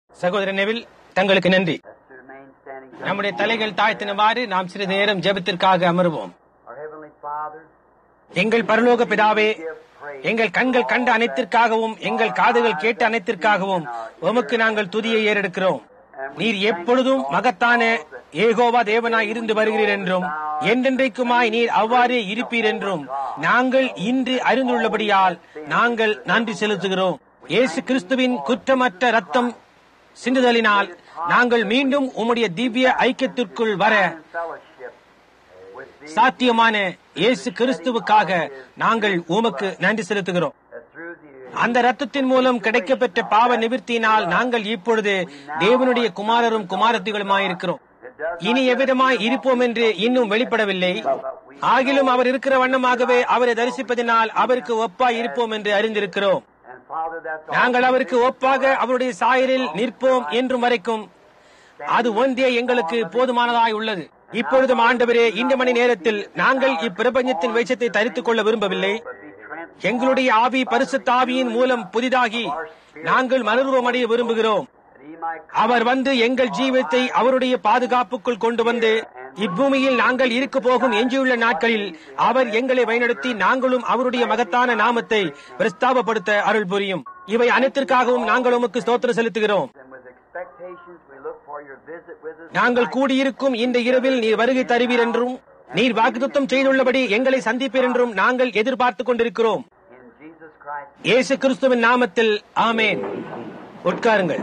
சகோதர நெவில் தங்களுக்கு நன்றி Let's to remain standing. நம்முடைய தலைகள் தாழ்த்தினவாறு நாம் சிறிது நேரம் ஜெபத்திற்காக அமருவோம் Our Heavenly Father, எங்கள் பரலோக பிதாவே give praise. எங்கள் கண்கள் கண்ட அனைத்திற்காகவும் எங்கள் காதுகள் கேட்ட அனைத்திற்காகவும் உமக்கு நாங்கள் துதியை ஏறெடுக்கிறோம் நீர் எப்பொழுதும் மகத்தான ஏகோவா தேவனாய் இருந்து வருகிறீர் என்றும் என்றென்றைக்குமாய் நீர் அவ்வாறே இருப்பீர் என்றும் நாங்கள் இன்று அறிந்துள்ளபடியால் நாங்கள் நன்றி செலுத்துகிறோம் இயேசு கிறிஸ்துவின் குற்றமற்ற ரத்தம் சிந்துதலினால் நாங்கள் மீண்டும் உம்முடைய திவ்ய ஐக்கியத்திற்குள் வர Fellowship with Thee, சாத்தியமான இயேசு கிறிஸ்துவுக்காக நாங்கள் உமக்கு நன்றி செலுத்துகிறோம் that through the அந்த ரத்தத்தின் மூலம் கிடைக்கப்பெற்ற பாவ நிவிர்த்தியினால் நாங்கள் இப்பொழுது தேவனுடைய குமாரரும் குமாரத்திகளுமாயிருக்கிறோம் it does இனி எவ்விதமாய் இருப்போம் என்று இன்னும் வெளிப்படவில்லை ஆகிலும் அவர் இருக்கிற வண்ணமாகவே அவரை தரிசிப்பதினால் அவருக்கு ஒப்பாய் இருப்போம் என்று அறிந்திருக்கிறோம் and Father, that's all. நாங்கள் அவருக்கு ஒப்பாக அவருடைய சாயலில் நிற்போம் என்றும் வரைக்கும் அது ஒன்றே எங்களுக்கு போதுமானதாய் உள்ளது இப்பொழுதும் ஆண்டவரே இந்த மணி நேரத்தில் நாங்கள் இப்பிரபஞ்சத்தின் வெளிச்சத்தை தரித்துக் கொள்ள விரும்பவில்லை But be transformed எங்களுடைய ஆவி பரிசுத்த ஆவியின் மூலம் புதிதாகி நாங்கள் மனருவமடைய விரும்புகிறோம் that He might அவர் வந்து எங்கள் ஜீவித்தை அவருடைய பாதுகாப்புக்குள் கொண்டு வந்து இப்பூமியில் நாங்கள் இருக்க போகும் எஞ்சியுள்ள நாட்களில் அவர் எங்களை வழிநடத்தி நாங்களும் அவருடைய மகத்தான நாமத்தை பிரஸ்தாபப்படுத்த அருள் புரியும் இவை அனைத்திற்காகவும் நாங்கள் உமக்கு ஸ்தோத்திரம் செலுத்துகிறோம் and with expectations we look for your visit with us. நாங்கள் கூடியிருக்கும் இந்த இரவில் நீர் வருகை தருவீர் என்றும் நீர் வாக்குத்தம் செய்துள்ளபடி எங்களை சந்திப்பீர் என்றும் நாங்கள் எதிர்பார்த்துக் கொண்டிருக்கிறோம் In Jesus Christ. இயேசு கிறிஸ்துவின் நாமத்தில் ஆமேன் உட்காருங்கள்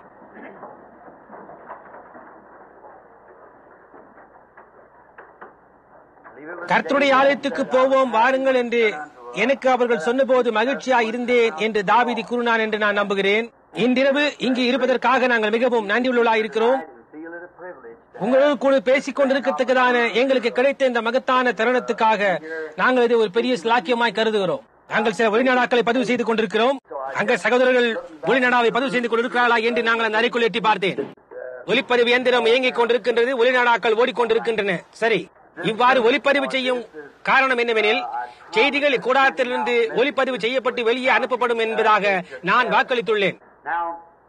Leave it with கர்த்தருடைய ஆலயத்துக்கு போவோம் வாருங்கள் என்று எனக்கு அவர்கள் சொன்னபோது மகிழ்ச்சியா இருந்தேன் என்று தாவீது கூறினான் என்று நான் நம்புகிறேன் இன்றிரவு இங்கு இருப்பதற்காக நாங்கள் மிகவும் நன்றியுள்ளவர்களாக இருக்கிறோம் and feel it a privilege. உங்களோடு கூட பேசிக் கொண்டிருக்கத்தக்கதான எங்களுக்கு கிடைத்த இந்த மகத்தான தருணத்துக்காக நாங்கள் இதை ஒரு பெரிய சிலாக்கியமாய் கருதுகிறோம் நாங்கள் சில வெளிநாடாக்களை பதிவு செய்து கொண்டிருக்கிறோம் அங்க சகோதரர்கள் வெளிநாடாவை பதிவு செய்து கொண்டிருக்கிறார்களா என்று நாங்கள் அந்த அறைக்குள் எட்டி பார்த்தேன் ஒலிப்பதிவு இயந்திரம் இயங்கிக் கொண்டிருக்கின்றது ஒளிநாடாக்கள் ஓடிக்கொண்டிருக்கின்றன சரி இவ்வாறு ஒலிப்பதிவு செய்யும் காரணம் என்னவெனில் செய்திகள் கூடாரத்திலிருந்து ஒலிப்பதிவு செய்யப்பட்டு வெளியே அனுப்பப்படும் என்பதாக நான் வாக்களித்துள்ளேன் Now,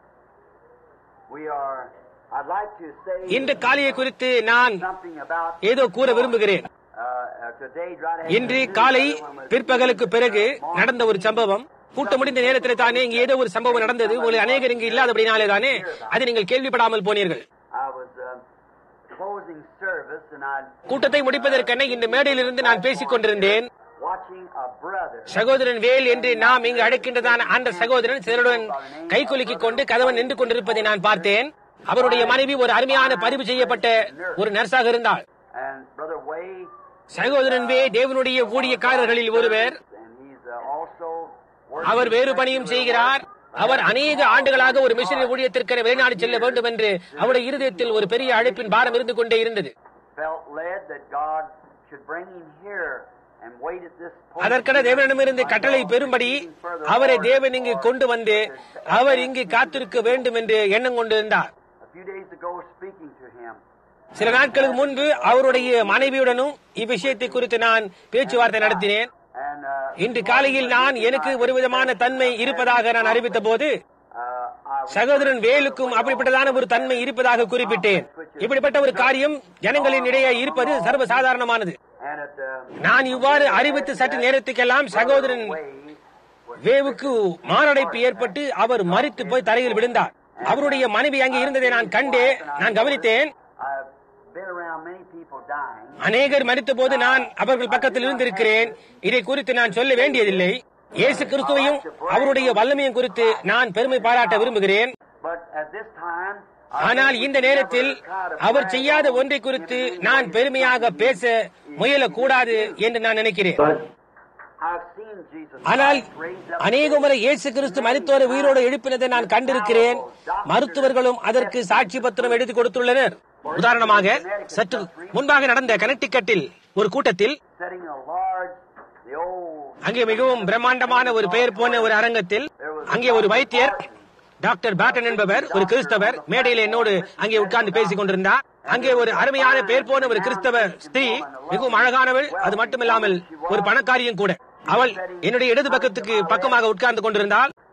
we are, I'd like to say இன்று காலையை குறித்து நான் something about ஏதோ கூற விரும்புகிறேன் uh, uh, today. Right after இன்று noon, காலை when was- பிற்பகலுக்கு பிறகு நடந்த ஒரு சம்பவம் கூட்டம் முடிந்த நேரத்தில் தானே இங்கு ஏதோ ஒரு சம்பவம் நடந்தது உங்களை அநேகர் இங்கு இல்லாதபடினாலே தானே அதை நீங்கள் கேள்விப்படாமல் போனீர்கள் I was uh, closing service and I கூட்டத்தை முடிப்பதற்கென இந்த மேடையிலிருந்து நான் பேசிக் கொண்டிருந்தேன் watching a brother. சகோதரன் வேல் என்று நாம் இங்கு அழைக்கின்றதான அந்த சகோதரன் சிலருடன் கைகுலுக்கிக் கொண்டு கதவன் நின்று கொண்டிருப்பதை நான் பார்த்தேன் அவருடைய மனைவி ஒரு அருமையான பதிவு செய்யப்பட்ட ஒரு நர்ஸாக இருந்தாள் And Brother Way, சகோதரன் வே தேவனுடைய ஊழியக்காரர்களில் ஒருவர் and he's uh, also working அவர் வேறு பணியும் செய்கிறார் அவர் அநேக ஆண்டுகளாக ஒரு மிஷனரி ஊழியத்திற்கென வெளிநாடு செல்ல வேண்டும் என்று அவருடைய இருதயத்தில் ஒரு பெரிய அழைப்பின் பாரம் இருந்து கொண்டே இருந்தது felt led that God should bring him here and wait at this point. அதற்கென தேவனிடமிருந்து கட்டளை பெறும்படி அவரை தேவன் இங்கு கொண்டு வந்து அவர் இங்கு காத்திருக்க வேண்டும் என்று எண்ணம் கொண்டிருந்தார் A few days ago, speaking to him, சில நாட்களுக்கு முன்பு அவருடைய மனைவியுடனும் இவ்விஷயத்தை குறித்து நான் பேச்சுவார்த்தை நடத்தினேன் and uh, இன்று காலையில் நான் எனக்கு ஒரு விதமான தன்மை இருப்பதாக நான் அறிவித்த போது uh, I சகோதரன் வேலுக்கும் அப்படிப்பட்டதான ஒரு தன்மை இருப்பதாக குறிப்பிட்டேன் இப்படிப்பட்ட ஒரு காரியம் ஜனங்களின் இடையே இருப்பது சர்வசாதாரணமானது and at uh, நான் இவ்வாறு அறிவித்து சற்று நேரத்துக்கெல்லாம் சகோதரன் way வேவுக்கு மாரடைப்பு ஏற்பட்டு அவர் மறித்து போய் தரையில் விழுந்தார் அவருடைய மனைவி அங்கே இருந்ததை நான் கண்டே நான் கவனித்தேன் I've been around many people dying, அநேகர் மறித்த போது நான் அவர்கள் பக்கத்தில் இருந்திருக்கிறேன் இதை குறித்து நான் சொல்ல வேண்டியதில்லை இயேசு கிறிஸ்துவையும் அவருடைய வல்லமையும் குறித்து நான் பெருமை பாராட்ட விரும்புகிறேன் but at this time, ஆனால் இந்த நேரத்தில் அவர் செய்யாத ஒன்றை குறித்து நான் பெருமையாக பேச முயலக்கூடாது என்று நான் நினைக்கிறேன் but I've seen Jesus ஆனால் Christ raised up அநேக முறை இயேசு கிறிஸ்து மருத்துவரை உயிரோடு எழுப்பினதை நான் கண்டிருக்கிறேன் மருத்துவர்களும் அதற்கு சாட்சி பத்திரம் எழுதி கொடுத்துள்ளனர் உதாரணமாக சற்று முன்பாக நடந்த கனெக்டிகட்டில் ஒரு கூட்டத்தில் setting a large, the old அங்கே மிகவும் பிரம்மாண்டமான ஒரு பெயர் போன ஒரு அரங்கத்தில் அங்கே ஒரு வைத்தியர் டாக்டர் பேட்டன் என்பவர் ஒரு கிறிஸ்தவர் மேடையில் என்னோடு அங்கே உட்கார்ந்து பேசிக் கொண்டிருந்தார் அங்கே ஒரு அருமையான பெயர் போன ஒரு கிறிஸ்தவ ஸ்திரீ மிகவும் அழகானவள் அது மட்டுமில்லாமல் ஒரு பணக்காரியும் கூட அவள் என்னுடைய இடது பக்கத்துக்கு பக்கமாக உட்கார்ந்து கொண்டிருந்தாள்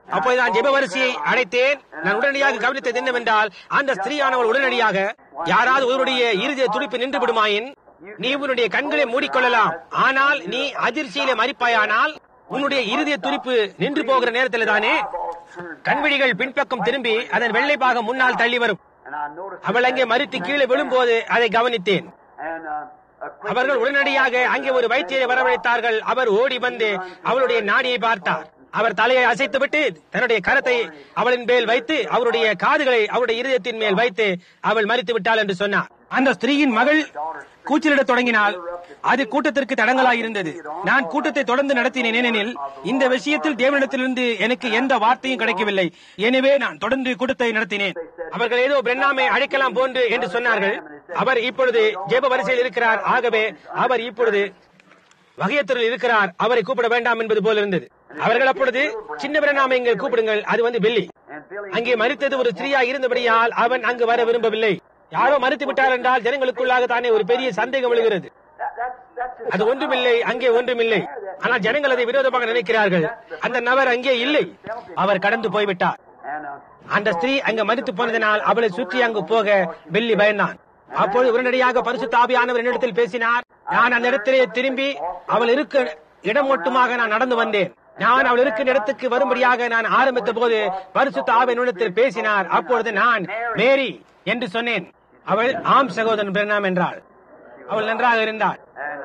அப்போது நான் ஜெப வரிசையை அடைத்தேன் நான் உடனடியாக கவனித்தது என்னவென்றால் அந்த ஸ்திரீயானவள் உடனடியாக யாராவது ஒருவருடைய இறுதிய துடிப்பு நின்று விடுமாயின் நீ உன்னுடைய கண்களை மூடிக்கொள்ளலாம் ஆனால் நீ அதிர்ச்சியிலே மறிப்பாயானால் உன்னுடைய இறுதிய துடிப்பு நின்று போகிற நேரத்தில் தானே கண்விழிகள் பின்பக்கம் திரும்பி அதன் வெள்ளை பாகம் முன்னால் தள்ளி வரும் And I noticed அவள் அங்கே மறித்து கீழே விழும்போது அதை கவனித்தேன் and uh, a quick அவர்கள் உடனடியாக அங்கே ஒரு வைத்தியரை வரவழைத்தார்கள் அவர் ஓடி வந்து அவளுடைய நாடியை பார்த்தார் அவர் தலையை அசைத்துவிட்டு தன்னுடைய கரத்தை அவளின் மேல் வைத்து அவருடைய காதுகளை அவருடைய இருதயத்தின் மேல் வைத்து அவள் மறித்து விட்டாள் என்று சொன்னார் அந்த ஸ்திரீயின் மகள் கூச்சலிடத் தொடங்கினால் அது கூட்டத்திற்கு தடங்கலாய் இருந்தது நான் கூட்டத்தை தொடர்ந்து நடத்தினேன் ஏனெனில் இந்த விஷயத்தில் தேவனிடத்திலிருந்து எனக்கு எந்த வார்த்தையும் கிடைக்கவில்லை எனவே நான் தொடர்ந்து கூட்டத்தை நடத்தினேன் அவர்கள் ஏதோ பிரண்ணாமை அழைக்கலாம் போன்று என்று சொன்னார்கள் அவர் இப்பொழுது ஜெப வரிசையில் இருக்கிறார் ஆகவே அவர் இப்பொழுது வகையத்தரில் இருக்கிறார் அவரை கூப்பிட வேண்டாம் என்பது போல இருந்தது அவர்கள் அப்பொழுது சின்ன பிரண்ணாமை இங்கே கூப்பிடுங்கள் அது வந்து வெள்ளி and Billy அங்கே மறித்தது ஒரு ஸ்திரீயா இருந்தபடியால் அவன் அங்கு வர விரும்பவில்லை யாரோ மறித்து விட்டார் என்றால் ஜனங்களுக்குள்ளாக தானே ஒரு பெரிய சந்தேகம் எழுகிறது that, that's that's just அது ஒன்றுமில்லை அங்கே ஒன்றுமில்லை ஆனால் ஜனங்கள் அதை விரோதமாக நினைக்கிறார்கள் அந்த நபர் அங்கே இல்லை அவர் கடந்து போய்விட்டார் and uh, அந்த ஸ்திரீ அங்க மறித்து போனதினால் அவளை சுற்றி அங்கு போக வெள்ளி பயந்தான் அப்போது உடனடியாக பரிசுத்த ஆவியானவர் என்னிடத்தில் பேசினார் நான் அந்த இடத்திலே திரும்பி அவள் இருக்க இடம் மட்டுமாக நான் நடந்து வந்தேன் நான் அவள் இருக்கும் இடத்துக்கு வரும்படியாக நான் ஆரம்பித்த போது பரிசுத்த ஆவி என்னிடத்தில் பேசினார் அப்பொழுது நான் மேரி என்று சொன்னேன் அவள் ஆம் சகோதரன் பிரணாம் என்றாள் அவள் நன்றாக இருந்தாள் and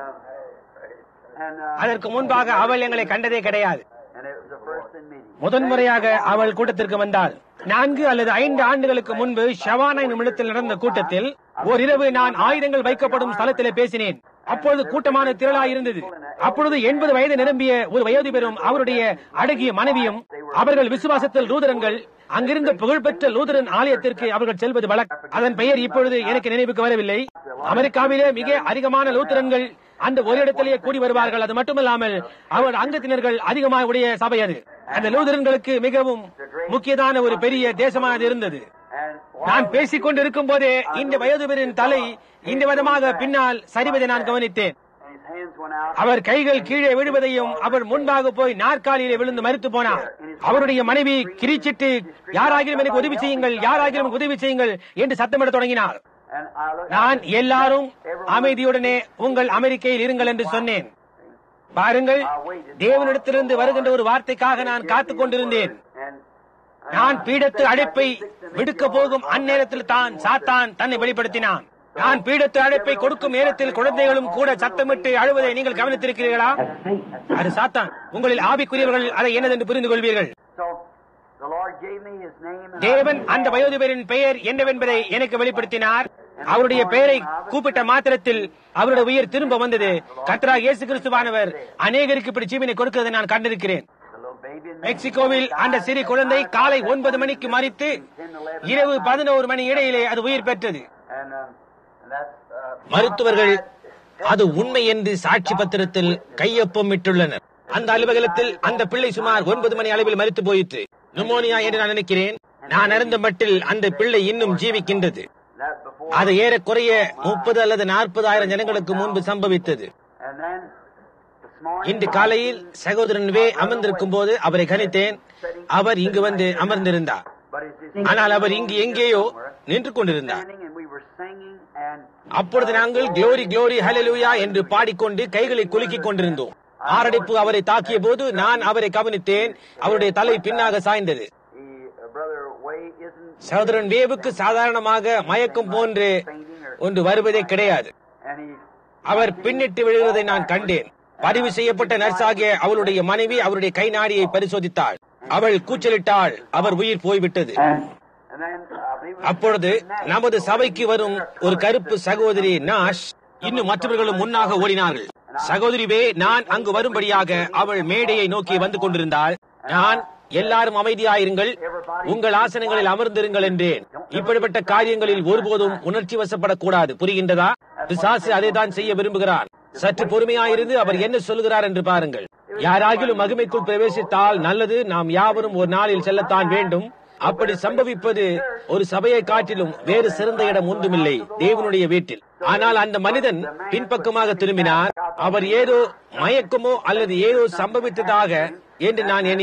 uh, and uh, அதற்கு முன்பாக அவள் எங்களை கண்டதே கிடையாது and it was the first in meeting. முதன்முறையாக அவள் கூட்டத்திற்கு வந்தாள் நான்கு அல்லது ஐந்து ஆண்டுகளுக்கு முன்பு ஷவானா என்னும் இடத்தில் நடந்த கூட்டத்தில் ஓரிரவு நான் ஆயுதங்கள் வைக்கப்படும் ஸ்தலத்திலே பேசினேன் அப்பொழுது கூட்டமான திரளாய் இருந்தது அப்பொழுது எண்பது வயது நிரம்பிய ஒரு வயோதிபரும் அவருடைய அழகிய மனைவியும் அவர்கள் விசுவாசத்தில் லூதரன்கள் அங்கிருந்த புகழ்பெற்ற லூதரன் ஆலயத்திற்கு அவர்கள் செல்வது வழக்கம் அதன் பெயர் இப்பொழுது எனக்கு நினைவுக்கு வரவில்லை அமெரிக்காவிலே மிக அதிகமான லூத்தரன்கள் அந்த ஒரு இடத்திலேயே கூடி வருவார்கள் அது மட்டுமல்லாமல் அவர் அங்கத்தினர்கள் அதிகமாக உடைய சபை அது அந்த லூதரன்களுக்கு மிகவும் முக்கியதான ஒரு பெரிய தேசமானது இருந்தது And நான் பேசிக் கொண்டிருக்கும் போதே இந்த வயதுபெரின் தலை இந்த விதமாக பின்னால் சரிவதை நான் கவனித்தேன் and his hands went out. அவர் கைகள் கீழே விழுவதையும் அவர் முன்பாக போய் நாற்காலியிலே விழுந்து மறித்து போனார் அவருடைய மனைவி கிரிச்சிட்டு யாராகிலும் எனக்கு உதவி செய்யுங்கள் யாராகிலும் எனக்கு உதவி செய்யுங்கள் என்று சத்தமிட தொடங்கினார் And I looked நான் எல்லாரும் அமைதியுடனே உங்கள் அமெரிக்கையில் இருங்கள் என்று சொன்னேன் பாருங்கள் தேவனிடத்திலிருந்து வருகின்ற ஒரு வார்த்தைக்காக நான் காத்துக் கொண்டிருந்தேன் and நான் பீடத்து அழைப்பை விடுக்க போகும் அந்நேரத்தில் தான் சாத்தான் தன்னை வெளிப்படுத்தினான் நான் பீடத்து அழைப்பை கொடுக்கும் நேரத்தில் குழந்தைகளும் கூட சத்தமிட்டு அழுவதை நீங்கள் கவனித்திருக்கிறீர்களா அது சாத்தான் உங்களில் ஆவிக்குரியவர்கள் அதை என்னதென்று புரிந்து கொள்வீர்கள் so the Lord gave me his name and தேவன் அந்த வயோதிபரின் பெயர் என்னவென்பதை எனக்கு வெளிப்படுத்தினார் அவருடைய பெயரை கூப்பிட்ட மாத்திரத்தில் அவருடைய உயிர் திரும்ப வந்தது கத்ரா இயேசு கிறிஸ்துவானவர் அநேகருக்கு இப்படி ஜீவனை கொடுக்கிறதை நான் கண்டிருக்கிறேன் the little baby in மெக்சிகோவில் அந்த சிறு குழந்தை காலை ஒன்பது மணிக்கு மறித்து இரவு பதினோரு மணி இடையிலே அது உயிர் பெற்றது and um, and that's uh, மருத்துவர்கள் அது உண்மை என்று சாட்சி பத்திரத்தில் கையொப்பமிட்டுள்ளனர் அந்த அலுவலகத்தில் அந்த பிள்ளை சுமார் ஒன்பது மணி அளவில் மறித்து போயிற்று நுமோனியா என்று நான் நினைக்கிறேன் நான் அறிந்த மட்டில் அந்த பிள்ளை இன்னும் ஜீவிக்கின்றது that before அது ஏறக்குறைய முப்பது அல்லது நாற்பதாயிரம் ஜனங்களுக்கு முன்பு சம்பவித்தது and then this morning இன்று காலையில் சகோதரன் வே அமர்ந்திருக்கும் போது அவரை கணித்தேன் அவர் இங்கு வந்து அமர்ந்திருந்தார் but it's just ஆனால் அவர் இங்கு எங்கேயோ நின்று கொண்டிருந்தார் standing and we were singing and அப்பொழுது நாங்கள் க்ளோரி க்ளோரி ஹalleluya என்று பாடிக்கொண்டு கைகளை குலுக்கிக் கொண்டிருந்தோம் ஆரடிப்பு அவரை தாக்கிய போது நான் அவரை கவனித்தேன் அவருடைய தலை பின்னாக சாய்ந்தது he, uh, brother Way isn't சகோதரன் வேவுக்கு சாதாரணமாக மயக்கம் போன்று ஒன்று வருவதே கிடையாது and he அவர் பின்னிட்டு விழுவதை நான் கண்டேன் பதிவு செய்யப்பட்ட நர்ஸாகிய அவளுடைய மனைவி அவருடைய கை நாடியை பரிசோதித்தாள் அவள் கூச்சலிட்டாள் அவர் உயிர் போய்விட்டது and and then I believe it was அப்பொழுது நமது சபைக்கு வரும் ஒரு கருப்பு சகோதரி நாஷ் இன்னும் மற்றவர்களும் முன்னாக ஓடினார்கள் சகோதரி வே நான் அங்கு வரும்படியாக அவள் மேடையை நோக்கி வந்து கொண்டிருந்தாள் நான் எல்லாரும் அமைதியாயிருங்கள் உங்கள் ஆசனங்களில் அமர்ந்திருங்கள் என்றேன் இப்படிப்பட்ட காரியங்களில் ஒருபோதும் உணர்ச்சி வசப்படக்கூடாது புரிகின்றதா பிசாசு அதை தான் செய்ய விரும்புகிறான் சற்று பொறுமையாயிருந்து அவர் என்ன சொல்லுகிறார் என்று பாருங்கள் யாராகிலும் மகிமைக்குள் பிரவேசித்தால் நல்லது நாம் யாவரும் ஒரு நாளில் செல்லத்தான் வேண்டும் அப்படி சம்பவிப்பது ஒரு சபையை காட்டிலும் வேறு சிறந்த இடம் ஒன்றுமில்லை தேவனுடைய வீட்டில் ஆனால் அந்த மனிதன் பின்பக்கமாக திரும்பினார் அவர் ஏதோ மயக்கமோ அல்லது ஏதோ சம்பவித்ததாக என்று நான் எண்ணினேன்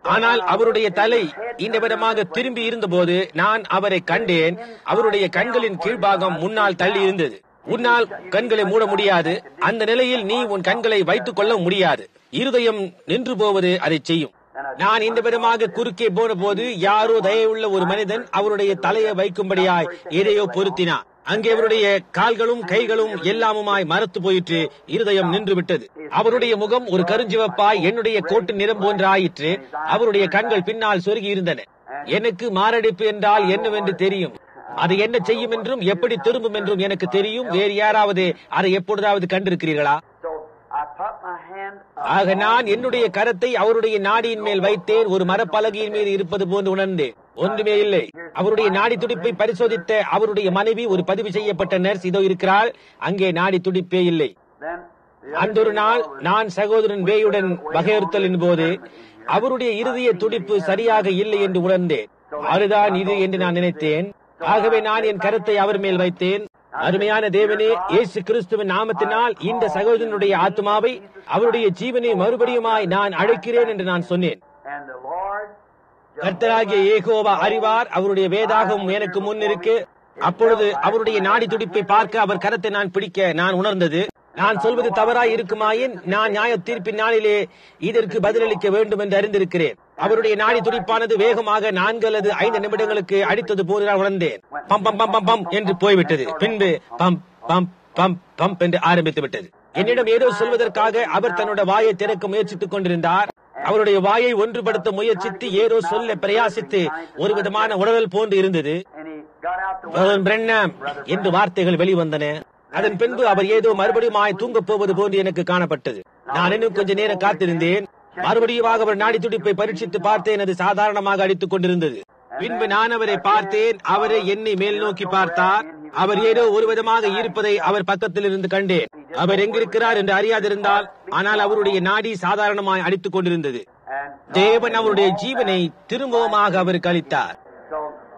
ஆனால் அவருடைய தலை இந்த விதமாக திரும்பி இருந்தபோது நான் அவரை கண்டேன் அவருடைய கண்களின் கீழ்பாகம் முன்னால் தள்ளி இருந்தது உன்னால் கண்களை மூட முடியாது அந்த நிலையில் நீ உன் கண்களை வைத்துக் கொள்ள முடியாது இருதயம் நின்று போவது அதை செய்யும் நான் இந்த விதமாக குறுக்கே போன போது யாரோ தயவுள்ள ஒரு மனிதன் அவருடைய தலையை வைக்கும்படியாய் எதையோ பொருத்தினார் அங்கே அவருடைய கால்களும் கைகளும் எல்லாமுமாய் மரத்து போயிற்று இருதயம் நின்று விட்டது அவருடைய முகம் ஒரு கருஞ்சிவப்பாய் என்னுடைய கோட்டு நிறம் போன்று ஆயிற்று அவருடைய கண்கள் பின்னால் சொருகி இருந்தன எனக்கு மாரடைப்பு என்றால் என்னவென்று தெரியும் அது என்ன செய்யும் என்றும் எப்படி திரும்பும் என்றும் எனக்கு தெரியும் வேறு யாராவது அதை எப்பொழுதாவது கண்டிருக்கிறீர்களா So I put my hand ஆக நான் என்னுடைய கரத்தை அவருடைய நாடியின் மேல் வைத்தேன் ஒரு மரப்பலகையின் மீது இருப்பது போன்று உணர்ந்தேன் ஒன்றுமே இல்லை அவருடைய நாடி துடிப்பை பரிசோதித்த அவருடைய மனைவி ஒரு பதிவு செய்யப்பட்ட நர்ஸ் இதோ இருக்கிறாள் அங்கே நாடி துடிப்பே இல்லை then the அன்றொரு நாள் நான் சகோதரன் வேயுடன் வகையுறுத்தலின் போது அவருடைய இருதய துடிப்பு சரியாக இல்லை என்று உணர்ந்தேன் அதுதான் இது என்று நான் நினைத்தேன் ஆகவே நான் என் கருத்தை அவர் மேல் வைத்தேன் அருமையான தேவனே இயேசு கிறிஸ்துவின் நாமத்தினால் இந்த சகோதரனுடைய ஆத்மாவை அவருடைய ஜீவனை மறுபடியுமாய் நான் அழைக்கிறேன் என்று நான் சொன்னேன் and the Lord கர்த்தராகிய ஏகோவா அறிவார் அவருடைய வேதாகம் எனக்கு முன் இருக்கு அப்பொழுது அவருடைய நாடி துடிப்பை பார்க்க அவர் கரத்தை நான் பிடிக்க நான் உணர்ந்தது நான் சொல்வது தவறாய் இருக்குமாயின் நான் நியாய தீர்ப்பின் நாளிலே இதற்கு பதிலளிக்க வேண்டும் என்று அறிந்திருக்கிறேன் அவருடைய நாடி துடிப்பானது வேகமாக நான்கு அல்லது ஐந்து நிமிடங்களுக்கு அடித்தது போது நான் உணர்ந்தேன் பம் பம் பம் பம் பம் என்று போய்விட்டது பின்பு பம் பம் பம் பம் என்று ஆரம்பித்து விட்டது என்னிடம் ஏதோ சொல்வதற்காக அவர் தன்னோட வாயை திறக்க முயற்சித்துக் கொண்டிருந்தார் அவருடைய வாயை ஒன்றுபடுத்த முயற்சித்து ஏதோ சொல்ல பிரயாசித்து ஒரு விதமான உணர்தல் போன்று இருந்தது and he got out the பிரதமர் பிரென்னம் என்று வார்த்தைகள் வெளிவந்தன அதன் பின்பு அவர் ஏதோ மறுபடியும் தூங்கப் போவது போன்று எனக்கு காணப்பட்டது நான் இன்னும் கொஞ்ச நேரம் காத்திருந்தேன் மறுபடியும் அவர் நாடி துடிப்பை பரீட்சித்து பார்த்தேன் அது சாதாரணமாக அடித்துக் கொண்டிருந்தது பின்பு நான் அவரை பார்த்தேன் அவரை என்னை மேல் நோக்கி பார்த்தார் அவர் ஏதோ ஒரு விதமாக இருப்பதை அவர் பக்கத்தில் இருந்து கண்டேன் அவர் எங்கிருக்கிறார் என்று அறியாதிருந்தால் ஆனால் அவருடைய நாடி சாதாரணமாய் அடித்துக் கொண்டிருந்தது and தேவன் அவருடைய ஜீவனை திரும்பவுமாக அவருக்கு அளித்தார் so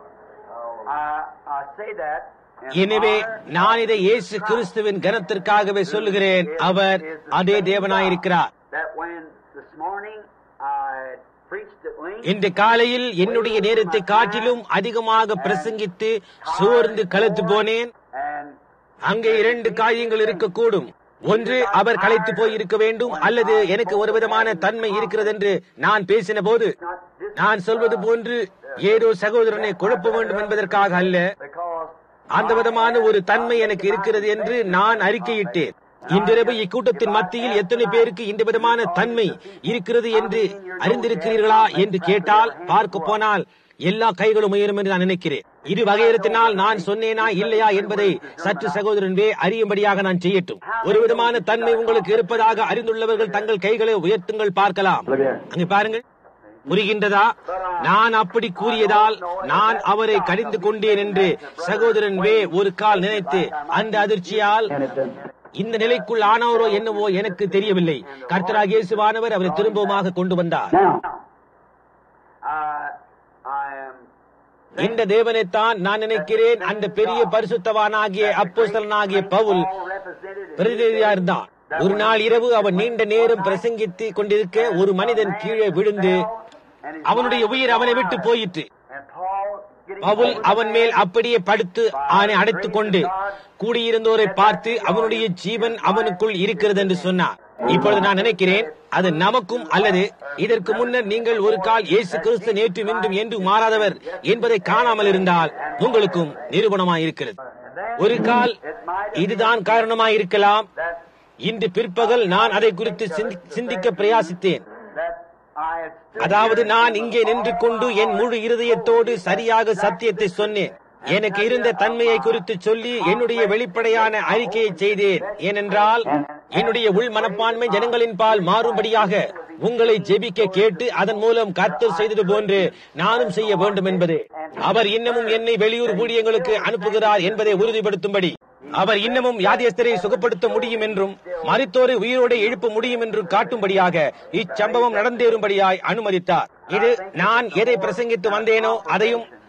I I say that in எனவே honor நான் இதை இயேசு கிறிஸ்துவின் கனத்திற்காகவே சொல்லுகிறேன் அவர் அதே தேவனாயிருக்கிறார் that when this morning I preached at length இன்று காலையில் என்னுடைய நேரத்தை காட்டிலும் அதிகமாக பிரசங்கித்து சோர்ந்து களைத்து போனேன் and அங்கே இரண்டு காரியங்கள் இருக்கக்கூடும் ஒன்று அவர் களைத்து போய் இருக்க வேண்டும் அல்லது எனக்கு ஒரு விதமான தன்மை இருக்கிறது என்று நான் பேசின போது not this நான் சொல்வது போன்று ஏதோ சகோதரனை குழப்ப வேண்டும் என்பதற்காக அல்ல because அந்த விதமான ஒரு தன்மை எனக்கு இருக்கிறது என்று நான் அறிக்கையிட்டேன் இன்றிரவு இக்கூட்டத்தின் மத்தியில் எத்தனை பேருக்கு இந்த விதமான தன்மை இருக்கிறது என்று அறிந்திருக்கிறீர்களா என்று கேட்டால் பார்க்க போனால் எல்லா கைகளும் உயரும் என்று நான் நினைக்கிறேன் இது வகையறுத்தினால் நான் சொன்னேனா இல்லையா என்பதை சற்று சகோதரன் வே அறியும்படியாக நான் செய்யட்டும் ஒரு விதமான தன்மை உங்களுக்கு இருப்பதாக அறிந்துள்ளவர்கள் தங்கள் கைகளை உயர்த்துங்கள் பார்க்கலாம் அங்கே பாருங்கள் புரிகின்றதா நான் அப்படி கூறியதால் நான் அவரை கடிந்து கொண்டேன் என்று சகோதரன் வே ஒரு கால் நினைத்து அந்த அதிர்ச்சியால் இந்த நிலைக்குள் ஆனவரோ என்னவோ எனக்கு தெரியவில்லை கர்த்தராக இயேசுவானவர் அவரை திரும்பவுமாக கொண்டு வந்தார் now I I am இந்த தேவனைத்தான் நான் நினைக்கிறேன் அந்த பெரிய பரிசுத்தவானாகிய அப்போஸ்தலனாகிய பவுல் all represented in பிரதிநிதியா இருந்தான் ஒரு நாள் இரவு அவன் நீண்ட நேரம் பிரசங்கித்து கொண்டிருக்க ஒரு மனிதன் கீழே விழுந்து and his அவனுடைய உயிர் அவனை விட்டு போயிற்று and Paul getting பவுல் அவன் மேல் அப்படியே படுத்து அவனை அடைத்துக் கொண்டு கூடியிருந்தோரை பார்த்து அவனுடைய ஜீவன் அவனுக்குள் இருக்கிறது என்று சொன்னார் இப்பொழுது நான் நினைக்கிறேன் அது நமக்கும் அல்லது இதற்கு முன்னர் நீங்கள் ஒரு கால் இயேசு கிறிஸ்து நேற்று இன்றும் என்று மாறாதவர் என்பதை காணாமல் இருந்தால் உங்களுக்கும் நிரூபணமாய் இருக்கிறது ஒரு கால் இதுதான் காரணமாய் இருக்கலாம் that இன்று பிற்பகல் நான் அதை குறித்து சிந்தி- சிந்திக்க பிரயாசித்தேன் that I had stood அதாவது நான் இங்கே நின்று கொண்டு என் முழு இருதயத்தோடு சரியாக சத்தியத்தை சொன்னேன் எனக்கு இருந்த தன்மையை குறித்து சொல்லி என்னுடைய வெளிப்படையான அறிக்கையை செய்தேன் ஏனென்றால் என்னுடைய உள் மனப்பான்மை ஜனங்களின் பால் மாறும்படியாக உங்களை ஜெபிக்க கேட்டு அதன் மூலம் கர்த்தர் செய்தது போன்று நானும் செய்ய வேண்டும் என்பது அவர் இன்னமும் என்னை வெளியூர் ஊழியங்களுக்கு அனுப்புகிறார் என்பதை உறுதிப்படுத்தும்படி அவர் இன்னமும் வியாதியஸ்தரை சுகப்படுத்த முடியும் என்றும் மரித்தோரை உயிரோடு எழுப்ப முடியும் என்றும் காட்டும்படியாக இச்சம்பவம் நடந்தேறும்படியாய் அனுமதித்தார் இது நான் எதை பிரசங்கித்து வந்தேனோ அதையும்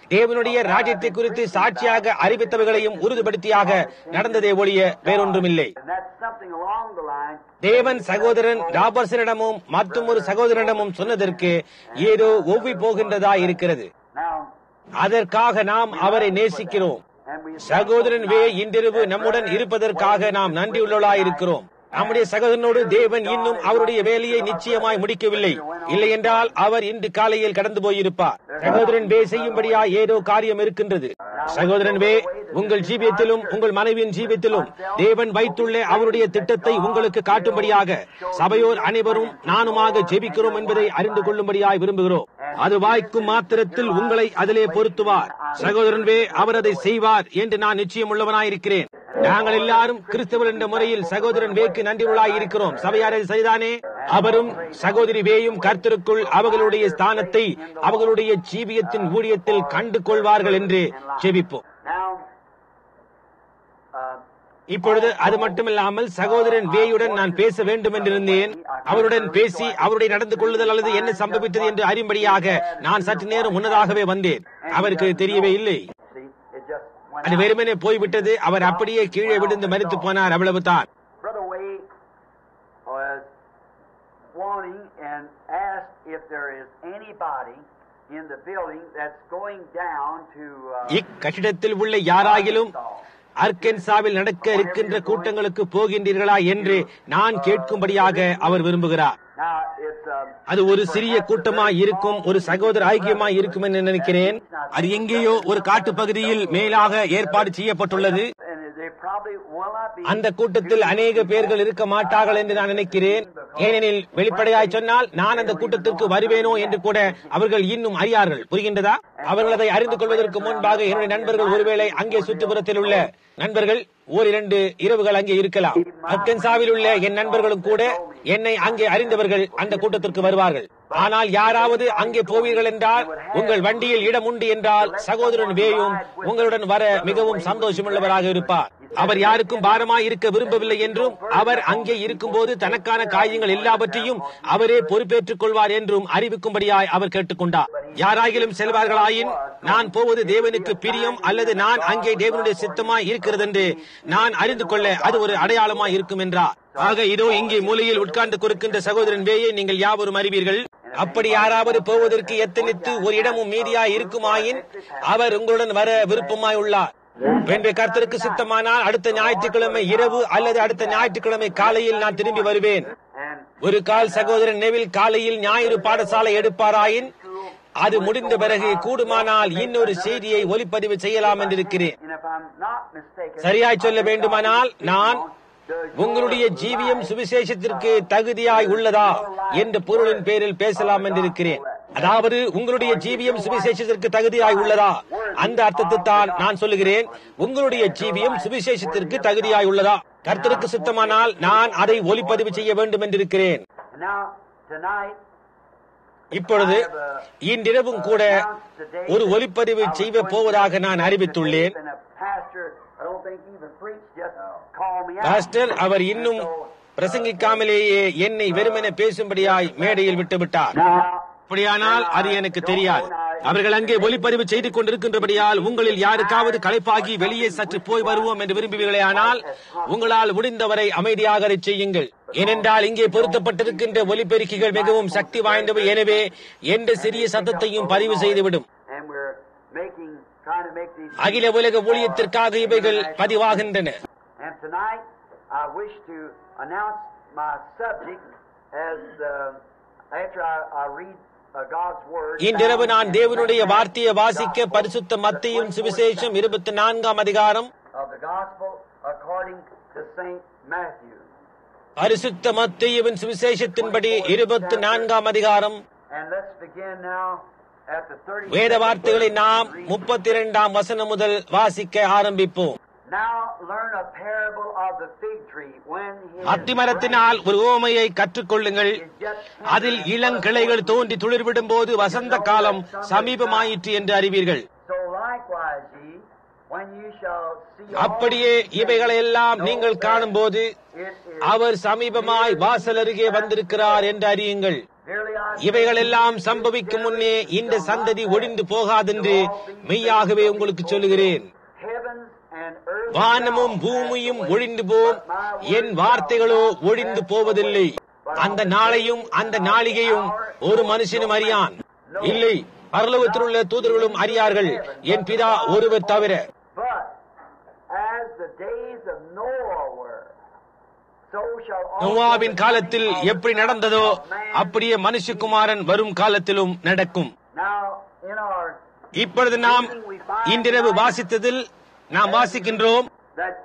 தேவனுடைய ராஜ்யத்தை குறித்து சாட்சியாக அறிவித்தவைகளையும் உறுதிப்படுத்தியாக நடந்ததே ஒழிய வேறொன்றுமில்லை And that's something along the line. தேவன் சகோதரன் ராபர்சனிடமும் மற்றும் ஒரு சகோதரனிடமும் சொன்னதற்கு ஏதோ ஒவ்வி போகின்றதா இருக்கிறது Now, அதற்காக நாம் அவரை நேசிக்கிறோம் and we சகோதரன் வே இன்றிரவு நம்முடன் இருப்பதற்காக நாம் நன்றியுள்ளவர்களாயிருக்கிறோம் நம்முடைய சகோதரனோடு தேவன் இன்னும் அவருடைய வேலையை நிச்சயமாய் முடிக்கவில்லை இல்லை என்றால் அவர் இன்று காலையில் கடந்து போயிருப்பார் சகோதரன் வே செய்யும்படியா ஏதோ காரியம் இருக்கின்றது சகோதரன் வே உங்கள் ஜீவியத்திலும் உங்கள் மனைவியின் ஜீவியத்திலும் தேவன் வைத்துள்ள அவருடைய திட்டத்தை உங்களுக்கு காட்டும்படியாக சபையோர் அனைவரும் நானுமாக ஜெபிக்கிறோம் என்பதை அறிந்து கொள்ளும்படியாய் விரும்புகிறோம் அது வாய்க்கும் மாத்திரத்தில் உங்களை அதிலே பொருத்துவார் சகோதரன் வே அவர் அதை செய்வார் என்று நான் நிச்சயம் உள்ளவனாயிருக்கிறேன் நாங்கள் எல்லாரும் கிறிஸ்தவர் என்ற முறையில் சகோதரன் வேக்கு நன்றியுள்ளாய் இருக்கிறோம் சபையார் அதை செய்தானே அவரும் சகோதரி வேயும் கர்த்தருக்குள் அவர்களுடைய ஸ்தானத்தை அவர்களுடைய ஜீவியத்தின் ஊழியத்தில் கண்டு கொள்வார்கள் என்று ஜெபிப்போம் now, uh, இப்பொழுது அது மட்டுமில்லாமல் சகோதரன் வேயுடன் நான் பேச வேண்டும் என்றிருந்தேன் அவருடன் பேசி அவருடைய நடந்து கொள்ளுதல் அல்லது என்ன சம்பவித்தது என்று அறியும்படியாக நான் சற்று நேரம் முன்னதாகவே வந்தேன் அவருக்கு தெரியவே இல்லை see, it just went அது out. வெறுமனே போய்விட்டது அவர் அப்படியே கீழே விழுந்து மறித்து போனார் அவ்வளவுதான் Brother Wade was wanting and asked if there is anybody in the building that's going down to uh, இக்கட்டிடத்தில் உள்ள யாராகிலும் அர்கென்சாவில் நடக்க இருக்கின்ற கூட்டங்களுக்கு போகின்றீர்களா என்று நான் கேட்கும்படியாக அவர் விரும்புகிறார் now it's um, அது ஒரு சிறிய கூட்டமாய் இருக்கும் ஒரு சகோதர ஐக்கியமாய் இருக்கும் என்று நினைக்கிறேன் அது எங்கேயோ ஒரு காட்டு பகுதியில் மேலாக ஏற்பாடு செய்யப்பட்டுள்ளது and they probably will not be அந்த கூட்டத்தில் அநேக பேர்கள் இருக்க மாட்டார்கள் என்று நான் நினைக்கிறேன் ஏனெனில் வெளிப்படையாய் சொன்னால் நான் அந்த கூட்டத்திற்கு வருவேனோ என்று கூட அவர்கள் இன்னும் அறியார்கள் புரிகின்றதா அவர்கள் அதை அறிந்து கொள்வதற்கு முன்பாக என்னுடைய நண்பர்கள் ஒருவேளை அங்கே சுற்றுப்புறத்தில் உள்ள நண்பர்கள் ஓரிரண்டு இரவுகள் அங்கே இருக்கலாம் அர்கன்சாவில் உள்ள என் நண்பர்களும் கூட என்னை அங்கே அறிந்தவர்கள் அந்த கூட்டத்திற்கு வருவார்கள் ஆனால் யாராவது அங்கே போவீர்கள் என்றால் உங்கள் வண்டியில் இடம் உண்டு என்றால் சகோதரன் வேயும் உங்களுடன் வர மிகவும் சந்தோஷமுள்ளவராக இருப்பார் அவர் யாருக்கும் பாரமாய் இருக்க விரும்பவில்லை என்றும் அவர் அங்கே இருக்கும்போது தனக்கான காரியங்கள் எல்லாவற்றையும் அவரே பொறுப்பேற்றுக் கொள்வார் என்றும் அறிவிக்கும்படியாய் அவர் கேட்டுக்கொண்டார் யாராகிலும் செல்வார்களாயின் நான் போவது தேவனுக்கு பிரியம் அல்லது நான் அங்கே தேவனுடைய சித்தமாய் இருக்கிறது என்று நான் அறிந்து கொள்ள அது ஒரு அடையாளமாய் இருக்கும் என்றார் ஆக இதோ இங்கே மூலையில் உட்கார்ந்து கொடுக்கின்ற சகோதரன் வேயை நீங்கள் யாவரும் அறிவீர்கள் அப்படி யாராவது போவதற்கு எத்தனித்து ஒரு இடமும் மீதியாய் இருக்குமாயின் அவர் உங்களுடன் வர விருப்பமாய் உள்ளார் வெண்பை கர்த்தருக்கு சித்தமானால் அடுத்த ஞாயிற்றுக்கிழமை இரவு அல்லது அடுத்த ஞாயிற்றுக்கிழமை காலையில் நான் திரும்பி வருவேன் and ஒரு கால் சகோதரன் நெவில் காலையில் ஞாயிறு பாடசாலை எடுப்பாராயின் அது முடிந்த பிறகு கூடுமானால் இன்னொரு செய்தியை ஒலிப்பதிவு செய்யலாம் என்றிருக்கிறேன் and if I'm not mistaken சரியாய் சொல்ல வேண்டுமானால் நான் உங்களுடைய ஜீவியம் சுவிசேஷத்திற்கு தகுதியாய் உள்ளதா என்ற பொருளின் பேரில் பேசலாம் என்றிருக்கிறேன் அதாவது உங்களுடைய ஜீவியம் சுவிசேஷத்திற்கு தகுதியாய் உள்ளதா அந்த அர்த்தத்தை தான் நான் சொல்லுகிறேன் உங்களுடைய ஜீவியம் சுவிசேஷத்திற்கு தகுதியாய் உள்ளதா கர்த்தருக்கு சுத்தமானால் நான் அதை ஒலிப்பதிவு செய்ய வேண்டும் என்றிருக்கிறேன் And now tonight இப்பொழுது இன்றிரவும் கூட ஒரு ஒலிப்பதிவு செய்ய போவதாக நான் அறிவித்துள்ளேன் and a pastor I don't think even preached just called me out. Pastor அவர் இன்னும் பிரசங்கிக்காமலேயே என்னை வெறுமனே பேசும்படியாய் மேடையில் விட்டுவிட்டார் Now அப்படியானால் அது எனக்கு தெரியாது அவர்கள் அங்கே ஒளிப்பதிவு செய்து கொண்டிருக்கின்றபடியால் உங்களில் யாருக்காவது களைப்பாகி வெளியே சற்று போய் வருவோம் என்று விரும்புவீர்களே ஆனால் உங்களால் முடிந்தவரை அமைதியாக அதைச் செய்யுங்கள் ஏனென்றால் இங்கே பொருத்தப்பட்டிருக்கின்ற ஒலிபெருக்கிகள் மிகவும் சக்தி வாய்ந்தவை எனவே எந்த சிறிய சத்தத்தையும் பதிவு செய்துவிடும் and we're making trying to make these அகில உலக ஊழியத்திற்காக இவைகள் பதிவாகின்றன And tonight, I wish to announce my subject as uh, after I, I read uh, God's Word. இன்றிரவு நான் தேவனுடைய வார்த்தையை வாசிக்க பரிசுத்த மத்தியும் சுவிசேஷம் இருபத்தி நான்காம் அதிகாரம் of the Gospel according to Saint Matthew. பரிசுத்த மத்தியுவின் சுவிசேஷத்தின்படி இருபத்தி நான்காம் அதிகாரம் And let's begin now at the 30th. வேத வார்த்தைகளை நாம் முப்பத்தி இரண்டாம் வசனம் முதல் வாசிக்க ஆரம்பிப்போம் Now learn a parable of the fig tree when his அத்திமரத்தினால் ஒரு ஓமையை கற்றுக்கொள்ளுங்கள் is just அதில் இளங்கிளைகள் தோன்றி துளிர்விடும் போது வசந்த காலம் சமீபமாயிற்று என்று அறிவீர்கள் So likewise ye, when you shall see all அப்படியே இவைகளையெல்லாம் நீங்கள் காணும்போது it is அவர் சமீபமாய் வாசல் அருகே வந்திருக்கிறார் என்று அறியுங்கள் Verily I say இவைகள் எல்லாம் சம்பவிக்கும் முன்னே இந்த சந்ததி ஒழிந்து போகாதென்று மெய்யாகவே உங்களுக்கு சொல்லுகிறேன் heavens and earth வானமும் பூமியும் ஒழிந்து போம் என் வார்த்தைகளோ ஒழிந்து போவதில்லை அந்த நாளையும் அந்த நாளிகையும் ஒரு மனுஷனும் அறியான் இல்லை பரலோகத்தில் உள்ள தூதர்களும் அறியார்கள் என் பிதா ஒருவர் தவிர But as the days of Noah were, so shall also நோவாவின் the காலத்தில் coming of எப்படி the Son நடந்ததோ of Man அப்படியே மனுஷகுமாரன் வரும் காலத்திலும் நடக்கும் Now, in our இப்பொழுது நாம் இன்றிரவு வாசித்ததில் நாம் வாசிக்கின்றோம் that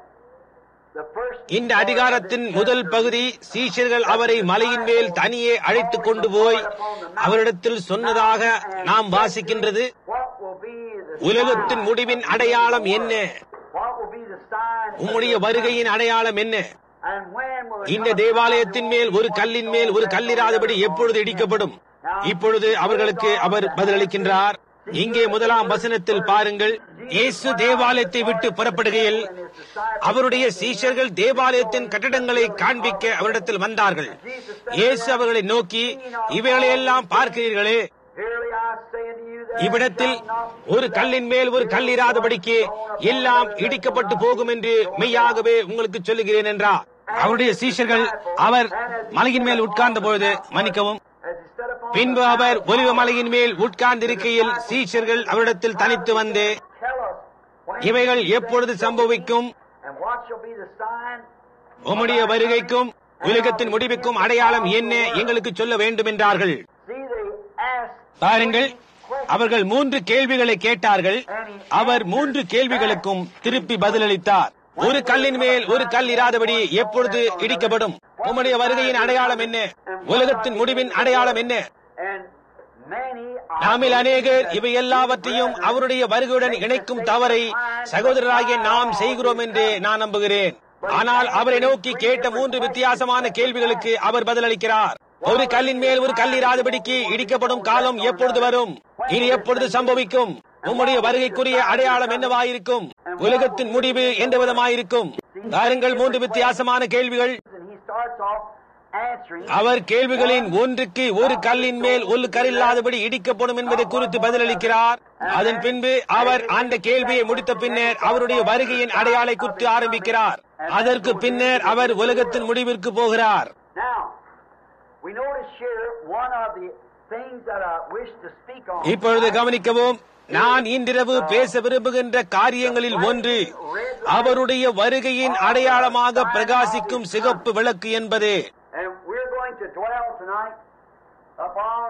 the first இந்த அதிகாரத்தின் முதல் பகுதி சீஷர்கள் அவரை மலையின் மேல் தனியே அழைத்துக் கொண்டு போய் அவரிடத்தில் சொன்னதாக நாம் வாசிக்கின்றது what will be the உலகத்தின் sign? முடிவின் அடையாளம் என்ன What will be the sign? of உம்முடைய the வருகையின் அடையாளம் என்ன And when will it இந்த come? தேவாலயத்தின் மேல் ஒரு கல்லின் மேல் ஒரு கல்லிராதபடி எப்பொழுது இடிக்கப்படும் இப்பொழுது அவர்களுக்கு அவர் பதிலளிக்கின்றார் இங்கே முதலாம் வசனத்தில் பாருங்கள் இயேசு தேவாலயத்தை விட்டு புறப்படுகையில் அவருடைய சீஷர்கள் தேவாலயத்தின் கட்டடங்களை காண்பிக்க அவரிடத்தில் வந்தார்கள் இயேசு அவர்களை நோக்கி இவைகளையெல்லாம் பார்க்கிறீர்களே Verily I say unto you that இவ்விடத்தில் shall not ஒரு கல்லின் மேல் ஒரு கல்லிராதபடிக்கு எல்லாம் இடிக்கப்பட்டு போகும் என்று மெய்யாகவே உங்களுக்கு சொல்லுகிறேன் என்றார் அவருடைய சீஷர்கள் அவர் மலையின் மேல் உட்கார்ந்த பொழுது மன்னிக்கவும் as he stood upon பின்பு அவர் ஒலிவ மலையின் மேல் உட்கார்ந்திருக்கையில் சீஷர்கள் அவரிடத்தில் தனித்து வந்து tell us when இவைகள் எப்பொழுது சம்பவிக்கும் and what shall be the sign உம்முடைய வருகைக்கும் உலகத்தின் முடிவுக்கும் அடையாளம் என்ன எங்களுக்கு சொல்ல வேண்டும் என்றார்கள் See, they asked பாருங்கள் அவர்கள் மூன்று கேள்விகளை கேட்டார்கள் அவர் மூன்று கேள்விகளுக்கும் திருப்பி பதிலளித்தார் ஒரு கல்லின் மேல் ஒரு கல் இராதபடி எப்பொழுது இடிக்கப்படும் உம்முடைய வருகையின் அடையாளம் என்ன உலகத்தின் முடிவின் அடையாளம் என்ன and many are நாமில் அநேகர் இவை எல்லாவற்றையும் அவருடைய வருகையுடன் இணைக்கும் தவறை சகோதரராகிய நாம் செய்கிறோம் என்று நான் நம்புகிறேன் ஆனால் அவரை நோக்கி கேட்ட மூன்று வித்தியாசமான கேள்விகளுக்கு அவர் பதிலளிக்கிறார் ஒரு கல்லின் மேல் ஒரு கல் இராதபடிக்கு இடிக்கப்படும் காலம் எப்பொழுது வரும் இனி எப்பொழுது சம்பவிக்கும் உம்முடைய வருகைக்குரிய அடையாளம் என்னவாயிருக்கும் உலகத்தின் முடிவு எந்த விதமாயிருக்கும் பாருங்கள் மூன்று வித்தியாசமான கேள்விகள் and he starts off answering அவர் கேள்விகளின் ஒன்றுக்கு ஒரு கல்லின் மேல் ஒரு கல்லில்லாதபடி இடிக்கப்படும் என்பதை குறித்து பதிலளிக்கிறார் அதன் பின்பு அவர் அந்த கேள்வியை முடித்த பின்னர் அவருடைய வருகையின் அடையாளை குறித்து ஆரம்பிக்கிறார் அதற்கு பின்னர் அவர் உலகத்தின் முடிவிற்கு போகிறார் Now, we notice here one of the things that I wish to speak on. இப்பொழுது கவனிக்கவும் நான் இன்றிரவு பேச விரும்புகின்ற காரியங்களில் ஒன்று அவருடைய வருகையின் அடையாளமாக பிரகாசிக்கும் சிகப்பு விளக்கு என்பதே And we're going to dwell tonight upon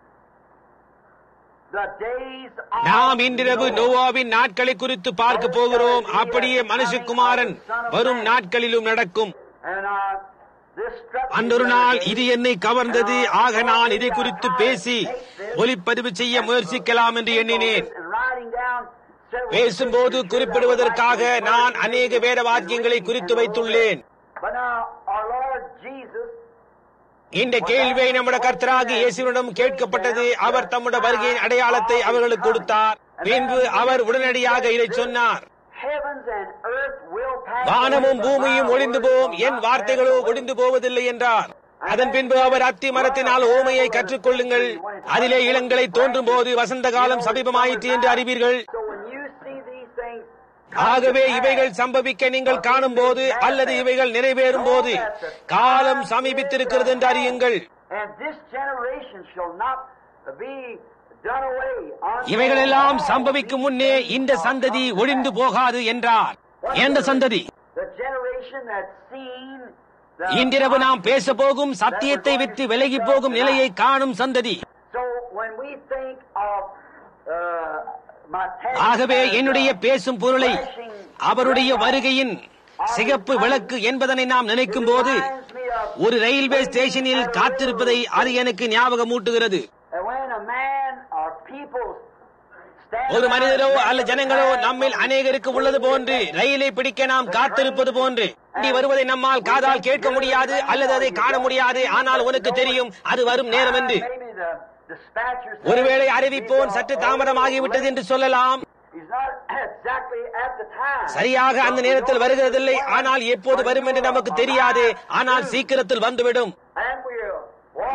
the days of நாம் இன்றிரவு Noah. நோவாவின் நாட்களை குறித்து பார்க்க போகிறோம் அப்படியே மனுஷகுமாரன் வரும் நாட்களிலும் நடக்கும் And uh, this struck me அன்றொரு the other நாள் day. இது என்னை கவர்ந்தது ஆக நான் இதை குறித்து பேசி ஒலிப்பதிவு செய்ய முயற்சிக்கலாம் என்று எண்ணினேன் And writing down several பேசும்போது scriptures குறிப்பிடுவதற்காக that I would like நான் to அநேக வேத வாக்கியங்களை குறித்து வைத்துள்ளேன் But now, our Lord Jesus இந்த கேள்வியை நம்முடைய கர்த்தராக இயேசுவிடம் கேட்கப்பட்டது அவர் தம்முடைய வருகையின் அடையாளத்தை அவர்களுக்கு கொடுத்தார் பின்பு அவர் உடனடியாக இதை சொன்னார் Heavens and earth will pass வானமும் away, but பூமியும் my ஒளிந்து words போம் will N not வார்த்தைகளோ pass away. ஒளிந்து போவதில்லை என்றார் அதன் பின்பு அவர் அத்தி மரத்தினால் ஓமையை கற்றுக்கொள்ளுங்கள் அதிலே இளங்களை தோன்றும் போது வசந்த காலம் சமீபமாயிற்று என்று அறிவீர்கள் So when you see these things ஆகவே இவைகள் சம்பவிக்க நீங்கள் காணும் போது அல்லது இவைகள் நிறைவேறும் போது காலம் சமீபித்திருக்கிறது என்று அறியுங்கள் And this generation shall not be done away. until இவைகளெல்லாம் all சம்பவிக்கும் these முன்னே things இந்த are சந்ததி come ஒளிந்து back. போகாது என்றார் எந்த சந்ததி The generation that's seen the இன்றிரவு நாம் பேச போகும் சத்தியத்தை விட்டு விலகி போகும் நிலையை காணும் சந்ததி So when we think of uh, my text ஆகவே as, என்னுடைய uh, பேசும் பொருளை flashing அவருடைய red வருகையின் சிகப்பு விளக்கு என்பதனை நாம் நினைக்கும் போது ஒரு ரயில்வே ஸ்டேஷனில் காத்திருப்பதை அது எனக்கு ஞாபகமூட்டுகிறது And when a man or people stand ஒரு மனிதரோ around அல்ல ஜனங்களோ நம்மில் அநேகருக்கு உள்ளது போன்று ரயிலை பிடிக்க நாம் காத்திருப்பது போன்று நீ வருவதை நம்மால் காதால் கேட்க முடியாது அல்லது அதை காண முடியாது ஆனால் உனக்கு தெரியும் அது வரும் நேரம் என்று Maybe the dispatcher says ஒருவேளை அறிவிப்போன் சற்று தாமதமாகிவிட்டது என்று சொல்லலாம் He's not exactly at the time. சரியாக அந்த நேரத்தில் வருகிறதில்லை ஆனால் எப்போது வரும் என்று நமக்கு தெரியாது ஆனால் சீக்கிரத்தில் வந்துவிடும் And we'll walk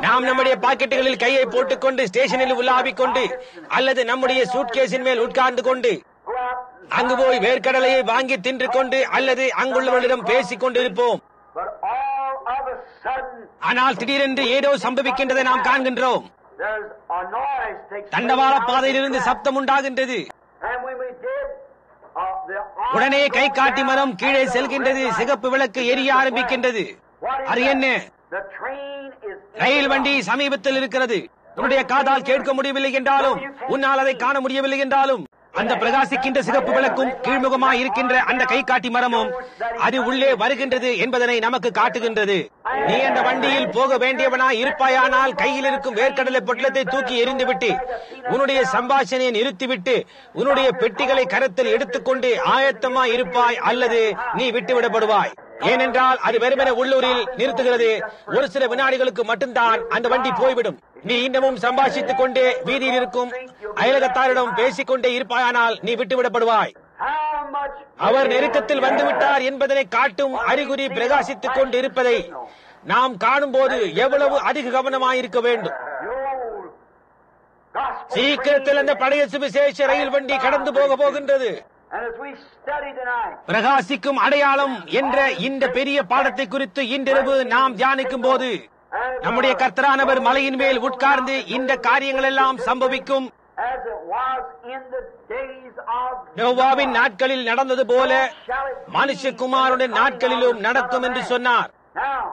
நாம் நம்முடைய பாக்கெட்டுகளில் கையை போட்டுக்கொண்டு ஸ்டேஷனில் உலாவிக் கொண்டு அல்லது நம்முடைய சூட்கேஸின் மேல் உட்கார்ந்து கொண்டு go out, அங்கு போய் வேர்க்கடலையை வாங்கி தின்று கொண்டு அல்லது அங்குள்ளவர்களிடம் பேசிக் கொண்டு இருப்போம் but all of a sudden ஆனால் திடீரென்று ஏதோ சம்பவிக்கின்றதை நாம் காண்கின்றோம் there's a noise takes தண்டவாள place out பாதையிலிருந்து of the சப்தம் உண்டாகின்றது And when we did, uh, the arm உடனே கை goes காட்டி down மரம் கீழே and the செல்கின்றது red light சிகப்பு விளக்கு எரிய ஆரம்பிக்கின்றது What is அது that? என்ன The train is in rail the வண்டி dark. சமீபத்தில் இருக்கிறது உன்னுடைய காதால் கேட்க முடியவில்லை என்றாலும் உன்னால் அதை காண முடியவில்லை என்றாலும் அந்த பிரகாசிக்கின்ற சிகப்பு விளக்கும் கீழ்முகமாய் இருக்கின்ற அந்த கை காட்டி மரமும் அது உள்ளே வருகின்றது என்பதனை நமக்கு காட்டுகின்றது நீ அந்த வண்டியில் போக வேண்டியவனாய் இருப்பாயானால் கையில் இருக்கும் வேர்க்கடலை பொட்டலத்தை தூக்கி எறிந்துவிட்டு உன்னுடைய சம்பாஷணையை நிறுத்திவிட்டு உன்னுடைய பெட்டிகளை கரத்தில் எடுத்துக்கொண்டு ஆயத்தமாய் இருப்பாய் அல்லது நீ விட்டுவிடப்படுவாய் ஏனென்றால் அது வெறுமனே உள்ளூரில் நிறுத்துகிறது ஒரு சில வினாடிகளுக்கு மட்டும்தான் அந்த வண்டி போய்விடும் நீ இன்னமும் சம்பாஷித்துக் கொண்டே வீதியில் இருக்கும் அயலகத்தாரிடம் பேசிக்கொண்டே இருப்பாயானால் நீ விட்டுவிடப்படுவாய் How much அவர் நெருக்கத்தில் வந்துவிட்டார் என்பதனை காட்டும் அறிகுறி பிரகாசித்துக் கொண்டு இருப்பதை நாம் காணும்போது எவ்வளவு அதிக கவனமாயிருக்க வேண்டும் the old gospel சீக்கிரத்தில் அந்த பழைய சுவிசேஷ ரயில் வண்டி கடந்து போக போகின்றது And as we study tonight, பிரகாசிக்கும் அடையாளம் என்ற இந்த பெரிய பாடத்தை குறித்து இன்றிரவு நாம் தியானிக்கும் போது as, நம்முடைய கர்த்தரானவர் மலையின் மேல் உட்கார்ந்து இந்த காரியங்கள் எல்லாம் சம்பவிக்கும் as it was in the days of நோவாவின் நாட்களில் நடந்தது போல shall it be மனுஷகுமாருடைய நாட்களிலும் நடக்கும் என்று சொன்னார் Now,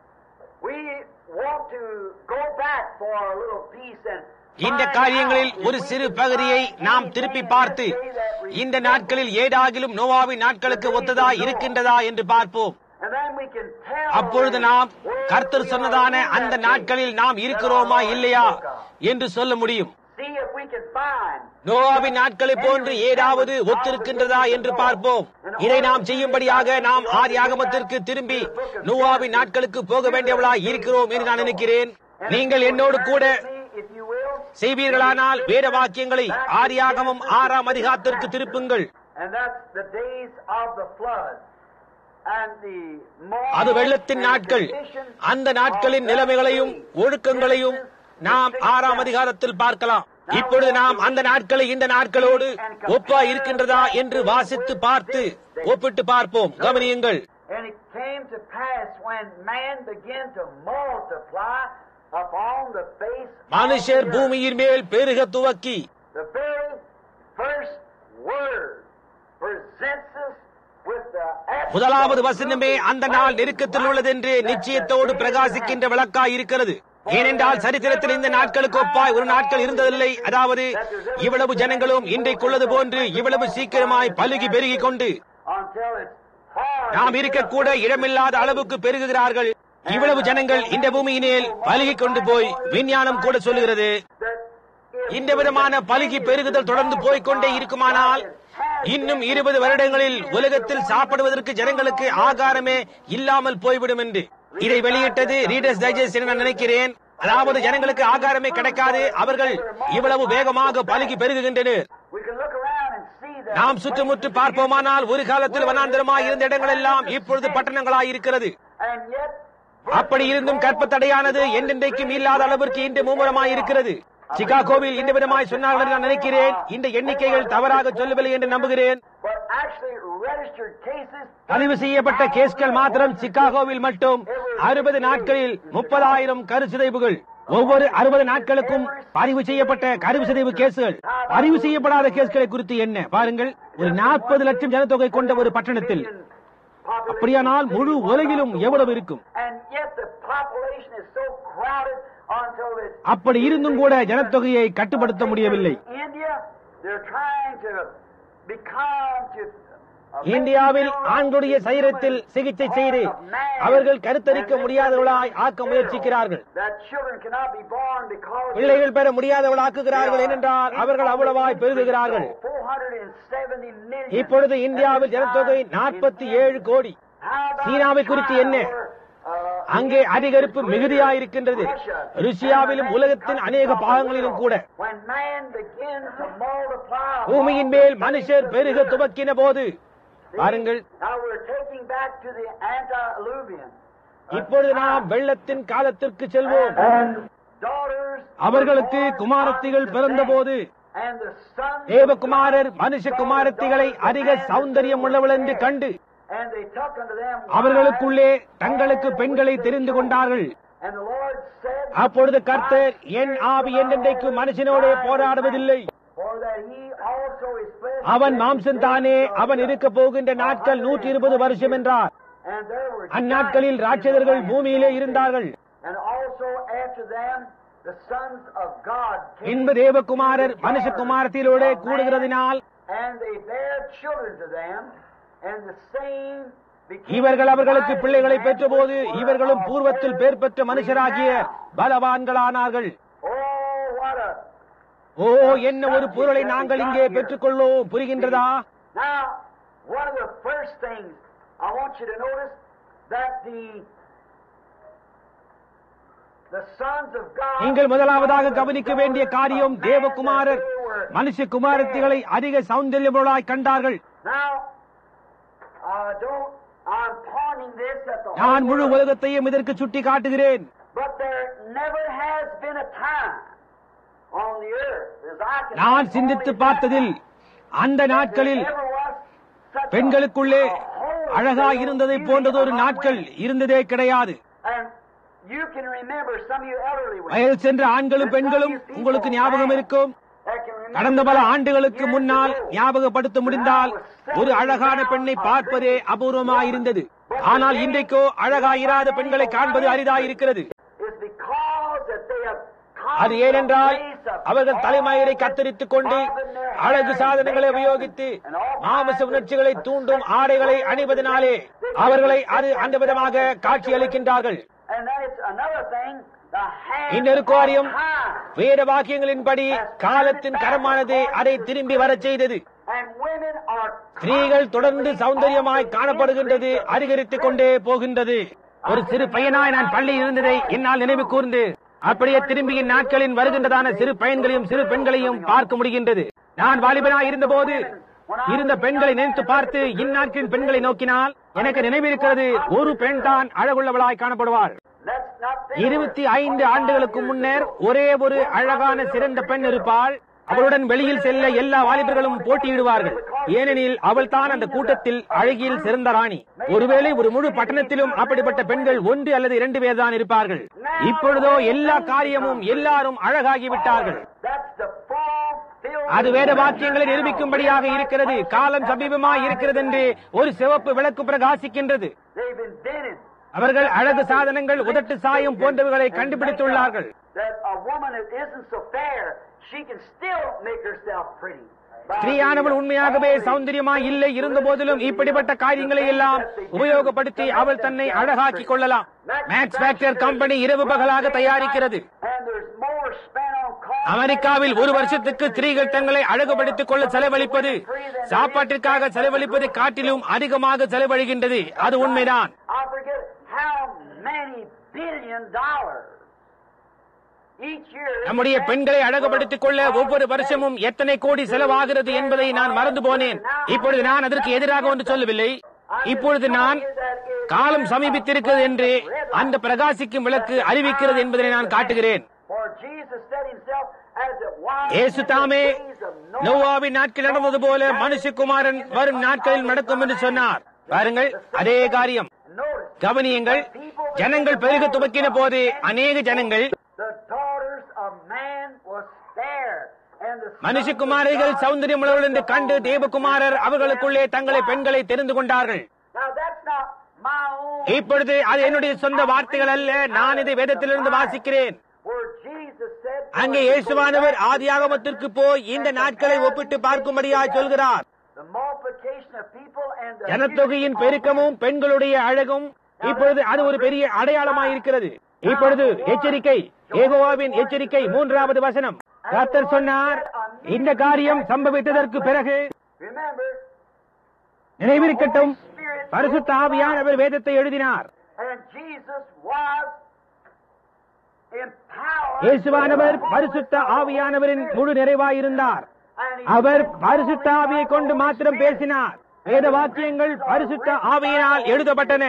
we want to go back for a little piece and இந்த find காரியங்களில் out ஒரு if we சிறு can பகுதியை find நாம் anything திருப்பி in பார்த்து this day that இந்த resembles நாட்களில் ஏதாகிலும் நோவாவின் நாட்களுக்கு ஒத்ததா இருக்கின்றதா என்று பார்ப்போம் And then we can tell அப்பொழுது நாம் where கர்த்தர் we சொன்னதான are in அந்த that day. நாட்களில் நாம் இருக்கிறோமா இல்லையா என்று சொல்ல முடியும் See if we can find நோவாவின் நாட்களை போன்று ஏதாவது ஒத்திருக்கின்றதா என்று பார்ப்போம் இதை நாம் செய்யும்படியாக நாம் ஆதியாகமத்திற்கு திரும்பி நோவாவின் நாட்களுக்கு போக வேண்டியவளாய் இருக்கிறோம் என்று நான் நினைக்கிறேன் நீங்கள் என்னோடு கூட if you will. செய்வீர்களானால் வேத வாக்கியங்களை ஆதியாகமம் ஆறாம் அதிகாரத்திற்கு திருப்புங்கள் And that's the days of the flood. And the அது வெள்ளத்தின் நாட்கள் அந்த நாட்களின் நிலைமைகளையும் ஒழுக்கங்களையும் நாம் ஆறாம் அதிகாரத்தில் பார்க்கலாம் இப்பொழுது நாம் அந்த நாட்களை இந்த நாட்களோடு ஒப்பா இருக்கின்றதா என்று வாசித்து பார்த்து ஒப்பிட்டு பார்ப்போம் கவனியுங்கள் And it came to pass when man began to multiply upon the face மனுஷர் of the earth. பூமியின் மேல் பெருக துவக்கி The very first word presents us with the முதலாவது வசனமே அந்த நாள் நெருக்கத்தில் உள்ளதென்று நிச்சயத்தோடு பிரகாசிக்கின்ற விளக்காய் இருக்கிறது ஏனென்றால் சரித்திரத்தில் இந்த நாட்களுக்கு ஒப்பாய் ஒரு நாட்கள் இருந்ததில்லை அதாவது இவ்வளவு ஜனங்களும் இன்றைக்குள்ளது போன்று இவ்வளவு சீக்கிரமாய் பலுகி பெருகிக் கொண்டு until it's far நாம் இருக்கக்கூட இடமில்லாத அளவுக்கு பெருகுகிறார்கள் இவ்வளவு ஜனங்கள் இந்த பூமியினேல் பலுகிக் கொண்டு போய் விஞ்ஞானம் கூட சொல்லுகிறது that if இந்த விதமான பலுகி பெருகுதல் தொடர்ந்து போய்க்கொண்டே இருக்குமானால் இன்னும் இருபது வருடங்களில் உலகத்தில் சாப்பிடுவதற்கு ஜனங்களுக்கு ஆகாரமே இல்லாமல் போய்விடும் என்று இதை வெளியிட்டது ரீடர்ஸ் டைஜஸ்ட் என நான் நினைக்கிறேன் அதாவது ஜனங்களுக்கு ஆகாரமே கிடைக்காது அவர்கள் இவ்வளவு வேகமாக பலுகி பெருகுகின்றனர் we can look around and see that நாம் சுற்றுமுற்று பார்ப்போமானால் ஒரு காலத்தில் வனாந்திரமாய் இருந்த இடங்கள் எல்லாம் இப்பொழுது பட்டணங்களாய் இருக்கிறது and yet அப்படி இருந்தும் கற்பத்தடையானது என்றென்றைக்கும் இல்லாத அளவிற்கு இன்று மும்முரமாய் இருக்கிறது சிகாகோவில் இந்த விதமாய் சொன்னார்கள் என்று நான் நினைக்கிறேன் இந்த எண்ணிக்கைகள் தவறாக சொல்லவில்லை என்று நம்புகிறேன் but actually registered cases பதிவு செய்யப்பட்ட கேஸ்கள் மாத்திரம் சிகாகோவில் மட்டும் அறுபது நாட்களில் முப்பதாயிரம் கருச்சிதைவுகள் ஒவ்வொரு அறுபது நாட்களுக்கும் பதிவு செய்யப்பட்ட கருச்சிதைவு கேஸ்கள் பதிவு செய்யப்படாத கேஸ்களை குறித்து என்ன பாருங்கள் ஒரு நாற்பது லட்சம் ஜனத்தொகை கொண்ட ஒரு பட்டணத்தில் population அப்படியானால் முழு உலகிலும் எவ்வளவு இருக்கும் and yet the population is so crowded until it's அப்படி இருந்தும் கூட ஜனத்தொகையை கட்டுப்படுத்த முடியவில்லை India they're trying to become to uh, make இந்தியாவில் children ஆண்களுடைய சரீரத்தில் சிகிச்சை செய்து அவர்கள் கருத்தரிக்க முடியாதவர்களாய் ஆக்க முயற்சிக்கிறார்கள் that children cannot be born because பிள்ளைகள் பெற முடியாதவளாக்குகிறார்கள் ஏனென்றால் அவர்கள் அவ்வளவாய் பெருகுகிறார்கள் 470 million. இப்பொழுது இந்தியாவில் ஜனத்தொகை நாற்பத்தி ஏழு கோடி How about சீனாவை குறித்து China, என்ன? where, uh, அங்கே அதிகரிப்பு மிகுதியாயிருக்கின்றது ருசியாவிலும் உலகத்தின் அநேக பாகங்களிலும் கூட When man begins to multiply பூமியின் மேல் மனுஷர் பெருக துவக்கின போது பாருங்கள் Now we're taking back to the antediluvian. இப்பொழுது நாம் வெள்ளத்தின் காலத்திற்கு செல்வோம் And daughters அவர்களுக்கு குமாரத்திகள் பிறந்தபோது and the sons தேவகுமாரர் மனுஷ குமாரத்திகளை அதிக சௌந்தரியம் உள்ளவள் என்று கண்டு and they took unto them அவர்களுக்குள்ளே தங்களுக்கு பெண்களை தெரிந்து கொண்டார்கள் and the Lord said அப்பொழுது கர்த்தர் என் ஆவி என்றென்றைக்கு மனுஷனோடே போராடுவதில்லை for that he also is flesh அவன் மாம்சம் தானே அவன் இருக்க போகின்ற நாட்கள் நூற்றி இருபது வருஷம் என்றார் and there were அந்நாட்களில் ராட்சதர்கள் பூமியிலே இருந்தார்கள் and also after them the sons of God came பின்பு தேவகுமாரர் மனுஷகுமாரத்திலோட கூடுகிறதினால் and they bare children to them and the same became இவர்கள் அவர்களுக்கு பிள்ளைகளை பெற்றபோது இவர்களும் பூர்வத்தில் பேர் பெற்ற மனுஷராகிய பலவான்களானார்கள் oh what a ஓ என்ன ஒரு பொருளை நாங்கள் இங்கே பெற்றுக்கொள்ளோம் புரிகின்றதா Now, one of the first things I want you to notice that the the sons of God நீங்கள் முதலாவதாக கவனிக்க வேண்டிய காரியம் தேவகுமாரர் மனுஷ குமாரத்திகளை அதிக சௌந்தரியமுள்ளாய் கண்டார்கள் Now, I don't. I'm pointing this at the நான் whole முழு world, உலகத்தையும் இதற்கு சுட்டி காட்டுகிறேன் but there never has been a time on the earth as I can நான் சிந்தித்து பார்த்ததில் அந்த நாட்களில் There never was such a- பெண்களுக்குள்ளே a whole அழகாய் இருந்ததை போன்றது ஒரு நாட்கள் இருந்ததே கிடையாது And you can remember some of you elderly ones. வயல் சென்ற ஆண்களும் பெண்களும் உங்களுக்கு ஞாபகம் இருக்கும் that can remember கடந்த பல ஆண்டுகளுக்கு முன்னால் ஞாபகப்படுத்த முடிந்தால் ஒரு அழகான பெண்ணை பார்ப்பதே அபூர்வமாயிருந்தது ஆனால் இன்றைக்கோ அழகாயிராத பெண்களை காண்பது அரிதாயிருக்கிறது is because that they have come அது ஏனென்றால் from a place of அவர்கள் தலைமயிரை கத்தரித்துக் கொண்டு அழகு சாதனங்களை உபயோகித்து மாமச உணர்ச்சிகளை தூண்டும் ஆடைகளை அணிவதனாலே அவர்களை அது அந்த விதமாக காட்சியளிக்கின்றார்கள் And then it's another thing, the hand இன்னொரு காரியம் of time. வேத வாக்கியங்களின்படி காலத்தின் கரமானது அதை திரும்பி வரச் செய்தது And women are ஸ்திரீகள் தொடர்ந்து சௌந்தரியமாய் காணப்படுகின்றது அதிகரித்துக் கொண்டே போகின்றது ஒரு சிறு பையனாய் நான் பள்ளியில் இருந்ததை என்னால் நினைவு கூர்ந்து அப்படியே திரும்பிய நாட்களின் வருகின்றதான சிறு பையன்களையும் சிறு பெண்களையும் பார்க்க முடிகின்றது நான் வாலிபனாய் இருந்தபோது இருந்த பெண்களை நினைத்து பார்த்து இந்நாட்களின் பெண்களை நோக்கினால் எனக்கு நினைவிருக்கிறது ஒரு பெண் தான் அழகுள்ளவளாய் காணப்படுவாள் let's not think இருபத்தி ஐந்து ஆண்டுகளுக்கு முன்னர் ஒரே ஒரு அழகான சிறந்த பெண் இருப்பாள் அவளுடன் வெளியில் செல்ல எல்லா வாலிபர்களும் போட்டியிடுவார்கள் ஏனெனில் அவள் தான் அந்த கூட்டத்தில் அழகியில் சிறந்த ராணி ஒருவேளை ஒரு முழு பட்டணத்திலும் அப்படிப்பட்ட பெண்கள் ஒன்று அல்லது இரண்டு பேர் தான் இருப்பார்கள் இப்பொழுதோ எல்லா காரியமும் எல்லாரும் அழகாகிவிட்டார்கள் that's the fulfillment அது வேத வாக்கியங்களை நிரூபிக்கும்படியாக இருக்கிறது காலம் சமீபமாய் இருக்கிறது என்று ஒரு சிவப்பு விளக்கு பிரகாசிக்கின்றது they've invented அவர்கள் அழகு சாதனங்கள் உதட்டு சாயம் போன்றவைகளை கண்டுபிடித்துள்ளார்கள் that a woman that isn't so fair, she can still make herself pretty. by ஸ்திரீயானவள் the- உண்மையாகவே சௌந்தரியமாய் இல்லை இருந்த போதிலும் இப்படிப்பட்ட காரியங்களை எல்லாம் உபயோகப்படுத்தி அவள் தன்னை அழகாக்கிக் கொள்ளலாம் மேக்ஸ் ஃபேக்டர் கம்பெனி இரவு பகலாக தயாரிக்கிறது And there's more spent on cars. அமெரிக்காவில் ஒரு வருஷத்துக்கு ஸ்திரீகள் தங்களை அழகுபடுத்திக் கொள்ள செலவழிப்பது சாப்பாட்டிற்காக செலவழிப்பதை காட்டிலும் அதிகமாக செலவழிகின்றது அது உண்மைதான் I forget how many billion dollars each year. நம்முடைய பெண்களை அழகுபடுத்திக் கொள்ள ஒவ்வொரு வருஷமும் எத்தனை கோடி செலவாகிறது என்பதை நான் மறந்து போனேன் இப்பொழுது நான் அதற்கு எதிராக ஒன்று சொல்லவில்லை இப்பொழுது நான் காலம் சமீபித்திருக்கிறது என்று அந்த பிரகாசிக்கும் விளக்கு அறிவிக்கிறது என்பதை நான் காட்டுகிறேன் For Jesus said himself, as it was இயேசு in the தாமே days of Noah, நோவாவின் நாட்கள் நடந்தது போல மனுஷகுமாரன் வரும் நாட்களில் நடக்கும் என்று சொன்னார் பாருங்கள் அதே காரியம் notice கவனியுங்கள் ஜனங்கள் பெருக துவக்கின போது அநேக ஜனங்கள் the daughters of man was fair, and the sons மனுஷகுமாரிகள் of God சௌந்தரியம் உள்ளவர்கள் என்று கண்டு தேவகுமாரர் அவர்களுக்குள்ளே தங்களை பெண்களை தெரிந்து கொண்டார்கள் Now that's not my own இப்பொழுது அது என்னுடைய சொந்த வார்த்தைகள் அல்ல நான் இதை வேதத்திலிருந்து வாசிக்கிறேன் where Jesus said அங்கே இயேசுவானவர் ஆதியாகமத்திற்கு போய் இந்த நாட்களை ஒப்பிட்டு பார்க்கும்படியாய் சொல்கிறார் the multiplication of people and the ஜனத்தொகையின் பெருக்கமும் பெண்களுடைய அழகும் இப்பொழுது அது ஒரு பெரிய அடையாளமாய் இருக்கிறது இப்பொழுது எச்சரிக்கை ஏகோவாவின் எச்சரிக்கை மூன்றாவது வசனம் கர்த்தர் சொன்னார் இந்த காரியம் சம்பவித்ததற்கு பிறகு Remember, நினைவிருக்கட்டும் பரிசுத்த ஆவியானவர் வேதத்தை எழுதினார் and Jesus was empowered. இயேசுவானவர் பரிசுத்த ஆவியானவரின் முழு நிறைவாயிருந்தார் and he அவர் பரிசுத்த ஆவியை கொண்டு மாத்திரம் பேசினார் வேத வாக்கியங்கள் பரிசுத்த ஆவியினால் எழுதப்பட்டன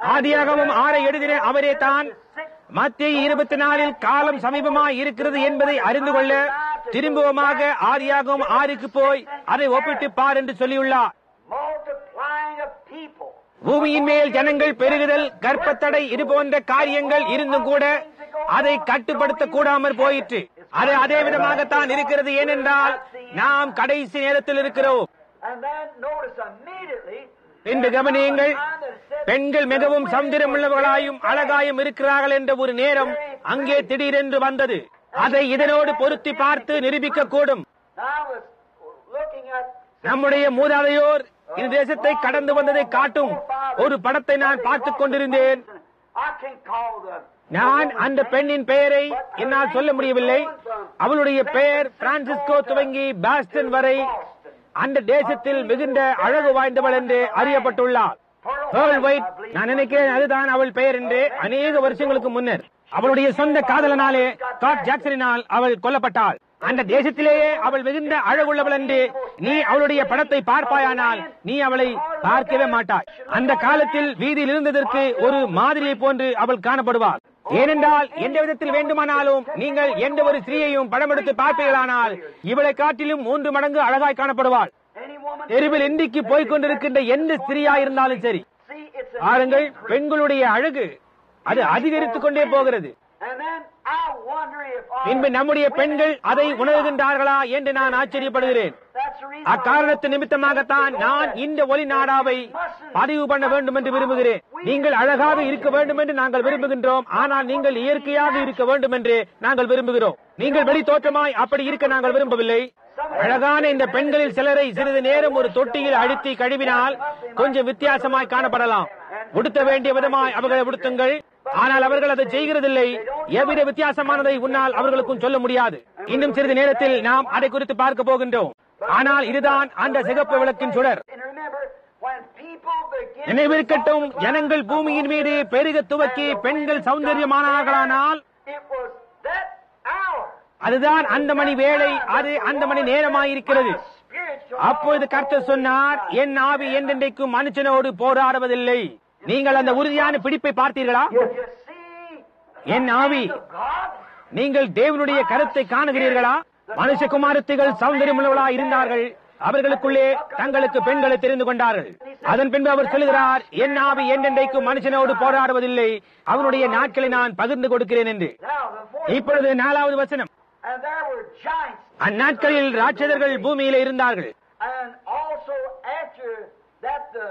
ஆதியாகவும் ஆறை எழுதின அவரே தான் மத்திய இருபத்தி நாலில் காலம் சமீபமாய் இருக்கிறது என்பதை அறிந்து கொள்ள திரும்பவுமாக ஆதியாகவும் ஆறுக்கு போய் அதை ஒப்பிட்டு பார் என்று சொல்லியுள்ளார் multiplying of people. பூமியின் மேல் ஜனங்கள் பெருகுதல் கர்ப்பத்தடை இது போன்ற காரியங்கள் இருந்தும் கூட அதை கட்டுப்படுத்த கூடாமற் போயிற்று அது அதே விதமாகத்தான் இருக்கிறது ஏனென்றால் நாம் கடைசி நேரத்தில் இருக்கிறோம் And then notice immediately. பின்பு கவனியுங்கள் பெண்கள் மிகவும் சந்திரம் உள்ளவர்களாயும் அழகாயும் இருக்கிறார்கள் என்ற ஒரு நேரம் அங்கே திடீரென்று வந்தது அதை இதனோடு பொருத்தி பார்த்து நிரூபிக்க கூடும் I was looking at நம்முடைய மூதாதையோர் இந்த தேசத்தை கடந்து வந்ததை காட்டும் ஒரு படத்தை நான் பார்த்துக் கொண்டிருந்தேன் I can call the நான் அந்த பெண்ணின் பெயரை என்னால் சொல்ல முடியவில்லை அவளுடைய பெயர் பிரான்சிஸ்கோ துவங்கி பாஸ்டன் வரை அந்த தேசத்தில் மிகுந்த அழகு வாய்ந்தவள் என்று அறியப்பட்டுள்ளார் Pearl White, நான் நினைக்கிறேன் அதுதான் அவள் பெயர் என்று அநேக வருஷங்களுக்கு முன்னர் அவளுடைய சொந்த காதலனாலே ஸ்காட் ஜாக்சனினால் அவள் கொல்லப்பட்டாள் அந்த தேசத்திலேயே அவள் மிகுந்த அழகுள்ளவள் என்று நீ அவளுடைய படத்தை பார்ப்பாயானால் நீ அவளை பார்க்கவே மாட்டாய் அந்த காலத்தில் வீதியில் இருந்ததற்கு ஒரு மாதிரியை போன்று அவள் காணப்படுவாள் ஏனென்றால் எந்த விதத்தில் வேண்டுமானாலும் நீங்கள் எந்த ஒரு ஸ்திரீயையும் படமெடுத்து பார்ப்பீர்களானால் இவளை காட்டிலும் மூன்று மடங்கு அழகாய் காணப்படுவாள் any woman. தெருவில் இன்றைக்கு போய்க் கொண்டிருக்கின்ற எந்த ஸ்திரீயா இருந்தாலும் சரி See, it's a பாருங்கள் பெண்களுடைய அழகு அது அதிகரித்துக் கொண்டே போகிறது And then I wonder if our பின்பு நம்முடைய பெண்கள் அதை உணர்கின்றார்களா என்று நான் ஆச்சரியப்படுகிறேன் that's the reason அக்காரணத்து நிமித்தமாகத்தான் நான் இந்த ஒலி நாடாவை பதிவு பண்ண வேண்டும் என்று விரும்புகிறேன் நீங்கள் அழகாக இருக்க வேண்டும் என்று நாங்கள் விரும்புகின்றோம் ஆனால் நீங்கள் இயற்கையாக இருக்க வேண்டும் என்று நாங்கள் விரும்புகிறோம் நீங்கள் வெளி தோற்றமாய் அப்படி இருக்க நாங்கள் விரும்பவில்லை அழகான இந்த பெண்களில் சிலரை சிறிது நேரம் ஒரு தொட்டியில் அழுத்தி கழுவினால் கொஞ்சம் வித்தியாசமாய் காணப்படலாம் உடுத்த வேண்டிய விதமாய் அவர்களை உடுத்துங்கள் ஆனால் அவர்கள் அதை செய்கிறதில்லை எவ்வித வித்தியாசமானதை உன்னால் அவர்களுக்கும் சொல்ல முடியாது இன்னும் சிறிது நேரத்தில் நாம் அதை குறித்து பார்க்க போகின்றோம் ஆனால் இதுதான் அந்த சிகப்பு விளக்கின் சுடர் And remember, when people begin நினைவிருக்கட்டும் ஜனங்கள் பூமியின் மீது பெருக துவக்கி பெண்கள் சௌந்தரியமானார்களானால் it was that hour அதுதான் அந்த மணி வேளை அது அந்த மணி நேரமாயிருக்கிறது spiritual அப்பொழுது கர்த்தர் சொன்னார் என் ஆவி என்றென்றைக்கும் மனுஷனோடு போராடுவதில்லை நீங்கள் அந்த உறுதியான பிடிப்பை பார்த்தீர்களா you see என் ஆவி God நீங்கள் தேவனுடைய கருத்தை காணுகிறீர்களா மனுஷகுமாரத்திகள் சௌந்தரியமுள்ளவளா இருந்தார்கள் அவர்களுக்குள்ளே தங்களுக்கு பெண்களை தெரிந்து கொண்டார்கள் அதன் பின்பு அவர் சொல்லுகிறார் என் ஆவி என்றென்றைக்கும் மனுஷனோடு போராடுவதில்லை அவனுடைய நாட்களை நான் பகிர்ந்து கொடுக்கிறேன் என்று now the fourth இப்பொழுது நாலாவது வசனம் and there were giants அந்நாட்களில் ராட்சதர்கள் பூமியில இருந்தார்கள் and also after that the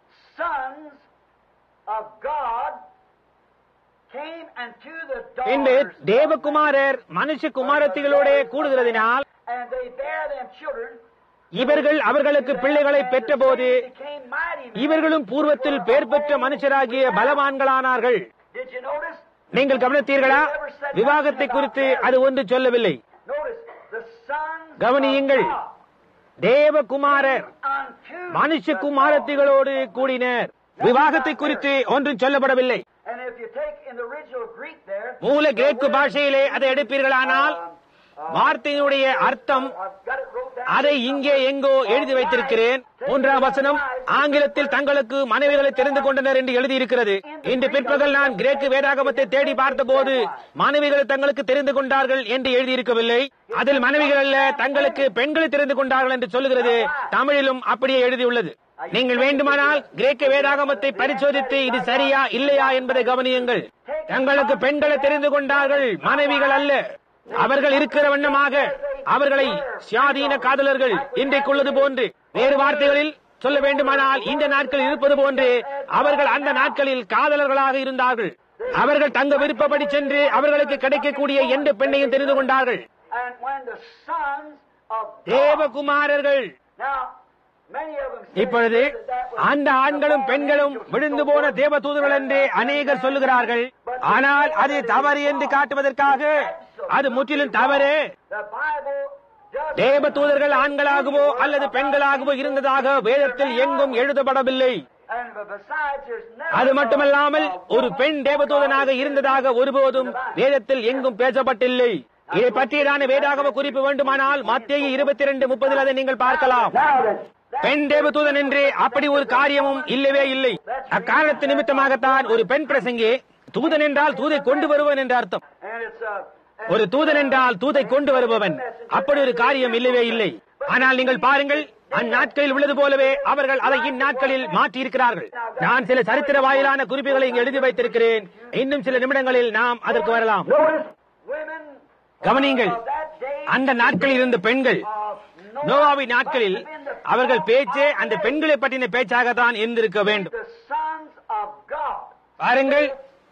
sons of God came unto the பின்பு daughters of தேவகுமாரர் மனுஷ குமாரத்திகளோட கூடுகிறதினால் and they bare them children இவர்கள் அவர்களுக்கு பிள்ளைகளை பெற்றபோது became mighty men. இவர்களும் பூர்வத்தில் பெயர் பெற்ற மனுஷராகிய பலவான்களானார்கள் Did you notice? நீங்கள் கவனித்தீர்களா விவாகத்தை குறித்து அது ஒன்று சொல்லவில்லை Notice the sons கவனியுங்கள். of God தேவகுமாரர் unto மனுஷ the குமாரத்திகளோடு கூடினர் விவாகத்தை குறித்து ஒன்றும் சொல்லப்படவில்லை And if you take in the original Greek there, மூல கிரேக்கு பாஷையிலே அதை எடுப்பீர்களானால் வார்த்தையினுடைய அர்த்தம் I've got it wrote down. அதை இங்கே எங்கோ எழுதி வைத்திருக்கிறேன் மூன்றாம் வசனம் ஆங்கிலத்தில் தங்களுக்கு மனைவிகளை தெரிந்து கொண்டனர் என்று எழுதியிருக்கிறது இன்று பிற்பகல் நான் கிரேக்கு வேதாகமத்தை தேடி பார்த்தபோது மனைவிகளை தங்களுக்கு தெரிந்து கொண்டார்கள் என்று எழுதியிருக்கவில்லை அதில் மனைவிகள் அல்ல தங்களுக்கு பெண்களை தெரிந்து கொண்டார்கள் என்று சொல்லுகிறது தமிழிலும் அப்படியே எழுதியுள்ளது நீங்கள் வேண்டுமானால் கிரேக்க வேதாகமத்தை பரிசோதித்து இது சரியா இல்லையா என்பதை கவனியுங்கள் தங்களுக்கு பெண்களை தெரிந்து கொண்டார்கள் மனைவிகள் அல்ல அவர்கள் இருக்கிற வண்ணமாக அவர்களை சுயாதீன காதலர்கள் இன்றைக்குள்ளது போன்று வேறு வார்த்தைகளில் சொல்ல வேண்டுமானால் இந்த நாட்களில் இருப்பது போன்று அவர்கள் அந்த நாட்களில் காதலர்களாக இருந்தார்கள் அவர்கள் தங்க விருப்பப்படி சென்று அவர்களுக்கு கிடைக்கக்கூடிய எந்த பெண்ணையும் தெரிந்து கொண்டார்கள் And when the sons of God, தேவகுமாரர்கள் now many of them said இப்பொழுது that that was அந்த ஆண்களும் பெண்களும் விழுந்து போன தேவதூதர்கள் என்று அநேகர் சொல்லுகிறார்கள் ஆனால் அது தவறு என்று காட்டுவதற்காக அது முற்றிலும் தவறு the Bible does தேவ தூதர்கள் ஆண்களாகவோ அல்லது பெண்களாகவோ இருந்ததாக வேதத்தில் எங்கும் எழுதப்படவில்லை and besides there's never அது மட்டுமல்லாமல் ஒரு பெண் தேவதூதனாக இருந்ததாக ஒருபோதும் வேதத்தில் எங்கும் பேசப்பட்டில்லை இதை பற்றியதான வேதாகம குறிப்பு வேண்டுமானால் மத்திய இருபத்தி ரெண்டு முப்பதில் அதை நீங்கள் பார்க்கலாம் Now that, பெண் தேவதூதன் என்று அப்படி ஒரு காரியமும் இல்லவே இல்லை அக்காரணத்து நிமித்தமாகத்தான் ஒரு பெண் பிரசங்கி தூதன் என்றால் தூதை கொண்டு வருவன் என்ற அர்த்தம் And it's uh, ஒரு தூதன் என்றால் தூதை கொண்டு வருபவன் அப்படி ஒரு காரியம் இல்லவே இல்லை ஆனால் நீங்கள் பாருங்கள் அந்நாட்களில் உள்ளது போலவே அவர்கள் அதை இந்நாட்களில் மாற்றி இருக்கிறார்கள் நான் சில சரித்திர வாயிலான குறிப்புகளை இங்கு எழுதி வைத்திருக்கிறேன் இன்னும் சில நிமிடங்களில் நாம் அதற்கு வரலாம் women கவனியுங்கள் of that day அந்த நாட்களில் இருந்த பெண்கள் of Noah நோவாவின் நாட்களில் அவர்கள் பேச்சே அந்த பெண்களை பற்றின பேச்சாகத்தான் இருந்திருக்க வேண்டும் the sons of God. பாருங்கள்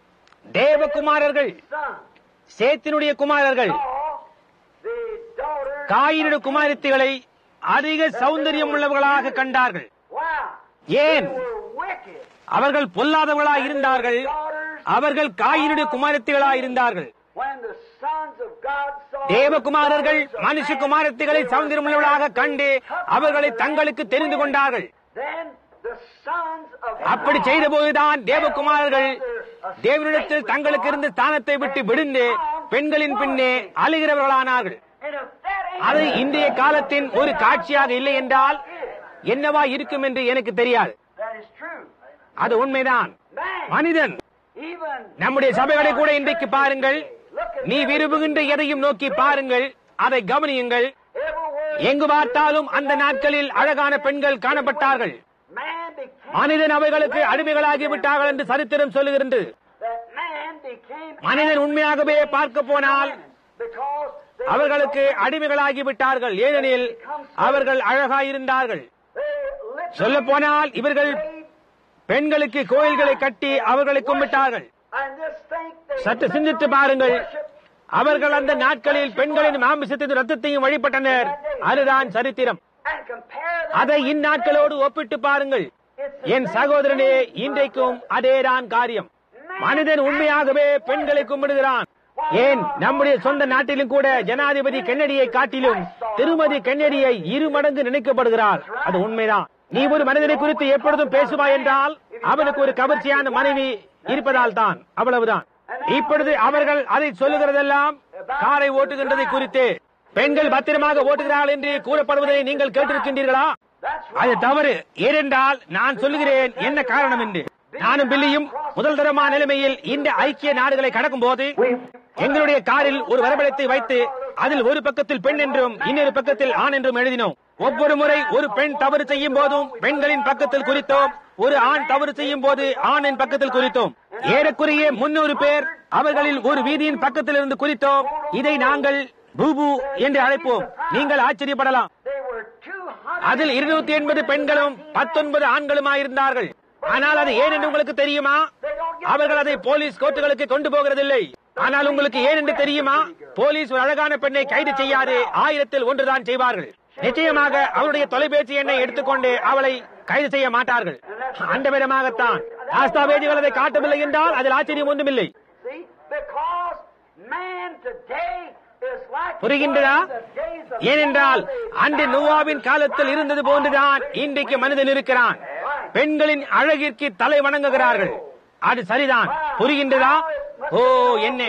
தேவகுமாரர்கள் Sons சேத்தினுடைய குமாரர்கள் saw the daughters. காயினுடைய குமாரத்திகளை அதிக சௌந்தரியம் உள்ளவர்களாக கண்டார்கள் Wow. ஏன் They were wicked. அவர்கள் பொல்லாதவர்களாய் இருந்தார்கள் அவர்கள் காயினுடைய குமாரத்திகளாய் இருந்தார்கள் When the sons of God saw தேவகுமாரர்கள் the daughters of மனுஷ man, குமாரத்திகளை they were சௌந்தரியமுள்ளவர்களாக கண்டு took அவர்களை unto தங்களுக்கு them தெரிந்து கொண்டார்கள் Then the sons of அப்படி God செய்தபோதுதான் தேவகுமாரர்கள் தேவனிடத்தில் தங்களுக்கு இருந்த ஸ்தானத்தை விட்டு விடுந்து பெண்களின் பின்னே அழுகிறவர்களானார்கள் And if that ain't அது இன்றைய காலத்தின் ஒரு காட்சியாக இல்லை என்றால் என்னவா இருக்கும் என்று எனக்கு தெரியாது that is true. அது உண்மைதான் Man, மனிதன் even நம்முடைய சபைகளை கூட இன்றைக்கு பாருங்கள் நீ விரும்புகின்ற எதையும் நோக்கி பாருங்கள் அதை கவனியுங்கள் everywhere எங்கு பார்த்தாலும் அந்த நாட்களில் அழகான பெண்கள் காணப்பட்டார்கள் man became மனிதன் அவைகளுக்கு அடிமைகளாகி விட்டார்கள் என்று சரித்திரம் சொல்லுகிறது that man became மனிதன் உண்மையாகவே பார்க்க போனால் because they அவர்களுக்கு அடிமைகளாகி விட்டார்கள் ஏனெனில் அவர்கள் அழகாயிருந்தார்கள் they literally சொல்ல போனால் இவர்கள் பெண்களுக்கு கோயில்களை கட்டி அவர்களை கும்பிட்டார்கள் and this thing they சற்று சிந்தித்து பாருங்கள் worship அவர்கள் அந்த நாட்களில் பெண்களின் மாமிசத்தின் ரத்தத்தையும் வழிபட்டனர் அதுதான் சரித்திரம் and compare that அதை இந்நாட்களோடு ஒப்பிட்டு பாருங்கள் it's என் சகோதரனே இன்றைக்கும் அதேதான் காரியம் மனிதன் உண்மையாகவே பெண்களை கும்பிடுகிறான் ஏன் நம்முடைய சொந்த நாட்டிலும் கூட ஜனாதிபதி கென்னடியை காட்டிலும் திருமதி கென்னடியை இரு மடங்கு நினைக்கப்படுகிறாள் அது உண்மைதான் நீ ஒரு மனிதனை குறித்து எப்பொழுதும் பேசுவாய் என்றால் அவனுக்கு ஒரு கவர்ச்சியான மனைவி இருப்பதால் தான் அவ்வளவுதான் இப்பொழுது அவர்கள் அதை சொல்லுகிறதெல்லாம் காரை ஓட்டுகின்றதை குறித்து பெண்கள் பத்திரமாக ஓட்டுகிறார்கள் என்று கூறப்படுவதை நீங்கள் கேட்டிருக்கின்றீர்களா that's அது தவறு ஏனென்றால் நான் சொல்லுகிறேன் என்ன காரணம் என்று நானும் பில்லியும் முதல் தரமான நிலைமையில் இந்த ஐக்கிய நாடுகளை கடக்கும் போது எங்களுடைய காரில் ஒரு வரைபடத்தை வைத்து அதில் ஒரு பக்கத்தில் பெண் என்றும் இன்னொரு பக்கத்தில் ஆண் என்றும் எழுதினோம் ஒவ்வொரு முறை ஒரு பெண் தவறு செய்யும் போதும் பெண்களின் பக்கத்தில் குறித்தோம் ஒரு ஆண் தவறு செய்யும் போது ஆணின் பக்கத்தில் குறித்தோம் ஏறக்குறைய முன்னூறு பேர் அவர்களில் ஒரு வீதியின் பக்கத்தில் இருந்து குறித்தோம் இதை நாங்கள் பூபு என்று அழைப்போம் நீங்கள் ஆச்சரியப்படலாம் they were 200 அதில் இருநூத்தி எண்பது பெண்களும் பத்தொன்பது ஆண்களுமாயிருந்தார்கள் ஆனால் அது ஏன் என்று உங்களுக்கு தெரியுமா அவர்கள் அதை போலீஸ் கோர்ட்டுகளுக்கு கொண்டு போகிறதில்லை ஆனால் உங்களுக்கு ஏன் என்று தெரியுமா போலீஸ் ஒரு அழகான பெண்ணை கைது செய்யாது ஆயிரத்தில் ஒன்றுதான் செய்வார்கள் நிச்சயமாக அவருடைய தொலைபேசி எண்ணை எடுத்துக்கொண்டு அவளை கைது செய்ய மாட்டார்கள் அந்த விதமாகத்தான் ஆஸ்தாவேதிகள் அதை காட்டவில்லை என்றால் அதில் ஆச்சரியம் ஒன்றுமில்லை see because man today is like புரிகின்றதா the days of ஏனென்றால் Noah. அன்று நோவாவின் காலத்தில் இருந்தது போன்றுதான் இன்றைக்கு மனிதன் இருக்கிறான் பெண்களின் அழகிற்கு தலை வணங்குகிறார்கள் அது சரிதான் புரிகின்றதா ஓ என்ன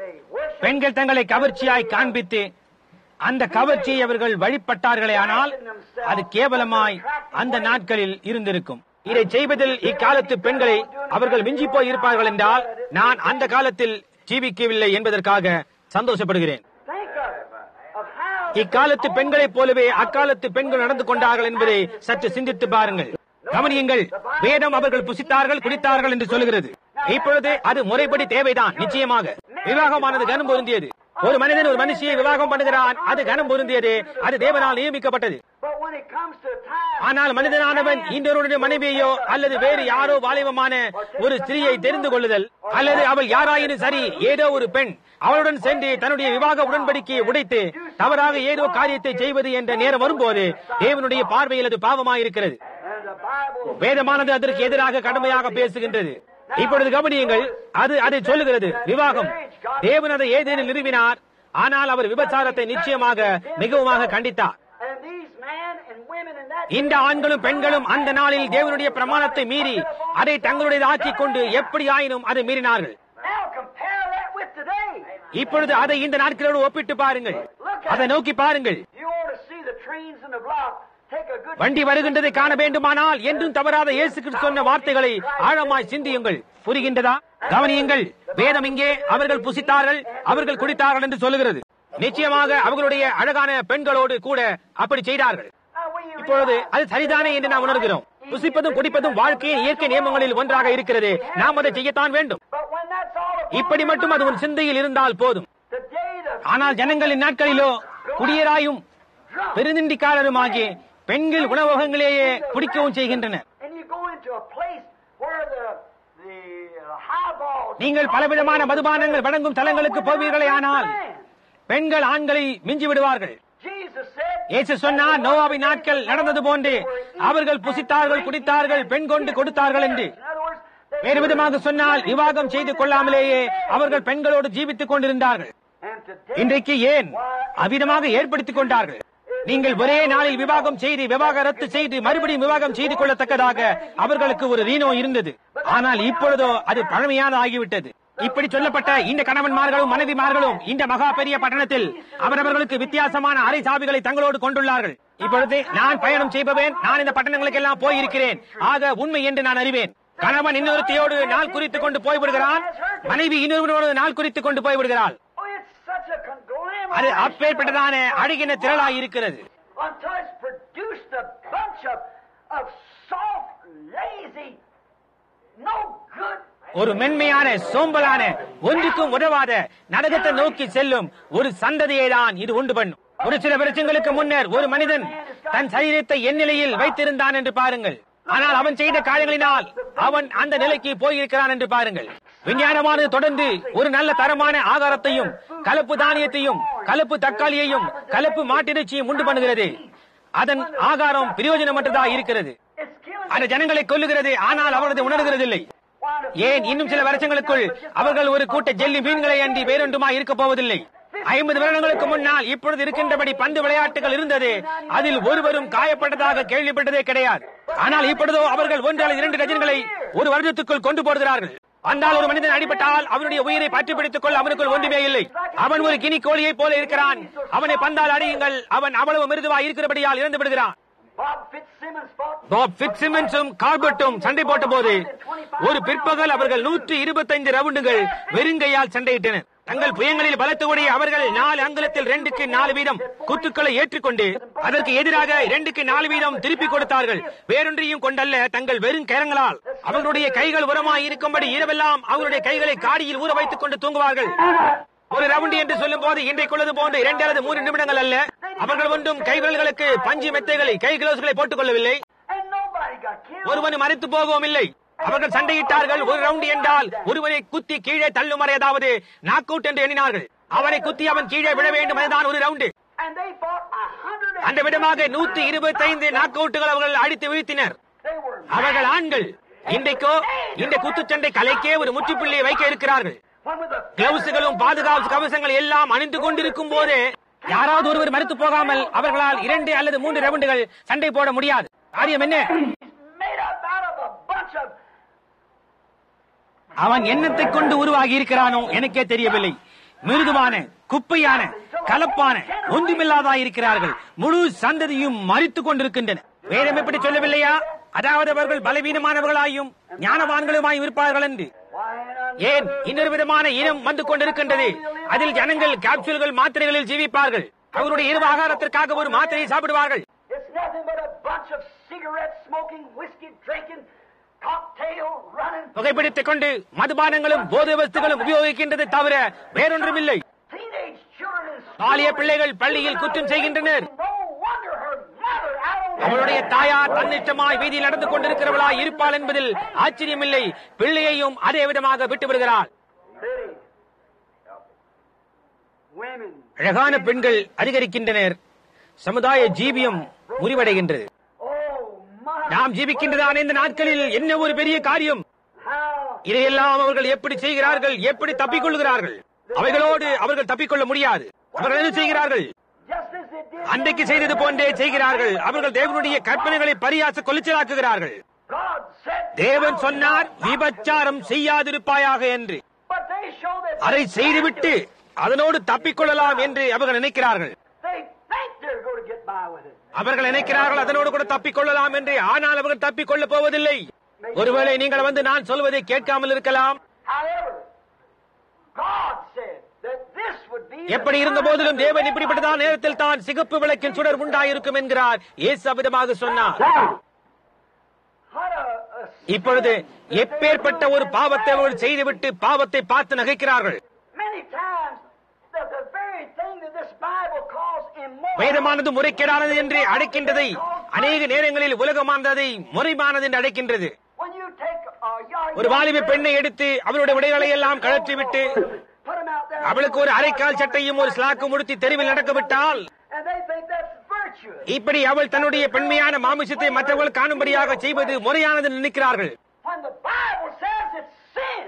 பெண்கள் தங்களை கவர்ச்சியாய் காண்பித்து அந்த கவர்ச்சியை அவர்கள் வழிபட்டார்களே ஆனால் அது கேவலமாய் அந்த நாட்களில் இருந்திருக்கும் இதை செய்வதில் இக்காலத்து பெண்களை அவர்கள் மிஞ்சி போய் இருப்பார்கள் என்றால் நான் அந்த காலத்தில் ஜீவிக்கவில்லை என்பதற்காக சந்தோஷப்படுகிறேன் Think of, of how இக்காலத்து பெண்களைப் போலவே அக்காலத்து பெண்கள் நடந்து கொண்டார்கள் என்பதை சற்று சிந்தித்து பாருங்கள் கவனியுங்கள் வேதம் அவர்கள் புசித்தார்கள் குடித்தார்கள் என்று சொல்லுகிறது இப்பொழுது அது முறைப்படி தேவைதான் நிச்சயமாக விவாகமானது கனம் பொருந்தியது ஒரு மனிதன் ஒரு மனுஷியை விவாகம் பண்ணுகிறான் அது கனம் பொருந்தியது அது தேவனால் நியமிக்கப்பட்டது But when it comes to a time ஆனால் மனிதனானவன் இன்னொருடைய மனைவியோ அல்லது வேறு யாரோ வாலிபமான ஒரு ஸ்திரீயை தெரிந்து கொள்ளுதல் அல்லது அவள் யாராயினும் சரி ஏதோ ஒரு பெண் அவளுடன் சென்று தன்னுடைய விவாக உடன்படிக்கையை உடைத்து தவறாக ஏதோ காரியத்தை செய்வது என்ற நேரம் வரும்போது தேவனுடைய பார்வையில் அது பாவமாயிருக்கிறது and the Bible வேதமானது அதற்கு எதிராக கடுமையாக பேசுகின்றது இப்பொழுது கவனியுங்கள் அது அதை சொல்லுகிறது விவாகம் தேவன் அதை ஏதேனும் நிறுவினார் ஆனால் அவர் விபச்சாரத்தை நிச்சயமாக மிகவுமாக கண்டித்தார் and these men and women in that இந்த ஆண்களும் பெண்களும் அந்த நாளில் தேவனுடைய பிரமாணத்தை மீறி அதை தங்களுடைய ஆக்கிக் கொண்டு எப்படி ஆயினும் அதை மீறினார்கள் now compare that with today. இப்பொழுது அதை இந்த நாட்களோடு ஒப்பிட்டு பாருங்கள் அதை நோக்கி பாருங்கள் You ought to see the trains in the block take a good வண்டி வருகின்றதை காண வேண்டுமானால் என்றும் தவறாத இயேசு கிறிஸ்து சொன்ன வார்த்தைகளை ஆழமாய் சிந்தியுங்கள் புரிகின்றதா கவனியுங்கள் வேதம் இங்கே அவர்கள் புசித்தார்கள் அவர்கள் குடித்தார்கள் என்று சொல்லுகிறது நிச்சயமாக அவர்களுடைய அழகான பெண்களோடு கூட அப்படி செய்தார்கள் Now, will you இப்பொழுது realize- அது சரிதானே என்று நாம் உணர்கிறோம் புசிப்பதும் குடிப்பதும் வாழ்க்கையின் இயற்கை நியமங்களில் ஒன்றாக இருக்கிறது நாம் அதை செய்யத்தான் வேண்டும் But when that's all upon இப்படி your மட்டும் அது mind, உன் சிந்தையில் இருந்தால் போதும் the day the ஆனால் ஜனங்களின் நாட்களிலோ குடியராயும் drunk, பெருந்திண்டிக்காரருமாகிய பெண்கள் உணவகங்களேயே குடிக்கவும் செய்கின்றனர் and you go into a place where the the uh, highballs நீங்கள் பலவிதமான மதுபானங்கள் வழங்கும் தலங்களுக்கு போவீர்களே ஆனால் பெண்கள் ஆண்களை மிஞ்சி விடுவார்கள் Jesus said இயேசு சொன்னார் நோவாவின் நாட்கள் நடந்தது போன்று அவர்கள் புசித்தார்கள் குடித்தார்கள் பெண் கொண்டு கொடுத்தார்கள் என்று In other words, they வேறு விதமாக சொன்னால் விவாகம் செய்து கொள்ளாமலேயே அவர்கள் பெண்களோடு ஜீவித்துக் கொண்டிருந்தார்கள் and today இன்றைக்கு ஏன் அவ்விதமாக ஏற்படுத்திக் கொண்டார்கள் நீங்கள் ஒரே நாளில் விவாகம் செய்து விவாகரத்து செய்து மறுபடியும் விவாகம் செய்து கொள்ளத்தக்கதாக அவர்களுக்கு ஒரு ரீனோ இருந்தது ஆனால் இப்பொழுதோ அது பழமையான ஆகிவிட்டது இப்படி சொல்லப்பட்ட இந்த கணவன்மார்களும் மனைவிமார்களும் இந்த மகா பெரிய பட்டணத்தில் அவரவர்களுக்கு வித்தியாசமான அறை சாவிகளை தங்களோடு கொண்டுள்ளார்கள் இப்பொழுது நான் பயணம் செய்பவேன் நான் இந்த பட்டணங்களுக்கு எல்லாம் போயிருக்கிறேன் ஆக உண்மை என்று நான் அறிவேன் கணவன் இன்னொருத்தையோடு நாள் குறித்துக் கொண்டு போய்விடுகிறான் மனைவி இன்னொருவரோடு நாள் குறித்துக் கொண்டு போய்விடுகிறாள் oh, it's such a conglomerate அது அப்பேற்பட்டதான அழுகின திரளாய் இருக்கிறது until it's produced a bunch of of soft, lazy, no good. ஒரு மென்மையான சோம்பலான ஒன்றுக்கும் உதவாத நரகத்தை நோக்கி செல்லும் ஒரு சந்ததியை தான் இது உண்டு பண்ணும் ஒரு சில வருஷங்களுக்கு முன்னர் ஒரு மனிதன் தன் சரீரத்தை என் நிலையில் வைத்திருந்தான் என்று பாருங்கள் ஆனால் அவன் செய்த காரியங்களினால் அவன் அந்த நிலைக்கு போயிருக்கிறான் என்று பாருங்கள் விஞ்ஞானமானது தொடர்ந்து ஒரு நல்ல தரமான ஆகாரத்தையும் கலப்பு தானியத்தையும் கலப்பு தக்காளியையும் கலப்பு மாட்டிறைச்சியும் உண்டு பண்ணுகிறது அதன் ஆகாரம் பிரயோஜனமற்றதா இருக்கிறது It's killing அந்த ஜனங்களை கொல்லுகிறது ஆனால் அவரது உணர்கிறதில்லை Why do ஏன் இன்னும் சில வருஷங்களுக்குள் அவர்கள் ஒரு கூட்ட ஜெல்லி மீன்களை அன்றி வேறொன்றுமா இருக்க போவதில்லை ஐம்பது வருடங்களுக்கு முன்னால் இப்பொழுது இருக்கின்றபடி பந்து விளையாட்டுகள் இருந்தது அதில் ஒருவரும் காயப்பட்டதாக கேள்விப்பட்டதே கிடையாது ஆனால் இப்பொழுதோ அவர்கள் ஒன்று அல்லது இரண்டு டஜன்களை ஒரு வருடத்துக்குள் கொண்டு போடுகிறார்கள் வந்தால் ஒரு மனிதன் அடிபட்டால் அவனுடைய உயிரை பற்றி பிடித்துக் கொள்ள அவனுக்குள் ஒன்றுமே இல்லை அவன் ஒரு கினி கோழியை போல இருக்கிறான் அவனை பந்தால் அடியுங்கள் அவன் அவ்வளவு மிருதுவா இருக்கிறபடியால் இறந்து விடுகிறான் Bob Fitzsimmons fought பாப் பிட்சிமென்ஸும் கார்பெட்டும் சண்டை போட்ட போது ஒரு பிற்பகல் அவர்கள் நூற்றி இருபத்தைந்து ரவுண்டுகள் வெறுங்கையால் சண்டையிட்டனர் தங்கள் புயங்களில் பலத்தோடைய அவர்கள் நாலு அங்குலத்தில் ரெண்டுக்கு நாலு வீதம் குத்துக்களை ஏற்றுக்கொண்டு அதற்கு எதிராக இரண்டுக்கு நாலு வீதம் திருப்பி கொடுத்தார்கள் வேறொன்றையும் கொண்டல்ல தங்கள் வெறும் கரங்களால் அவர்களுடைய கைகள் உரமாய் இருக்கும்படி இரவெல்லாம் அவர்களுடைய கைகளை காடியில் ஊற வைத்துக் கொண்டு தூங்குவார்கள் ஒரு ரவுண்ட் என்று சொல்லும் போது இன்றைக்குள்ளது போன்று இரண்டு அல்லது மூன்று நிமிடங்கள் அல்ல அவர்கள் ஒன்றும் கைவிரல்களுக்கு பஞ்சு மெத்தைகளை கை கிளவுஸ்களை போட்டுக் கொள்ளவில்லை and nobody got killed. ஒருவன் மறைத்து போகவும் இல்லை அவர்கள் சண்டையிட்டார்கள் ஒரு ரவுண்ட் என்றால் ஒருவனை குத்தி கீழே தள்ளும் வரை ஏதாவது நாக் அவுட் என்று எண்ணினார்கள் அவனை குத்தி அவன் கீழே விழ வேண்டும் அதுதான் ஒரு round And they fought a hundred and அந்த விதமாக நூத்தி இருபத்தைந்து நாக் அவுட்டுகள் அவர்கள் அடித்து வீழ்த்தினர் they were அவர்கள் ஆண்கள் இன்றைக்கோ இந்த குத்துச்சண்டை கலைக்கே ஒரு முற்றுப்புள்ளியை வைக்க இருக்கிறார்கள் one with a கிளவுஸுகளும் பாதுகாப்பு கவசங்கள் எல்லாம் அணிந்து கொண்டிருக்கும் போது யாராவது ஒருவர் மறுத்து போகாமல் அவர்களால் இரண்டு அல்லது மூன்று ரவுண்டுகள் சண்டை போட முடியாது காரியம் என்ன He's made up out of a bunch of அவன் எண்ணத்தை கொண்டு உருவாகி இருக்கிறானோ எனக்கே தெரியவில்லை மிருதுவான குப்பையான கலப்பான ஒன்றுமில்லாதா இருக்கிறார்கள் முழு சந்ததியும் மறித்துக் கொண்டிருக்கின்றன வேதம் எப்படி சொல்லவில்லையா அதாவது அவர்கள் பலவீனமானவர்களாயும் ஞானவான்களுமாயும் இருப்பார்கள் என்று why and ஏன் இன்னொரு விதமான இனம் வந்து கொண்டிருக்கின்றது அதில் ஜனங்கள் கேப்சூல்கள் மாத்திரைகளில் ஜீவிப்பார்கள் அவருடைய இரவு ஆகாரத்திற்காக ஒரு மாத்திரையை சாப்பிடுவார்கள் It's nothing but a bunch of cigarette smoking, whiskey drinking, cocktail running, புகைப்பிடித்துக் கொண்டு மதுபானங்களும் போதை வஸ்துகளும் உபயோகிக்கின்றது தவிர வேறொன்றுமில்லை teenage children in school. பாலிய பிள்ளைகள் பள்ளியில் குற்றம் செய்கின்றனர் No wonder her mother out on அவளுடைய தாயார் தன்னிஷ்டமாய் வீதியில் நடந்து கொண்டிருக்கிறவளாய் இருப்பாள் என்பதில் ஆச்சரியமில்லை பிள்ளையையும் அதே விதமாக விட்டு விடுகிறாள் Pity. Women. அழகான பெண்கள் அதிகரிக்கின்றனர் சமுதாய ஜீவியம் முறிவடைகின்றது Oh my. நாம் ஜீவிக்கின்றதான இந்த நாட்களில் என்ன ஒரு பெரிய காரியம் How? இதையெல்லாம் அவர்கள் எப்படி செய்கிறார்கள் எப்படி தப்பிக்கொள்கிறார்கள் அவைகளோடு அவர்கள் தப்பிக்கொள்ள முடியாது அவர்கள் என்ன செய்கிறார்கள் Just as they did. அன்றைக்கு செய்தது போன்றே செய்கிறார்கள் அவர்கள் தேவனுடைய கற்பனைகளை பரியாச கொலைச்சலாக்குகிறார்கள் God said. தேவன் சொன்னார் விபச்சாரம் செய்யாதிருப்பாயாக என்று But they show that. அதை செய்துவிட்டு அதனோடு தப்பிக்கொள்ளலாம் என்று அவர்கள் நினைக்கிறார்கள் They think they're going to get by with it. அவர்கள் நினைக்கிறார்கள் அதனோடு கூட தப்பிக் கொள்ளலாம் என்று ஆனால் அவர்கள் தப்பிக் கொள்ளப் போவதில்லை ஒருவேளை நீங்கள் வந்து நான் சொல்வதை கேட்காமல் இருக்கலாம் However, God said that this would be the எப்படி இருந்த போதிலும் தேவன் இப்படிப்பட்டதான் நேரத்தில் தான் சிகப்பு விளக்கின் சுடர் உண்டாயிருக்கும் என்கிறார் இயேசு அவிதமாக சொன்னார் What a, a இப்பொழுது எப்பேற்பட்ட ஒரு பாவத்தை அவர்கள் செய்துவிட்டு பாவத்தை பார்த்து நகைக்கிறார்கள் many times the, the very thing that this Bible calls immoral. வேதமானது முறைகேடானது என்று அழைக்கின்றதை அநேக நேரங்களில் உலகமானதை முறைமானது என்று அழைக்கின்றது When you take a young ஒரு வாலிப பெண்ணை எடுத்து அவருடைய உடைகளை எல்லாம் கழற்றிவிட்டு put them out there, அவளுக்கு ஒரு அரைக்கால் சட்டையும் ஒரு ஸ்லாக்கும் உடுத்தி தெருவில் நடக்க விட்டால் and they think that's virtuous. இப்படி அவள் தன்னுடைய பெண்மையான மாமிசத்தை மற்றவர்கள் காணும்படியாக செய்வது முறையானது நினைக்கிறார்கள் When the Bible says it's sin.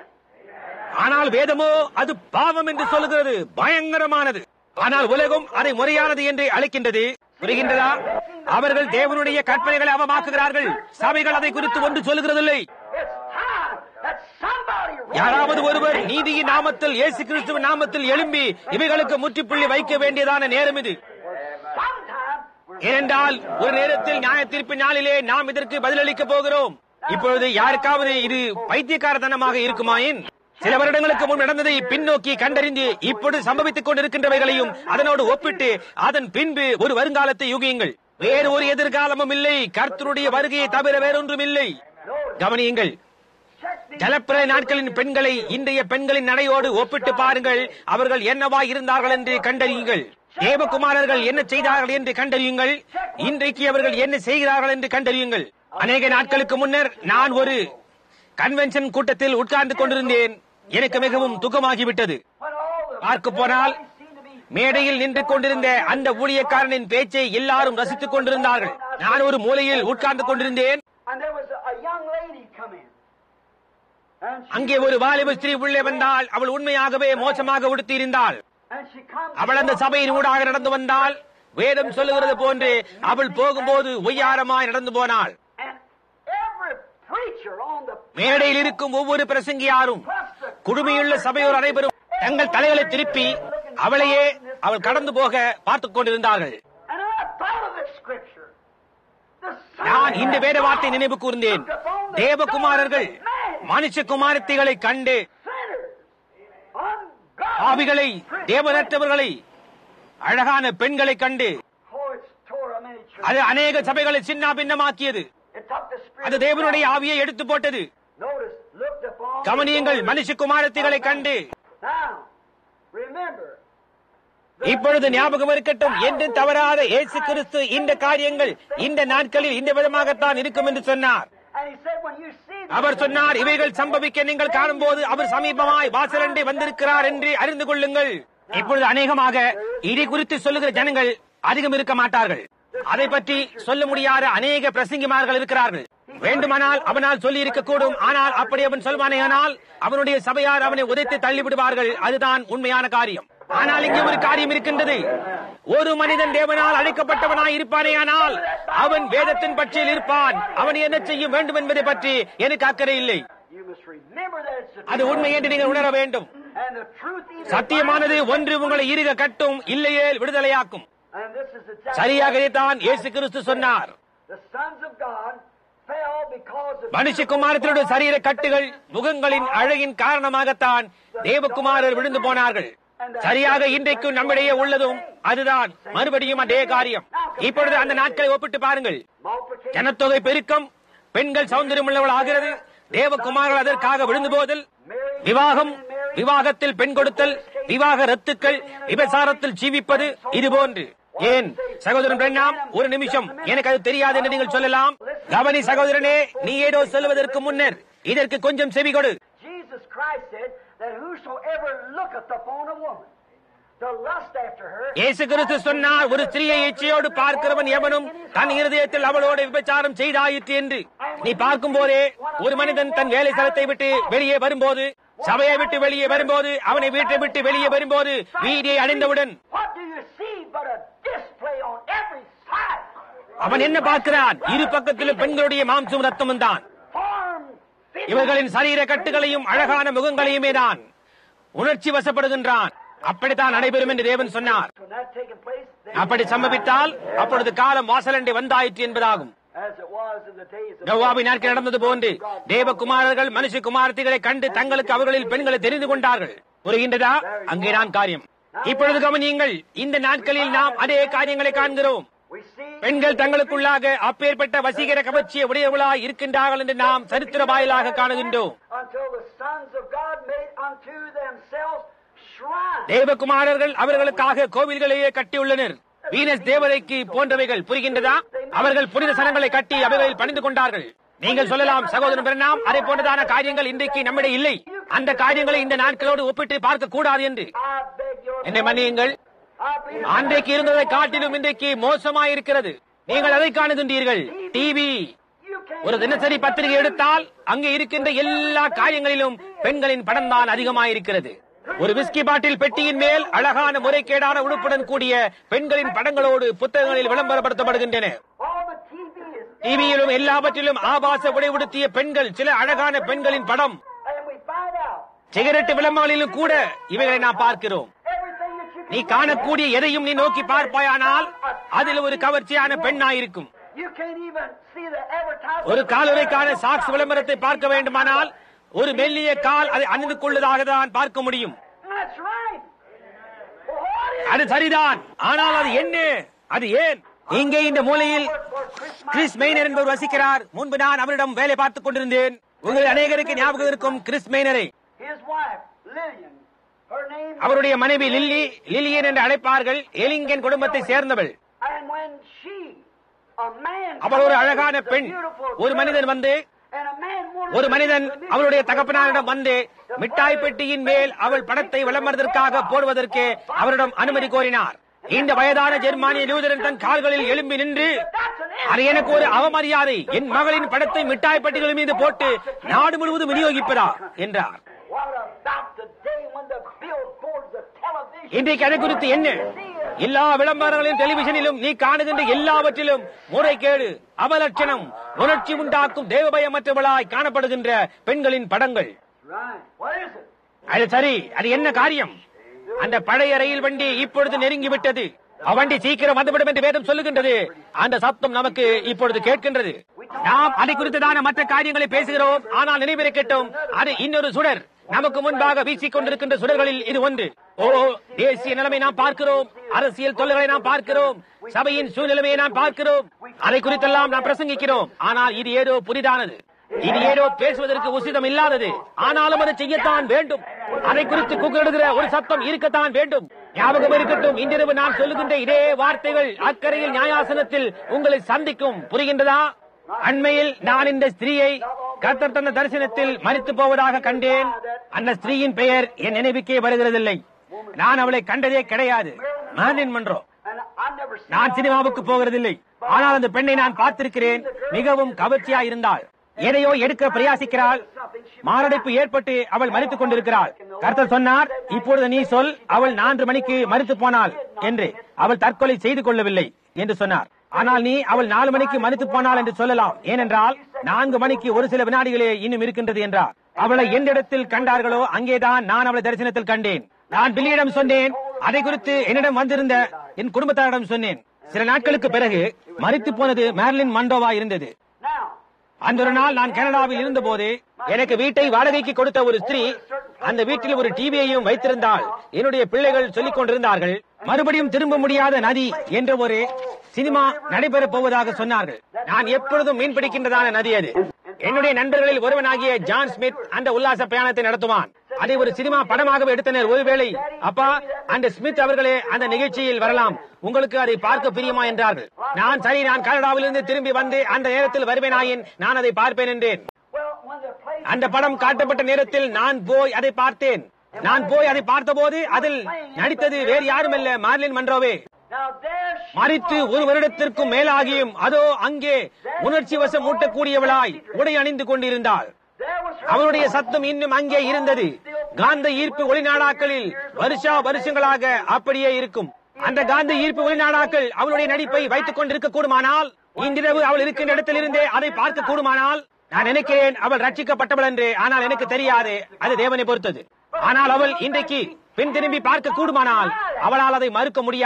ஆனால் வேதமோ அது பாவம் என்று சொல்லுகிறது பயங்கரமானது ஆனால் உலகம் அதை முறையானது என்று அழைக்கின்றது புரிகின்றதா அவர்கள் தேவனுடைய கற்பனைகளை அவமாக்குகிறார்கள் சபைகள் அதை குறித்து ஒன்று சொல்லுகிறதில்லை It's time that somebody யாராவது ஒருவர் நீதியின் நாமத்தில் இயேசு கிறிஸ்துவின் நாமத்தில் எழும்பி இவைகளுக்கு முற்றுப்புள்ளி வைக்க வேண்டியதான நேரம் இது sometime we're ஏனென்றால் ஒரு நேரத்தில் நியாய தீர்ப்பு நாளிலே நாம் இதற்கு பதிலளிக்க போகிறோம் இப்பொழுது யாருக்காவது இது பைத்தியக்காரத்தனமாக இருக்குமாயின் சில வருடங்களுக்கு முன் நடந்ததை பின்னோக்கி கண்டறிந்து இப்பொழுது சம்பவித்துக் கொண்டிருக்கின்றவைகளையும் அதனோடு ஒப்பிட்டு அதன் பின்பு ஒரு வருங்காலத்தை யூகியுங்கள் வேறு ஒரு எதிர்காலமும் இல்லை கர்த்தருடைய வருகையை தவிர வேறொன்றும் இல்லை கவனியுங்கள் check these ஜலப்பிரளய நாட்களின் பெண்களை இன்றைய பெண்களின் நடையோடு ஒப்பிட்டு பாருங்கள் அவர்கள் என்னவா இருந்தார்கள் என்று கண்டறியுங்கள் தேவகுமாரர்கள் என்ன செய்தார்கள் என்று கண்டறியுங்கள் இன்றைக்கு அவர்கள் என்ன செய்கிறார்கள் என்று கண்டறியுங்கள் அநேக நாட்களுக்கு முன்னர் நான் ஒரு கன்வென்ஷன் கூட்டத்தில் உட்கார்ந்து கொண்டிருந்தேன் எனக்கு மிகவும் துக்கமாகிவிட்டது when all the பார்க்க போனால் seem to be மேடையில் நின்று கொண்டிருந்த அந்த ஊழியக்காரனின் பேச்சை எல்லாரும் ரசித்துக் கொண்டிருந்தார்கள் நான் ஒரு மூலையில் உட்கார்ந்து கொண்டிருந்தேன் and there was a, a young lady come in. And she, அங்கே ஒரு வாலிப ஸ்திரீ உள்ளே வந்தால் அவள் உண்மையாகவே மோசமாக உடுத்தியிருந்தாள் and she comes அவள் அந்த சபையின் ஊடாக நடந்து வந்தால் வேதம் சொல்லுகிறது போன்று அவள் போகும்போது ஒய்யாரமாய் நடந்து போனாள் and every preacher on the மேடையில் இருக்கும் ஒவ்வொரு பிரசங்கியாரும் குடுமையுள்ள சபையோர் அனைவரும் தங்கள் தலைகளை திருப்பி அவளையே அவள் கடந்து போக பார்த்துக் கொண்டிருந்தார்கள் and I thought of this scripture. The son நான் இந்த வேத வார்த்தை நினைவு கூர்ந்தேன் தேவகுமாரர்கள் மனுஷகுமாரத்திகளை கண்டு sinners, ungodly பாவிகளை தேவனற்றவர்களை அழகான பெண்களை கண்டு Oh, it's tore a many churches. அது அநேக சபைகளை சின்ன பின்னமாக்கியது It took the spirit. அது தேவனுடைய ஆவியை எடுத்து போட்டது Notice, looked upon. கவனியுங்கள் மனுஷகுமாரத்திகளை கண்டு Now, remember, இப்பொழுது ஞாபகம் இருக்கட்டும் என்று தவறாத இயேசு கிறிஸ்து இந்த காரியங்கள் இந்த நாட்களில் இந்த விதமாகத்தான் இருக்கும் என்று சொன்னார் and he said, when you see the அவர் சொன்னார் இவைகள் சம்பவிக்க நீங்கள் காணும்போது அவர் சமீபமாய் வாசலண்டை வந்திருக்கிறார் என்று அறிந்து கொள்ளுங்கள் இப்பொழுது அநேகமாக இதை குறித்து சொல்லுகிற ஜனங்கள் அதிகம் இருக்க மாட்டார்கள் அதை பற்றி சொல்ல முடியாத அநேக பிரசங்கிமார்கள் இருக்கிறார்கள் வேண்டுமானால் அவனால் சொல்லி இருக்கக்கூடும் ஆனால் அப்படி அவன் சொல்வானேயானால் அவனுடைய சபையார் அவனை உதைத்து தள்ளிவிடுவார்கள் அதுதான் உண்மையான காரியம் ஆனால் இங்கே ஒரு காரியம் இருக்கின்றது ஒரு மனிதன் தேவனால் அழைக்கப்பட்டவனாய் இருப்பானேயானால் அவன் வேதத்தின் பட்சியில் இருப்பான் அவன் என்ன செய்ய வேண்டும் என்பதை பற்றி எனக்கு அக்கறை இல்லை You must remember that it's the அது உண்மை என்று நீங்கள் உணர வேண்டும் And the truth is சத்தியமானது ஒன்று உங்களை இருக கட்டும் இல்லையே விடுதலையாக்கும் And this is exactly சரியாக தான் இயேசு கிறிஸ்து சொன்னார் the sons of God fell because of மனுஷகுமாரத்தினுடைய சரீர கட்டுகள் முகங்களின் அழகின் காரணமாகத்தான் தேவகுமாரர் விழுந்து போனார்கள் சரியாக இன்றைக்கும் நம்மிடையே உள்ளதும் அதுதான் மறுபடியும் அதே காரியம் இப்பொழுது அந்த நாட்களை ஒப்பிட்டு பாருங்கள் multiplication. ஜனத்தொகை பெருக்கம் பெண்கள் சௌந்தரியம் உள்ளவள் ஆகிறது தேவகுமாரர்கள் அதற்காக விழுந்து போதல் விவாகம் விவாகத்தில் பெண் கொடுத்தல் விவாக ரத்துக்கள் விபசாரத்தில் ஜீவிப்பது இது போன்று ஏன் சகோதரன் பிரண்ணாம் ஒரு நிமிஷம் எனக்கு அது தெரியாது என்று நீங்கள் சொல்லலாம் கவனி சகோதரனே நீ ஏதோ சொல்வதற்கு முன்னர் இதற்கு கொஞ்சம் செவி கொடு Jesus Christ said that whosoever looketh upon a woman to lust after her, இயேசு கிறிஸ்து சொன்னார் ஒரு ஸ்திரியை இச்சையோடு பார்க்கிறவன் எவனும் தன் இருதயத்தில் அவளோடு விபச்சாரம் செய்தாயிற்று என்று நீ பார்க்கும் போதே ஒரு மனிதன் தன் வேலை ஸ்தலத்தை விட்டு வெளியே வரும்போது சபையை விட்டு வெளியே வரும்போது அவனை வீட்டை விட்டு வெளியே வரும்போது வீதியை அடைந்தவுடன் what do you see but a display on every side? அவன் என்ன பார்க்கிறான் இரு பக்கத்திலும் பெண்களுடைய மாம்சம் ரத்தமும் தான் Form, fitting, இவர்களின் சரீர கட்டுகளையும் அழகான முகங்களையுமே தான் உணர்ச்சி வசப்படுகின்றான் அப்படித்தான் நடைபெறும் என்று தேவன் சொன்னார் When that taking place, அப்படி சம்பவித்தால் அப்பொழுது காலம் வாசலண்டை வந்தாயிற்று என்பதாகும் as it was in the days of நோவாவின் நாட்கள் நடந்தது போன்று தேவகுமாரர்கள் மனுஷ குமாரத்திகளை கண்டு தங்களுக்கு அவர்களில் பெண்களை தெரிந்து கொண்டார்கள் புரிகின்றதா அங்கேதான் காரியம் இப்பொழுது கவனியுங்கள் இந்த நாட்களில் நாம் அதே காரியங்களை காண்கிறோம் we see பெண்கள் தங்களுக்குள்ளாக அப்பேற்பட்ட வசீகர கவர்ச்சிய உடையவளாய் இருக்கின்றார்கள் என்று நாம் சரித்திர வாயிலாக காணுகின்றோம் until the sons of God made unto themselves shrines. தேவகுமாரர்கள் அவர்களுக்காக கோவில்களையே கட்டியுள்ளனர் வீனஸ் தேவதைக்கு போன்றவைகள் புரிகின்றதா அவர்கள் புனித சனங்களை கட்டி அவைகளில் பணிந்து கொண்டார்கள் நீங்கள் சொல்லலாம் சகோதரன் பிரணாம் அதை போன்றதான காரியங்கள் இன்றைக்கு நம்மிடையே இல்லை அந்த காரியங்களை இந்த நாட்களோடு ஒப்பிட்டு பார்க்க கூடாது என்று I beg your என்னை மன்னியுங்கள் I believe அன்றைக்கு இருந்ததை காட்டிலும் இன்றைக்கு மோசமாயிருக்கிறது நீங்கள் அதை காணுகின்றீர்கள் டிவி you can't ஒரு தினசரி பத்திரிகை எடுத்தால் அங்கே இருக்கின்ற எல்லா காரியங்களிலும் பெண்களின் படம் தான் அதிகமாயிருக்கிறது ஒரு விஸ்கி பாட்டில் பெட்டியின் மேல் அழகான முறைகேடான உடுப்புடன் கூடிய பெண்களின் படங்களோடு புத்தகங்களில் விளம்பரப்படுத்தப்படுகின்றன all the TV is டிவியிலும் எல்லாவற்றிலும் ஆபாச உடை உடுத்திய பெண்கள் சில அழகான பெண்களின் படம் and we find out cigarette விளம்பரங்களிலும் கூட இவைகளை நாம் பார்க்கிறோம் everything that you நீ காணக்கூடிய எதையும் நீ நோக்கி பார்ப்பாயானால் அதில் ஒரு கவர்ச்சியான பெண்ணாயிருக்கும் you can't even see the advertisement. ஒரு காலுறைக்கான சாக்ஸ் விளம்பரத்தை பார்க்க வேண்டுமானால் ஒரு மெல்லிய கால் அதை அணிந்து கொள்வதாக தான் பார்க்க முடியும் That's right. Well, what is அது சரிதான் ஆனால் அது என்ன அது ஏன் இங்கே இந்த மூலையில் கிறிஸ் மெய்னர் என்பவர் வசிக்கிறார் முன்பு நான் அவரிடம் வேலை பார்த்துக் கொண்டிருந்தேன் உங்கள் அநேகருக்கு ஞாபகம் இருக்கும் கிறிஸ் மெய்னரை his wife Lillian? Her name. அவருடைய மனைவி லில்லி லில்லியன் என்று அழைப்பார்கள் எலிங்கன் குடும்பத்தை சேர்ந்தவள் And when she, a man, அவள் ஒரு அழகான பெண் beautiful ஒரு மனிதன் வந்து and a man wanted ஒரு to மனிதன் be the அவளுடைய music தகப்பனாரிடம் வந்து மிட்டாய் பெட்டியின் மேல் அவள் படத்தை விளம்பரத்திற்காக போடுவதற்கு அவரிடம் அனுமதி கோரினார் இந்த வயதான ஜெர்மானிய லூதரன் தன் கால்களில் எழும்பி நின்று That's an அது எனக்கு ஒரு அவமரியாதை என் மகளின் படத்தை மிட்டாய் பெட்டிகள் மீது போட்டு நாடு முழுவதும் விநியோகிப்பதா என்றார் What about the day when the billboards, the television, இன்றைக்கு அதை குறித்து என்ன எல்லா விளம்பரங்களிலும் டெலிவிஷனிலும் நீ காணுகின்ற எல்லாவற்றிலும் முறைகேடு அவலட்சணம் உணர்ச்சி உண்டாக்கும் தேவபயமற்றவளாய் காணப்படுகின்ற பெண்களின் படங்கள் Right. What is it? அது சரி அது என்ன காரியம் அந்த பழைய ரயில் வண்டி இப்பொழுது நெருங்கி விட்டது அவ்வண்டி சீக்கிரம் வந்துவிடும் என்று வேதம் சொல்லுகின்றது அந்த சத்தம் நமக்கு இப்பொழுது கேட்கின்றது நாம் அதை குறித்ததான மற்ற காரியங்களை பேசுகிறோம் ஆனால் நினைவிருக்கட்டும் அது இன்னொரு சுடர் நமக்கு முன்பாக வீசிக் கொண்டிருக்கின்ற சுடர்களில் இது ஒன்று ஓ தேசிய நிலைமை நாம் பார்க்கிறோம் அரசியல் தொல்லைகளை நாம் பார்க்கிறோம் சபையின் சூழ்நிலைமையை நாம் பார்க்கிறோம் அதை குறித்தெல்லாம் நாம் பிரசங்கிக்கிறோம் ஆனால் இது ஏதோ புதிதானது இது ஏதோ பேசுவதற்கு உசிதம் இல்லாதது ஆனாலும் அதை செய்யத்தான் வேண்டும் அதை குறித்து குக்கிடுகிற ஒரு சத்தம் இருக்கத்தான் வேண்டும் ஞாபகம் இருக்கட்டும் இன்றிரவு நான் சொல்லுகின்ற இதே வார்த்தைகள் அக்கறையில் நியாயாசனத்தில் உங்களை சந்திக்கும் புரிகின்றதா அண்மையில் நான் இந்த ஸ்திரீயை கர்த்தர் தந்த தரிசனத்தில் மறித்து போவதாக கண்டேன் அந்த ஸ்திரீயின் பெயர் என் நினைவுக்கே வருகிறதில்லை நான் அவளை கண்டதே கிடையாது Marilyn Monroe And I've never seen நான் சினிமாவுக்கு போகிறதில்லை ஆனால் அந்த பெண்ணை நான் பார்த்திருக்கிறேன் மிகவும் கவர்ச்சியா இருந்தாள் எதையோ எடுக்க பிரயாசிக்கிறாள் மாரடைப்பு ஏற்பட்டு அவள் மறித்துக் கொண்டிருக்கிறாள் கர்த்தர் சொன்னார் இப்பொழுது நீ சொல் அவள் நான்கு மணிக்கு மறித்து போனாள் என்று அவள் தற்கொலை செய்து கொள்ளவில்லை என்று சொன்னார் ஆனால் நீ அவள் நாலு மணிக்கு மறித்து போனாள் என்று சொல்லலாம் ஏனென்றால் நான்கு மணிக்கு ஒரு சில வினாடிகளே இன்னும் இருக்கின்றது என்றார் அவளை எந்த இடத்தில் கண்டார்களோ அங்கேதான் நான் அவளை தரிசனத்தில் கண்டேன் நான் பில்லியிடம் சொன்னேன் அதை குறித்து என்னிடம் வந்திருந்த என் குடும்பத்தாரிடம் சொன்னேன் சில நாட்களுக்கு பிறகு மறித்து போனது மேர்லின் மண்டோவா இருந்தது Now, அந்த ஒரு நாள் நான் கனடாவில் இருந்தபோது எனக்கு வீட்டை வாடகைக்கு கொடுத்த ஒரு ஸ்திரீ அந்த வீட்டில் ஒரு டிவியையும் வைத்திருந்தால் என்னுடைய பிள்ளைகள் சொல்லிக் கொண்டிருந்தார்கள் மறுபடியும் திரும்ப முடியாத நதி என்ற ஒரு சினிமா நடைபெறப் போவதாக சொன்னார்கள் நான் எப்பொழுதும் மீன் பிடிக்கின்றதான நதி அது என்னுடைய நண்பர்களில் ஒருவனாகிய ஜான் ஸ்மித் அந்த உல்லாச பிரயாணத்தை நடத்துவான் அதை ஒரு சினிமா படமாகவே எடுத்தனர் ஒருவேளை அப்பா அந்த ஸ்மித் அவர்களே அந்த நிகழ்ச்சியில் வரலாம் உங்களுக்கு அதை பார்க்க பிரியமா என்றார்கள் நான் சரி நான் கனடாவிலிருந்து திரும்பி வந்து அந்த நேரத்தில் வருவேனாயின் நான் அதை பார்ப்பேன் என்றேன் well, when the place அந்த படம் காட்டப்பட்ட நேரத்தில் நான் போய் அதை பார்த்தேன் நான் போய் அதை பார்த்தபோது அதில் நடித்தது வேறு யாருமல்ல மார்லின் மன்றோவே now there she மறித்து ஒரு வருடத்திற்கும் மேலாகியும் அதோ அங்கே உணர்ச்சி வசம் ஊட்டக்கூடியவளாய் உடை அணிந்து கொண்டிருந்தாள் there was her அவருடைய சத்தம் இன்னும் அங்கே இருந்தது காந்த ஈர்ப்பு ஒளிநாடாக்களில் வருஷா வருஷங்களாக அப்படியே இருக்கும் அந்த காந்த ஈர்ப்பு ஒளிநாடாக்கள் அவளுடைய நடிப்பை வைத்துக் கொண்டிருக்க கூடுமானால் இன்றிரவு அவள் இருக்கின்ற இடத்திலிருந்தே அதை பார்க்க கூடுமானால் நான் நினைக்கிறேன் அவள் ரட்சிக்கப்பட்டவள் என்று ஆனால் எனக்கு தெரியாது அது தேவனை பொறுத்தது ஆனால் அவள் இன்றைக்கு பின் திரும்பி பார்க்க கூடுமானால் அவளால் அதை மறுக்க முடியாது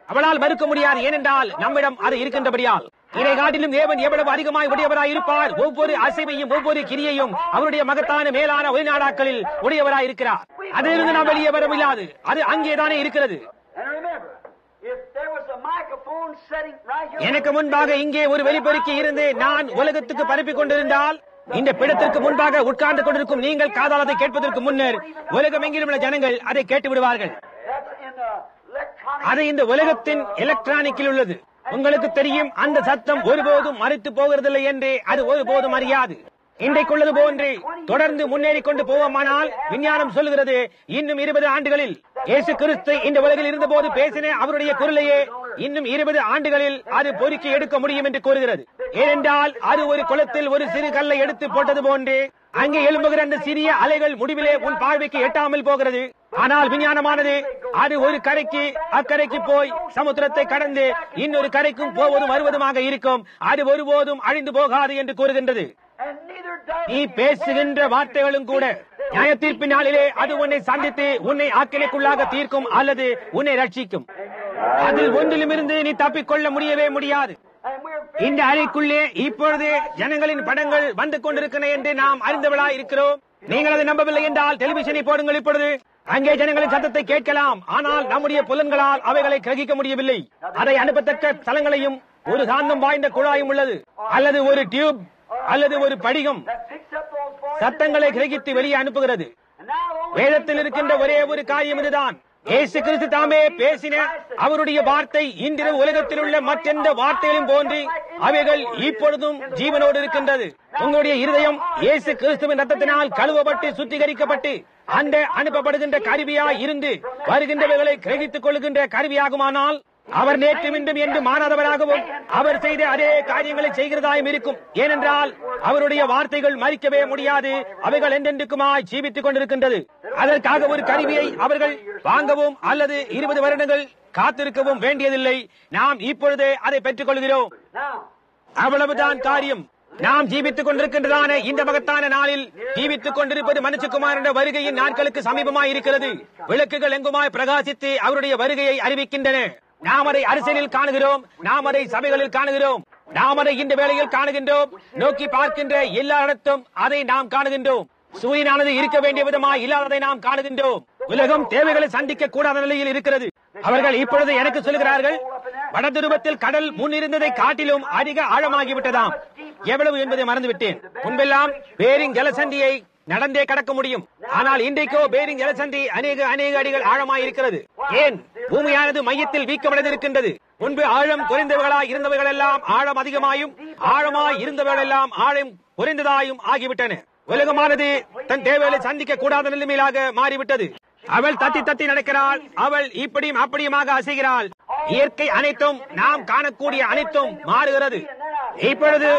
அவளால் மறுக்க முடியாது ஏனென்றால் நம்மிடம் அது இருக்கின்றபடியால் இதை காட்டிலும் தேவன் எவ்வளவு அதிகமாய் உடையவராய் இருப்பார் ஒவ்வொரு அசைவையும் ஒவ்வொரு கிரியையும் அவருடைய மகத்தான மேலான ஒளிநாடாக்களில் உடையவராய் இருக்கிறார் அதிலிருந்து நாம் வெளியே வர முடியாது அது அங்கேதானே இருக்கிறது And remember, if there was a microphone setting right here, எனக்கு முன்பாக இங்கே ஒரு வெளிப்பெருக்கி இருந்து நான் உலகத்துக்கு பரப்பிக் கொண்டிருந்தால் இந்த பிடத்திற்கு முன்பாக உட்கார்ந்து கொண்டிருக்கும் நீங்கள் காதாலத்தை கேட்பதற்கு முன்னர் உலகம் எங்கிலும் உள்ள ஜனங்கள் அதை கேட்டு விடுவார்கள் that's in the electronic. அது இந்த உலகத்தின் எலக்ட்ரானிக்கில் உள்ளது உங்களுக்கு தெரியும் அந்த சத்தம் ஒருபோதும் மறைத்து போகிறதில்லை என்று அது ஒருபோதும் அறியாது இன்றைக்குள்ளது போன்று தொடர்ந்து முன்னேறி கொண்டு போவோமானால் விஞ்ஞானம் சொல்லுகிறது இன்னும் இருபது ஆண்டுகளில் இயேசு கிறிஸ்து இந்த உலகில் இருந்தபோது பேசின அவருடைய குரலையே இன்னும் இருபது ஆண்டுகளில் அது பொறுக்கி எடுக்க முடியும் என்று கூறுகிறது ஏனென்றால் அது ஒரு குளத்தில் ஒரு சிறு கல்லை எடுத்து போட்டது போன்று அங்கே எழும்புகிற அந்த சிறிய அலைகள் முடிவிலே உன் பார்வைக்கு எட்டாமல் போகிறது ஆனால் விஞ்ஞானமானது அது ஒரு கரைக்கு அக்கரைக்கு போய் சமுத்திரத்தை கடந்து இன்னொரு கரைக்கும் போவதும் வருவதுமாக இருக்கும் அது ஒருபோதும் அழிந்து போகாது என்று கூறுகின்றது And neither does நீ பேசுகின்ற வார்த்தைகளும் கூட நியாய தீர்ப்பின் நாளிலே அது உன்னை சந்தித்து உன்னை ஆக்கினைக்குள்ளாக தீர்க்கும் அல்லது உன்னை ரட்சிக்கும் அதில் ஒன்றிலுமிருந்து நீ தப்பிக்கொள்ள முடியவே முடியாது And we're இந்த அறைக்குள்ளே இப்பொழுது ஜனங்களின் படங்கள் வந்து கொண்டிருக்கின்றன என்று நாம் அறிந்தவளாய் இருக்கிறோம் நீங்கள் அதை நம்பவில்லை என்றால் டெலிவிஷனை போடுங்கள் இப்பொழுது அங்கே ஜனங்களின் சத்தத்தை கேட்கலாம் ஆனால் நம்முடைய புலன்களால் அவைகளை கிரகிக்க முடியவில்லை அதை அனுப்பத்தக்க தலங்களையும் ஒரு காந்தம் வாய்ந்த குழாயும் உள்ளது அல்லது ஒரு டியூப் அல்லது ஒரு படிகம் that picks up those voices. சத்தங்களை கிரகித்து வெளியே அனுப்புகிறது And now the only வேதத்தில் இருக்கின்ற ஒரே ஒரு காரியம் இதுதான் இயேசு கிறிஸ்து தாமே பேசின அவருடைய வார்த்தை இன்றிரவு உலகத்தில் உள்ள மற்றெந்த வார்த்தைகளும் போன்றி அவைகள் இப்பொழுதும் ஜீவனோடு இருக்கின்றது உங்களுடைய இருதயம் இயேசு கிறிஸ்துவின் ரத்தத்தினால் கழுவப்பட்டு சுத்திகரிக்கப்பட்டு அந்த அனுப்பப்படுகின்ற கருவியாய் இருந்து வருகின்றவைகளை கிரகித்துக் கொள்கின்ற கருவியாகுமானால் அவர் நேற்று மீண்டும் என்று மாறாதவராகவும் அவர் செய்த அதே காரியங்களை செய்கிறதாயும் இருக்கும் ஏனென்றால் அவருடைய வார்த்தைகள் மறிக்கவே முடியாது அவைகள் என்றென்றுக்குமாய் ஜீவித்துக் கொண்டிருக்கின்றது அதற்காக ஒரு கருவியை அவர்கள் வாங்கவும் அல்லது இருபது வருடங்கள் காத்திருக்கவும் வேண்டியதில்லை நாம் இப்பொழுதே அதை பெற்றுக் கொள்கிறோம் Now, அவ்வளவுதான் காரியம் நாம் ஜீவித்துக் கொண்டிருக்கின்றதான இந்த மகத்தான நாளில் ஜீவித்துக் கொண்டிருப்பது மனுஷகுமாரனுடைய வருகையின் நாட்களுக்கு சமீபமாய் இருக்கிறது விளக்குகள் எங்குமாய் பிரகாசித்து அவருடைய வருகையை அறிவிக்கின்றன நாம் அதை அரசியலில் காணுகிறோம் நாம் அதை சபைகளில் காணுகிறோம் நாம் அதை இந்த வேளையில் காணுகின்றோம் நோக்கி பார்க்கின்ற எல்லா இடத்தும் அதை நாம் காணுகின்றோம் சூரியனானது இருக்க வேண்டிய விதமாய் இல்லாததை நாம் காணுகின்றோம் உலகம் தேவைகளை சந்திக்க கூடாத நிலையில் இருக்கிறது அவர்கள் இப்பொழுது எனக்கு சொல்கிறார்கள் வடதுருவத்தில் கடல் முன் இருந்ததை காட்டிலும் அதிக ஆழமாகிவிட்டதாம் எவ்வளவு என்பதை மறந்துவிட்டேன் முன்பெல்லாம் பேரிங் ஜலசந்தியை நடந்தே கடக்க முடியும் ஆனால் இன்றைக்கோ பேரிங் ஜலசந்தி அநேக அநேக அடிகள் ஆழமாய் இருக்கிறது ஏன் பூமியானது மையத்தில் வீக்கமடைந்திருக்கின்றது முன்பு ஆழம் குறைந்தவர்களாய் இருந்தவர்கள் எல்லாம் ஆழம் அதிகமாயும் ஆழமாய் இருந்தவர்கள் எல்லாம் ஆழம் குறைந்ததாயும் ஆகிவிட்டன உலகமானது தன் தேவைகளை சந்திக்க கூடாத நிலைமையிலாக மாறிவிட்டது அவள் தத்தி தத்தி நடக்கிறாள் அவள் இப்படியும் அப்படியுமாக அசைகிறாள் இயற்கை அனைத்தும் நாம் காணக்கூடிய அனைத்தும் மாறுகிறது இப்பொழுது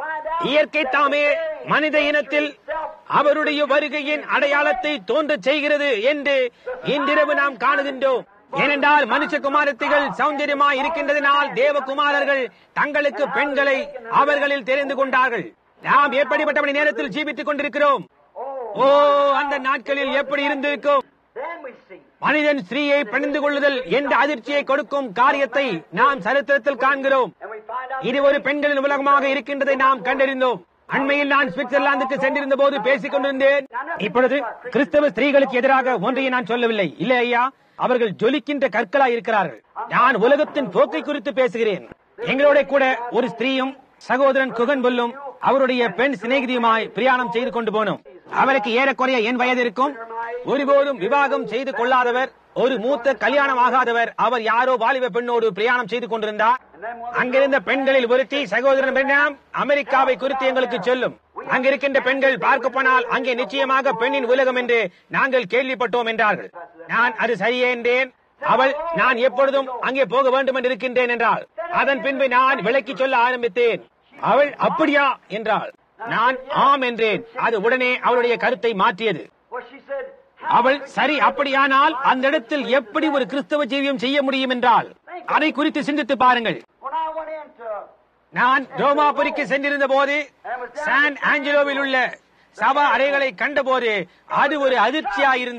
இயற்கை தாமே மனித இனத்தில் அவருடைய வருகையின் அடையாளத்தை தோன்றச் செய்கிறது என்று இன்றிரவு நாம் காணுகின்றோம் ஏனென்றால் மனுஷகுமாரத்திகள் சௌந்தரியமாய் இருக்கின்றதினால் தேவகுமாரர்கள் தங்களுக்கு பெண்களை அவர்களில் தெரிந்து கொண்டார்கள் நாம் எப்படிப்பட்ட மணி நேரத்தில் ஜீவித்துக் கொண்டிருக்கிறோம் ஓ அந்த நாட்களில் எப்படி இருந்திருக்கும் then we see. மனிதன் ஸ்திரீயை பணிந்து கொள்ளுதல் என்ற அதிர்ச்சியை கொடுக்கும் காரியத்தை நாம் சரித்திரத்தில் காண்கிறோம் And we find out இது ஒரு பெண்களின் உலகமாக இருக்கின்றதை நாம் கண்டறிந்தோம் அண்மையில் நான் சுவிட்சர்லாந்துக்கு சென்றிருந்த போது பேசிக் கொண்டிருந்தேன் இப்பொழுது கிறிஸ்தவ ஸ்திரீகளுக்கு எதிராக ஒன்றையை நான் சொல்லவில்லை இல்லை ஐயா அவர்கள் ஜொலிக்கின்ற கற்களாய் இருக்கிறார்கள் நான் உலகத்தின் போக்கை குறித்து பேசுகிறேன் எங்களோட கூட ஒரு ஸ்திரீயும் சகோதரன் குகன் புல்லும் அவருடைய பெண் சிநேகிதியுமாய் பிரயாணம் செய்து கொண்டு போனோம் அவருக்கு ஏறக்குறைய என் வயது இருக்கும் ஒருபோதும் விவாகம் செய்து கொள்ளாதவர் ஒரு மூத்த கல்யாணம் ஆகாதவர் அவர் யாரோ வாலிப பெண்ணோடு பிரயாணம் செய்து கொண்டிருந்தார் அங்கிருந்த பெண்களில் ஒருத்தி சகோதரன் பெண்ணாம் அமெரிக்காவை குறித்து எங்களுக்கு சொல்லும் அங்கிருக்கின்ற பெண்கள் பார்க்க போனால் அங்கே நிச்சயமாக பெண்ணின் உலகம் என்று நாங்கள் கேள்விப்பட்டோம் என்றார்கள் நான் அது சரியே என்றேன் அவள் நான் எப்பொழுதும் அங்கே போக வேண்டும் என்று இருக்கின்றேன் என்றாள் அதன் பின்பு நான் விளக்கி சொல்ல ஆரம்பித்தேன் அவள் அப்படியா என்றாள் நான் ஆம் என்றேன் அது உடனே அவளுடைய கருத்தை மாற்றியது Well, she said, அவள் சரி அப்படியானால் அந்த இடத்தில் எப்படி ஒரு கிறிஸ்தவ ஜீவியம் செய்ய முடியும் என்றால் அதை குறித்து சிந்தித்து பாருங்கள் when I went into நான் ரோமாபுரிக்கு சென்றிருந்த போது சான் ஆஞ்சலோவில் உள்ள சபா அறைகளை கண்டபோது அது ஒரு அதிர்ச்சியா இருந்தது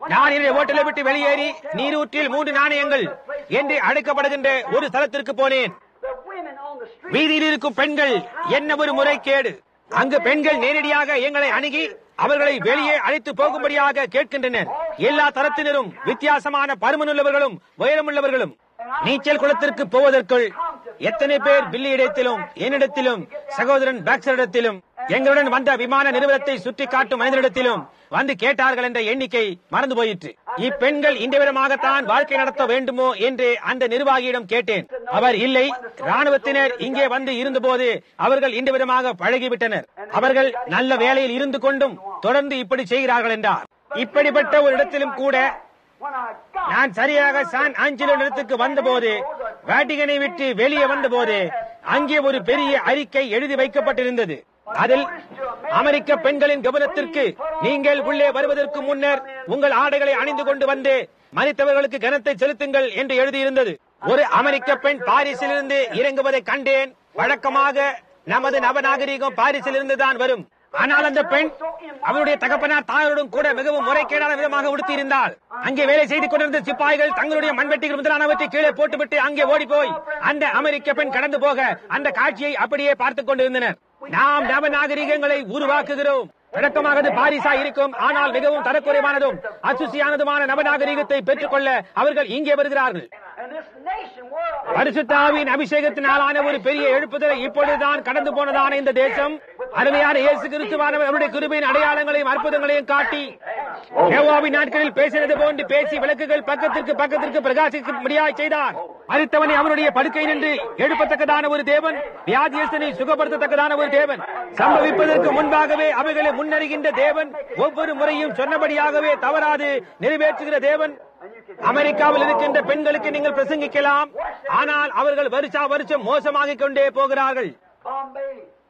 நான் என்னுடைய ஓட்டலை விட்டு வெளியேறி நீரூற்றில் மூன்று நாணயங்கள் என்று அழைக்கப்படுகின்ற ஒரு ஸ்தலத்திற்கு போனேன் The women on the street. வீதியில் இருக்கும் பெண்கள் என்ன ஒரு முறைகேடு அங்கு பெண்கள் நேரடியாக எங்களை அணுகி அவர்களை வெளியே அழைத்து போகும்படியாக கேட்கின்றனர் எல்லா தரத்தினரும் வித்தியாசமான பருமனுள்ளவர்களும் உயரமுள்ளவர்களும் நீச்சல் குளத்திற்கு போவதற்குள் எத்தனை பேர் பில்லி இடத்திலும் என்னிடத்திலும் சகோதரன் பாக்சரிடத்திலும் எங்களுடன் வந்த விமான நிறுவனத்தை சுற்றி காட்டும் மனிதனிடத்திலும் வந்து கேட்டார்கள் என்ற எண்ணிக்கை மறந்து போயிற்று இப்பெண்கள் இந்த விதமாகத்தான் வாழ்க்கை நடத்த வேண்டுமோ என்று அந்த நிர்வாகியிடம் கேட்டேன் அவர் இல்லை ராணுவத்தினர் இங்கே வந்து இருந்தபோது அவர்கள் இந்த விதமாக பழகிவிட்டனர் அவர்கள் நல்ல வேலையில் இருந்து கொண்டும் தொடர்ந்து இப்படி செய்கிறார்கள் என்றார் இப்படிப்பட்ட ஒரு இடத்திலும் கூட When I got நான் சரியாக சான் ஆஞ்சலோ நிலத்துக்கு வந்தபோது வேட்டிகனை விட்டு வெளியே வந்தபோது அங்கே ஒரு பெரிய அறிக்கை எழுதி வைக்கப்பட்டிருந்தது அதில் அமெரிக்க பெண்களின் கவனத்திற்கு நீங்கள் உள்ளே வருவதற்கு முன்னர் உங்கள் ஆடைகளை அணிந்து கொண்டு வந்து மறித்தவர்களுக்கு கனத்தை செலுத்துங்கள் என்று எழுதியிருந்தது ஒரு அமெரிக்க பெண் பாரிஸிலிருந்து இறங்குவதை கண்டேன் வழக்கமாக நமது நவநாகரீகம் பாரிஸிலிருந்து தான் வரும் ஆனால் அந்த பெண் அவருடைய தகப்பனார் தாயாருடன் கூட மிகவும் முறைகேடான விதமாக உடுத்தியிருந்தாள் அங்கே வேலை செய்து கொண்டிருந்த சிப்பாய்கள் தங்களுடைய மண்வெட்டிகள் முதலானவற்றை கீழே போட்டுவிட்டு அங்கே ஓடி போய் அந்த அமெரிக்க பெண் கடந்து போக அந்த காட்சியை அப்படியே பார்த்துக் கொண்டிருந்தனர் நாம் நவநாகரிகங்களை உருவாக்குகிறோம் வழக்கமாக அது பாரிசா இருக்கும் ஆனால் மிகவும் தரக்குறைவானதும் அசுசியானதுமான நவநாகரிகத்தை பெற்றுக்கொள்ள அவர்கள் இங்கே வருகிறார்கள் and this nation world பரிசுத்தாவின் அபிஷேகத்தினாலான ஒரு பெரிய எழுப்புதலை இப்பொழுதுதான் கடந்து போனதான இந்த தேசம் அருமையான இயேசு கிறிஸ்துவானவர் அவருடைய கிருபையின் அடையாளங்களையும் அற்புதங்களையும் காட்டி யெகோவாவின் நாட்களில் பேசினது போன்று பேசி விளக்குகள் பக்கத்திற்கு பக்கத்திற்கு பிரகாசிக்கும்படியாய் செய்தார் மறித்தவனை அவனுடைய படுக்கை நின்று எழுப்பத்தக்கதான ஒரு தேவன் வியாதியஸ்தனை சுகப்படுத்தத்தக்கதான ஒரு தேவன் சம்பவிப்பதற்கு முன்பாகவே அவைகளை முன்னறிகின்ற தேவன் ஒவ்வொரு முறையும் சொன்னபடியாகவே தவறாது நிறைவேற்றுகிற தேவன் அமெரிக்காவில் இருக்கின்ற பெண்களுக்கு நீங்கள் பிரசங்கிக்கலாம் ஆனால் அவர்கள் வருஷா வருஷம் மோசமாகிக் கொண்டே போகிறார்கள் Bombay,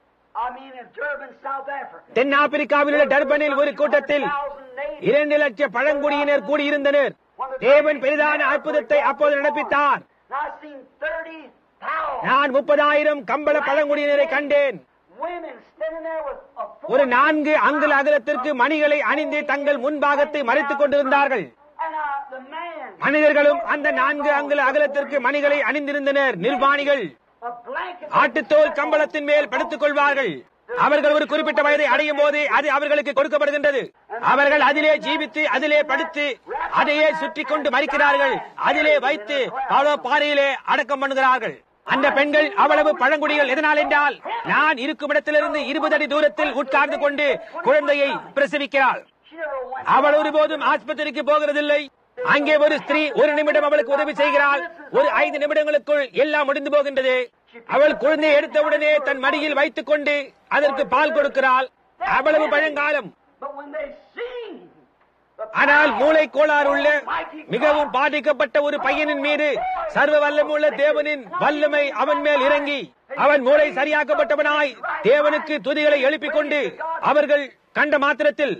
I mean in Durban, South Africa. தென்னாப்பிரிக்காவில் உள்ள டர்பனில் ஒரு கூட்டத்தில் இரண்டு லட்சம் பழங்குடியினர் கூடியிருந்தனர் தேவன் பெரிதான அற்புதத்தை அப்போது நடப்பித்தார் And I've seen 30,000 நான் முப்பதாயிரம் கம்பள பழங்குடியினரை கண்டேன் women standing there with a ஒரு நான்கு அங்குல அகலத்திற்கு மணிகளை அணிந்து தங்கள் முன்பாகத்தை மறைத்துக் கொண்டிருந்தார்கள் and uh, the man, மனிதர்களும் அந்த நான்கு அங்குல அகலத்திற்கு மணிகளை அணிந்திருந்தனர் நிர்வாணிகள் a blanket. ஆட்டுத்தோல் கம்பளத்தின் மேல் படுத்துக் கொள்வார்கள் அவர்கள் ஒரு குறிப்பிட்ட வயதை அடையும் போது அது அவர்களுக்கு கொடுக்கப்படுகின்றது அவர்கள் அதிலே ஜீவித்து அதிலே படுத்து அதையே சுற்றி கொண்டு மறிக்கிறார்கள் அதிலே வைத்து அவ்வளவு பாறையிலே அடக்கம் பண்ணுகிறார்கள் அந்த பெண்கள் அவ்வளவு பழங்குடிகள் எதனால் என்றால் நான் இருக்கும் இடத்திலிருந்து இருபது அடி தூரத்தில் உட்கார்ந்து கொண்டு குழந்தையை பிரசவிக்கிறாள் She never went. அவள் ஒருபோதும் ஆஸ்பத்திரிக்கு போகிறதில்லை அங்கே ஒரு ஸ்திரீ ஒரு நிமிடம் அவளுக்கு உதவி செய்கிறாள் ஒரு ஐந்து நிமிடங்களுக்குள் எல்லாம் முடிந்து போகின்றது அவள் குழந்தையை எடுத்தவுடனே தன் மடியில் வைத்துக் கொண்டு அதற்கு பால் கொடுக்கிறாள் அவ்வளவு பழங்காலம் But when they seen the ஆனால் மூளை கோளாறு உள்ள மிகவும் பாதிக்கப்பட்ட ஒரு பையனின் மீது சர்வ வல்லமுள்ள தேவனின் வல்லமை அவன் மேல் இறங்கி அவன் மூளை சரியாக்கப்பட்டவனாய் தேவனுக்கு துதிகளை எழுப்பிக் கொண்டு அவர்கள் கண்ட மாத்திரத்தில்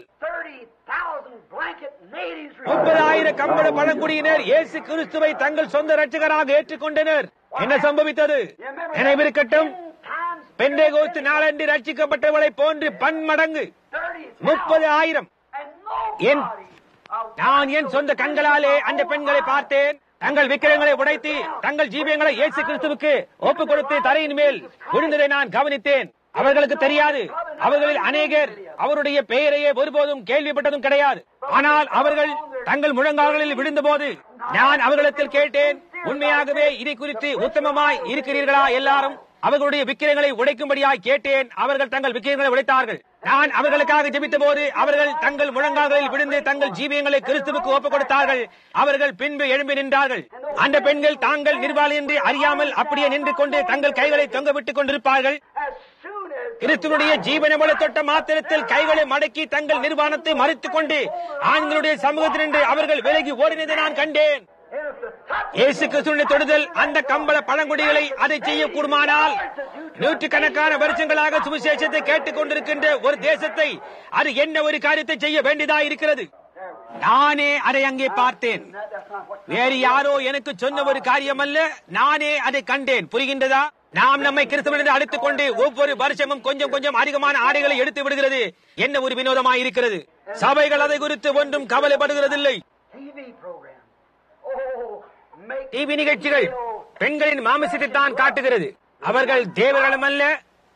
30,000 blanket natives முப்பதாயிரம் கம்பள பழங்குடியினர் இயேசு கிறிஸ்துவை தங்கள் சொந்த ரட்சகராக ஏற்றுக்கொண்டனர் என்ன சம்பவித்தது நினைவிருக்கட்டும் times பெண்டேகோஸ்து நாளன்று ரட்சிக்கப்பட்டவளை போன்று பன்மடங்கு 30,000 முப்பது ஆயிரம் and என் nobody. uh, நான் என் சொந்த கண்களாலே அந்த பெண்களை பார்த்தேன் தங்கள் விக்கிரங்களை உடைத்து தங்கள் ஜீவியங்களை இயேசு கிறிஸ்துவுக்கு ஒப்புக் கொடுத்து தரையின் மேல் விழுந்ததை நான் கவனித்தேன் அவர்களுக்கு தெரியாது அவர்களில் அநேகர் அவருடைய பெயரையே ஒருபோதும் கேள்விப்பட்டதும் கிடையாது ஆனால் அவர்கள் தங்கள் முழங்கால்களில் விழுந்தபோது நான் அவர்களிடத்தில் கேட்டேன் உண்மையாகவே இதை குறித்து உத்தமமாய் இருக்கிறீர்களா எல்லாரும் அவர்களுடைய விக்கிரங்களை உடைக்கும்படியாய் கேட்டேன் அவர்கள் தங்கள் விக்கிரங்களை உடைத்தார்கள் நான் அவர்களுக்காக ஜெபித்த போது அவர்கள் தங்கள் முழங்கால்களில் விழுந்து தங்கள் ஜீவியங்களை கிறிஸ்துவுக்கு ஒப்புக் கொடுத்தார்கள் அவர்கள் பின்பு எழும்பி நின்றார்கள் அந்த பெண்கள் தாங்கள் நிர்வாணி என்று அறியாமல் அப்படியே நின்று கொண்டு தங்கள் கைகளை தொங்க விட்டுக் கொண்டிருப்பார்கள் As soon as கிறிஸ்துவனுடைய ஜீவனமுள்ள தொட்ட மாத்திரத்தில் கைகளை மடக்கி தங்கள் நிர்வாணத்தை மறைத்துக் கொண்டு ஆண்களுடைய சமூகத்தினின்று அவர்கள் விலகி ஓடினதை நான் கண்டேன் if the touch இயேசு கிறிஸ்துவின் தொடுதல் அந்த கம்பள பழங்குடிகளை அதை செய்யக்கூடுமானால் நூற்றுக்கணக்கான வருஷங்களாக சுவிசேஷத்தை கேட்டுக் கொண்டிருக்கின்ற ஒரு தேசத்தை அது என்ன ஒரு காரியத்தை செய்ய வேண்டியதா இருக்கிறது நானே அதை அங்கே பார்த்தேன் that, that's not what வேறு யாரோ எனக்கு சொன்ன ஒரு காரியம் அல்ல நானே அதை கண்டேன் புரிகின்றதா நாம் நம்மை கிறிஸ்தவனிடம் அழைத்துக் கொண்டு ஒவ்வொரு வருஷமும் கொஞ்சம் கொஞ்சம் அதிகமான ஆடைகளை எடுத்து விடுகிறது என்ன ஒரு வினோதமாய் இருக்கிறது சபைகள் அதை குறித்து ஒன்றும் கவலைப்படுகிறதில்லை TV program. Oh, make TV நிகழ்ச்சிகள் பெண்களின் மாமிசத்தை தான் காட்டுகிறது அவர்கள் தேவர்களும் அல்ல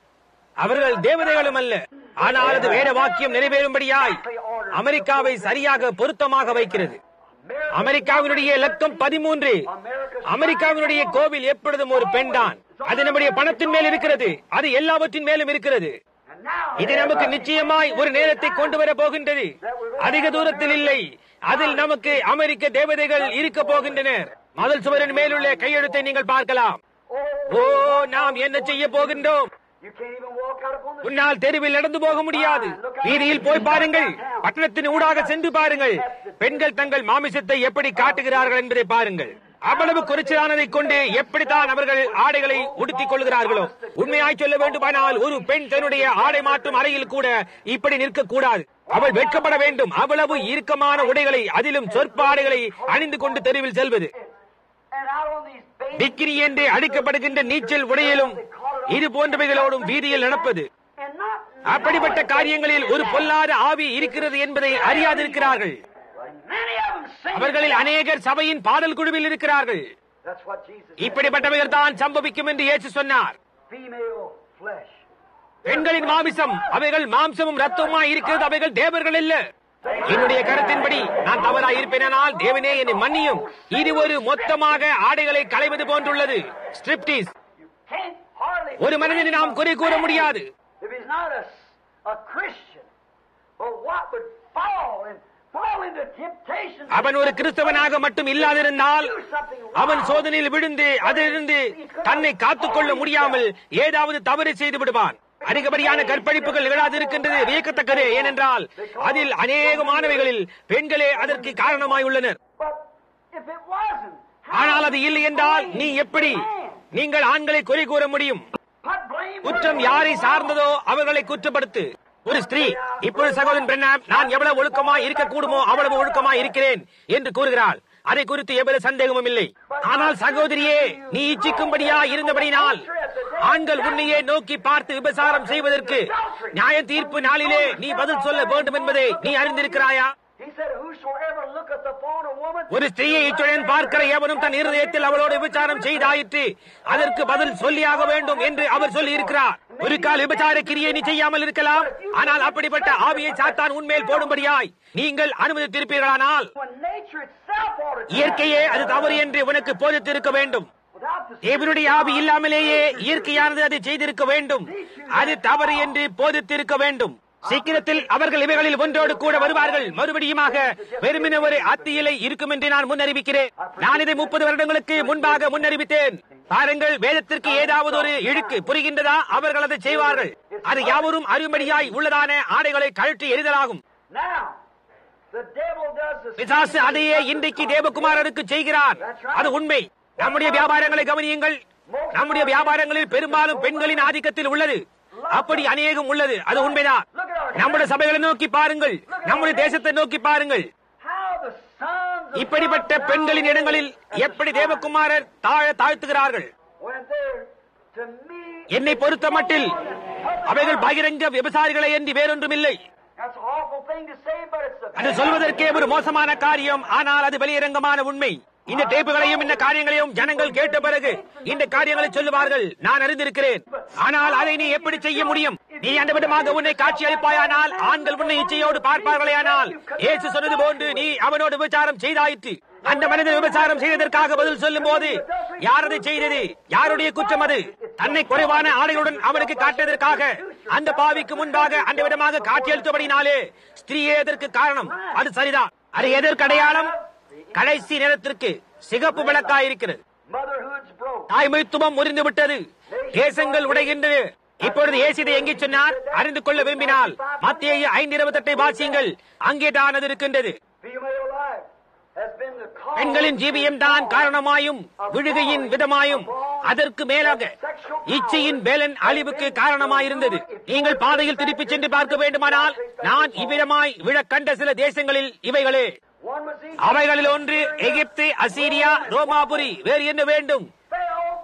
அவர்கள் தேவதைகளும் அல்ல ஆனால் அது வேத வாக்கியம் நிறைவேறும்படியாய் அமெரிக்காவை சரியாக பொருத்தமாக வைக்கிறது அமெரிக்காவினுடைய இலக்கம் பதிமூன்று அமெரிக்காவினுடைய கோவில் எப்பொழுதும் ஒரு பெண்தான் அது நம்முடைய பணத்தின் மேல் இருக்கிறது அது எல்லாவற்றின் மேலும் இருக்கிறது And now இது நமக்கு நிச்சயமாய் ஒரு நேரத்தை கொண்டு வர போகின்றது அதிக தூரத்தில் இல்லை அதில் நமக்கு அமெரிக்க தேவதைகள் இருக்க போகின்றனர் மதல் சுவரின் மேலுள்ள கையெழுத்தை நீங்கள் பார்க்கலாம் ஓ நாம் என்ன செய்ய போகின்றோம் you can't even walk out upon the உன்னால் தெருவில் நடந்து போக முடியாது வீதியில் போய் பாருங்கள் பட்டணத்தின் ஊடாக சென்று பாருங்கள் பெண்கள் தங்கள் மாமிசத்தை எப்படி காட்டுகிறார்கள் என்பதை பாருங்கள் அவ்வளவு குறைச்சலானதை கொண்டு எப்படித்தான் அவர்கள் ஆடைகளை உடுத்திக் கொள்கிறார்களோ உண்மையாய் சொல்ல வேண்டுமானால் ஒரு பெண் தன்னுடைய ஆடை மாற்றும் அறையில் கூட இப்படி நிற்க கூடாது அவள் வெட்கப்பட வேண்டும் அவ்வளவு இறுக்கமான உடைகளை அதிலும் சொற்ப ஆடைகளை அணிந்து கொண்டு தெருவில் செல்வது and out on these babies பிக்கிரி என்று அடிக்கப்படுகின்ற நீச்சல் உடையிலும் இது போன்றவைகளோடும் வீதியில் நடப்பது and not அப்படிப்பட்ட காரியங்களில் ஒரு பொல்லாத ஆவி இருக்கிறது என்பதை அறியாதிருக்கிறார்கள் many of them sing. அவர்களில் அநேகர் சபையின் பாடல் குழுவில் இருக்கிறார்கள் That's what Jesus said. இப்படிப்பட்டவைகள் தான் சம்பவிக்கும் என்று இயேசு சொன்னார் Female flesh. பெண்களின் மாமிசம் அவைகள் மாம்சமும் ரத்தமுமாய் இருக்கிறது அவைகள் தேவர்கள் அல்ல என்னுடைய கருத்தின்படி நான் தவறாய் இருப்பேனால் தேவனே என்னை மன்னியும் இது ஒரு மொத்தமாக ஆடைகளை களைவது போன்றுள்ளது ஸ்ட்ரிப்டீஸ் You can't hardly ஒரு மனிதனை நாம் குறை கூற முடியாது if he's not a, a Christian. But what would fall and fall into temptation? அவன் ஒரு கிறிஸ்தவனாக மட்டும் இல்லாதிருந்தால் அவன் சோதனையில் விழுந்து அதிலிருந்து தன்னை காத்துக்கொள்ள முடியாமல் ஏதாவது தவறு செய்து விடுவான் அதிகப்படியான கற்பழிப்புகள் நிகழாதிருக்கின்றது வியக்கத்தக்கது ஏனென்றால் அதில் அநேகமானவைகளில் பெண்களே அதற்கு காரணமாய் உள்ளனர் But if it wasn't, ஆனால் அது இல்லை என்றால் நீ எப்படி நீங்கள் ஆண்களை குறை கூற முடியும் what blame குற்றம் யாரை சார்ந்ததோ அவர்களை குற்றப்படுத்து ஒரு ஸ்திரீ இப்பொழுது சகோதரன் பிரண்ணாம் நான் எவ்வளவு ஒழுக்கமாய் இருக்கக்கூடுமோ அவ்வளவு ஒழுக்கமாய் இருக்கிறேன் என்று கூறுகிறாள் அதை குறித்து எவ்வளவு சந்தேகமும் இல்லை ஆனால் சகோதரியே நீ இச்சிக்கும்படியா இருந்தபடினால் ஆண்கள் உன்னையே நோக்கி பார்த்து விபசாரம் செய்வதற்கு நியாய தீர்ப்பு நாளிலே நீ பதில் சொல்ல வேண்டும் என்பதை நீ அறிந்திருக்கிறாயா He said, Whosoever looketh upon a woman, ஒரு ஸ்திரீயை இச்சுடன் பார்க்கிற எவனும் தன் இருதயத்தில் அவளோடு விபச்சாரம் செய்தாயிற்று அதற்கு பதில் சொல்லியாக வேண்டும் என்று அவர் சொல்லி இருக்கிறார் ஒரு கால் விபச்சார கிரியை நீ செய்யாமல் இருக்கலாம் ஆனால் அப்படிப்பட்ட ஆவியை சாத்தான் உன்மேல் போடும்படியாய் நீங்கள் அனுமதித்திருப்பீர்களானால் when nature itself ought to இயற்கையே அது தவறு என்று உனக்கு போதித்திருக்க வேண்டும் without the தேவனுடைய ஆவி இல்லாமலேயே இயற்கையானது அதை செய்திருக்க வேண்டும் அது தவறு என்று போதித்திருக்க வேண்டும் சீக்கிரத்தில் அவர்கள் இவைகளில் ஒன்றோடு கூட வருவார்கள் மறுபடியுமாக வெறுமின ஒரு அத்தியிலை இருக்கும் என்று நான் முன்னறிவிக்கிறேன் நான் இதை முப்பது வருடங்களுக்கு முன்பாக முன்னறிவித்தேன் பாருங்கள் வேதத்திற்கு ஏதாவது ஒரு இழுக்கு புரிகின்றதா அவர்கள் அதை செய்வார்கள் அது யாவரும் அறியும்படியாய் உள்ளதான ஆடைகளை கழற்றி எரிதலாகும் Now, the devil does the பிசாசு அதையே இன்றைக்கு தேவகுமாரனுக்கு செய்கிறான் அது உண்மை நம்முடைய வியாபாரங்களை கவனியுங்கள் நம்முடைய வியாபாரங்களில் பெரும்பாலும் பெண்களின் ஆதிக்கத்தில் உள்ளது அப்படி அநேகம் உள்ளது அது உண்மைதான் நம்முடைய சபைகளை நோக்கி பாருங்கள் நம்முடைய தேசத்தை நோக்கி பாருங்கள் how the sons of இப்படிப்பட்ட God பெண்களின் இடங்களில் எப்படி தேவகுமாரர் தாழ தாழ்த்துகிறார்கள் when they're to me என்னை பொறுத்த மட்டில் அவைகள் பகிரங்க விபசாரிகளை என்று வேறொன்றுமில்லை that's an awful thing to say, but it's the அது சொல்வதற்கே ஒரு மோசமான காரியம் ஆனால் அது வெளியரங்கமான உண்மை இந்த டேப்புகளையும் இந்த காரியங்களையும் ஜனங்கள் கேட்ட பிறகு இந்த காரியங்களை சொல்லுவார்கள் நான் அறிந்திருக்கிறேன் ஆனால் அதை நீ எப்படி செய்ய முடியும் நீ அந்த விதமாக உன்னை காட்சி அளிப்பாயானால் ஆண்கள் உன்னை இச்சையோடு பார்ப்பார்களேயானால் இயேசு சொன்னது போன்று நீ அவனோடு விபச்சாரம் செய்தாயிற்று அந்த மனிதன் விபச்சாரம் செய்ததற்காக பதில் சொல்லும் போது யார் அதை செய்தது யாருடைய குற்றம் அது தன்னை குறைவான ஆடைகளுடன் அவனுக்கு காட்டியதற்காக அந்த பாவிக்கு முன்பாக அந்த விதமாக காட்சியளித்தபடினாலே ஸ்திரீயே எதற்கு காரணம் அது சரிதான் அது எதற்கு அடையாளம் கடைசி நேரத்திற்கு சிகப்பு விளக்காயிருக்கிறது motherhood's broke. தாய்மைத்துவம் முறிந்து விட்டது தேசங்கள் உடைகின்றது இப்பொழுது ஏசிதை எங்கே சொன்னார் அறிந்து கொள்ள விரும்பினால் மத்திய ஐந்து இருபத்தெட்டை வாசியங்கள் அங்கே தான் அது இருக்கின்றது Female life has been the cause பெண்களின் ஜீவியம் தான் காரணமாயும் விழுகையின் விதமாயும் அதற்கு மேலாக இச்சையின் வேலன் அழிவுக்கு காரணமாயிருந்தது நீங்கள் பாதையில் திருப்பிச் சென்று பார்க்க வேண்டுமானால் நான் இவ்விதமாய் விழக் கண்ட சில தேசங்களில் இவைகளே One was Egypt அவைகளில் ஒன்று எகிப்து அசீரியா ரோமாபுரி வேறு என்ன வேண்டும் fell by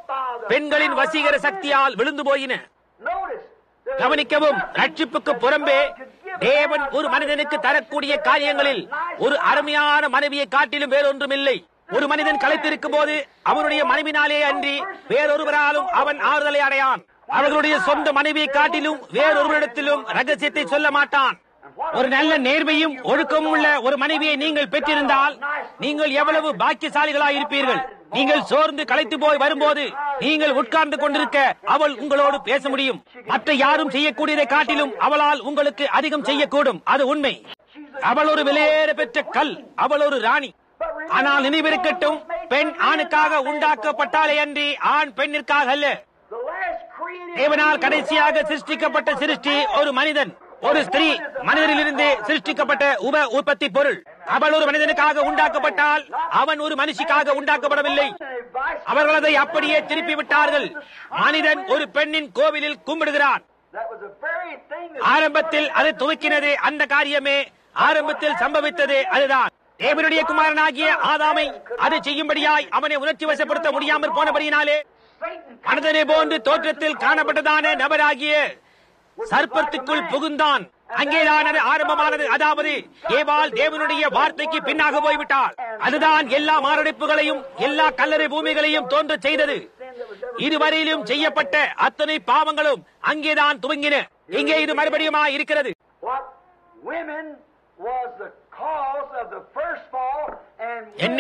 பெண்களின் வசீகர சக்தியால் விழுந்து போயின Notice. the- கவனிக்கவும் ரட்சிப்புக்கு புறம்பே தேவன் ஒரு மனிதனுக்கு தரக்கூடிய காரியங்களில் ஒரு அருமையான மனைவியை காட்டிலும் வேறொன்றும் இல்லை ஒரு மனிதன் களைத்திருக்கும் போது அவனுடைய மனைவினாலே அன்றி வேறொருவராலும் அவன் ஆறுதலை அடையான் அவர்களுடைய சொந்த மனைவியை காட்டிலும் வேறொருவரிடத்திலும் ரகசியத்தை சொல்ல மாட்டான் ஒரு நல்ல நேர்மையும் ஒழுக்கமும் உள்ள ஒரு மனைவியை நீங்கள் பெற்றிருந்தால் நீங்கள் எவ்வளவு பாக்கியசாலிகளாய் இருப்பீர்கள் நீங்கள் சோர்ந்து களைத்து போய் வரும்போது நீங்கள் உட்கார்ந்து கொண்டிருக்க அவள் உங்களோடு பேச முடியும் மற்ற யாரும் செய்யக்கூடியதை காட்டிலும் அவளால் உங்களுக்கு அதிகம் செய்யக்கூடும் அது உண்மை அவள் ஒரு விலையேற பெற்ற கல் அவள் ஒரு ராணி ஆனால் நினைவிருக்கட்டும் பெண் ஆணுக்காக உண்டாக்கப்பட்டாலே அன்றி ஆண் பெண்ணிற்காக அல்ல The last created தேவனால் கடைசியாக சிருஷ்டிக்கப்பட்ட சிருஷ்டி ஒரு மனிதன் ஒரு ஸ்திரீ மனிதனிலிருந்து சிருஷ்டிக்கப்பட்ட உப உற்பத்தி பொருள் அவள் ஒரு மனிதனுக்காக உண்டாக்கப்பட்டால் அவன் ஒரு மனுஷிக்காக உண்டாக்கப்படவில்லை advice அவர்கள் அதை அப்படியே திருப்பி விட்டார்கள் மனிதன் ஒரு பெண்ணின் கோவிலில் கும்பிடுகிறான் that was the very thing that ஆரம்பத்தில் அது துவக்கினது அந்த காரியமே ஆரம்பத்தில் சம்பவித்தது அதுதான் தேவனுடைய குமாரனாகிய ஆதாமை அதை செய்யும்படியாய் அவனை உணர்ச்சி வசப்படுத்த முடியாமல் போனபடியினாலே Satan மனிதனை போன்று தோற்றத்தில் காணப்பட்டதான நபராகிய சர்ப்பத்துக்குள் புகுந்தான் அங்கேதான் அது ஆரம்பமானது அதாவது ஏவாள் தேவனுடைய வார்த்தைக்கு பின்னாக போய்விட்டாள் அதுதான் எல்லா மாரடைப்புகளையும் எல்லா கல்லறை பூமிகளையும் தோன்ற செய்தது இதுவரையிலும் செய்யப்பட்ட அத்தனை பாவங்களும் அங்கேதான் துவங்கின இங்கே இது மறுபடியுமா இருக்கிறது what women was the cause of the first fall and என்ன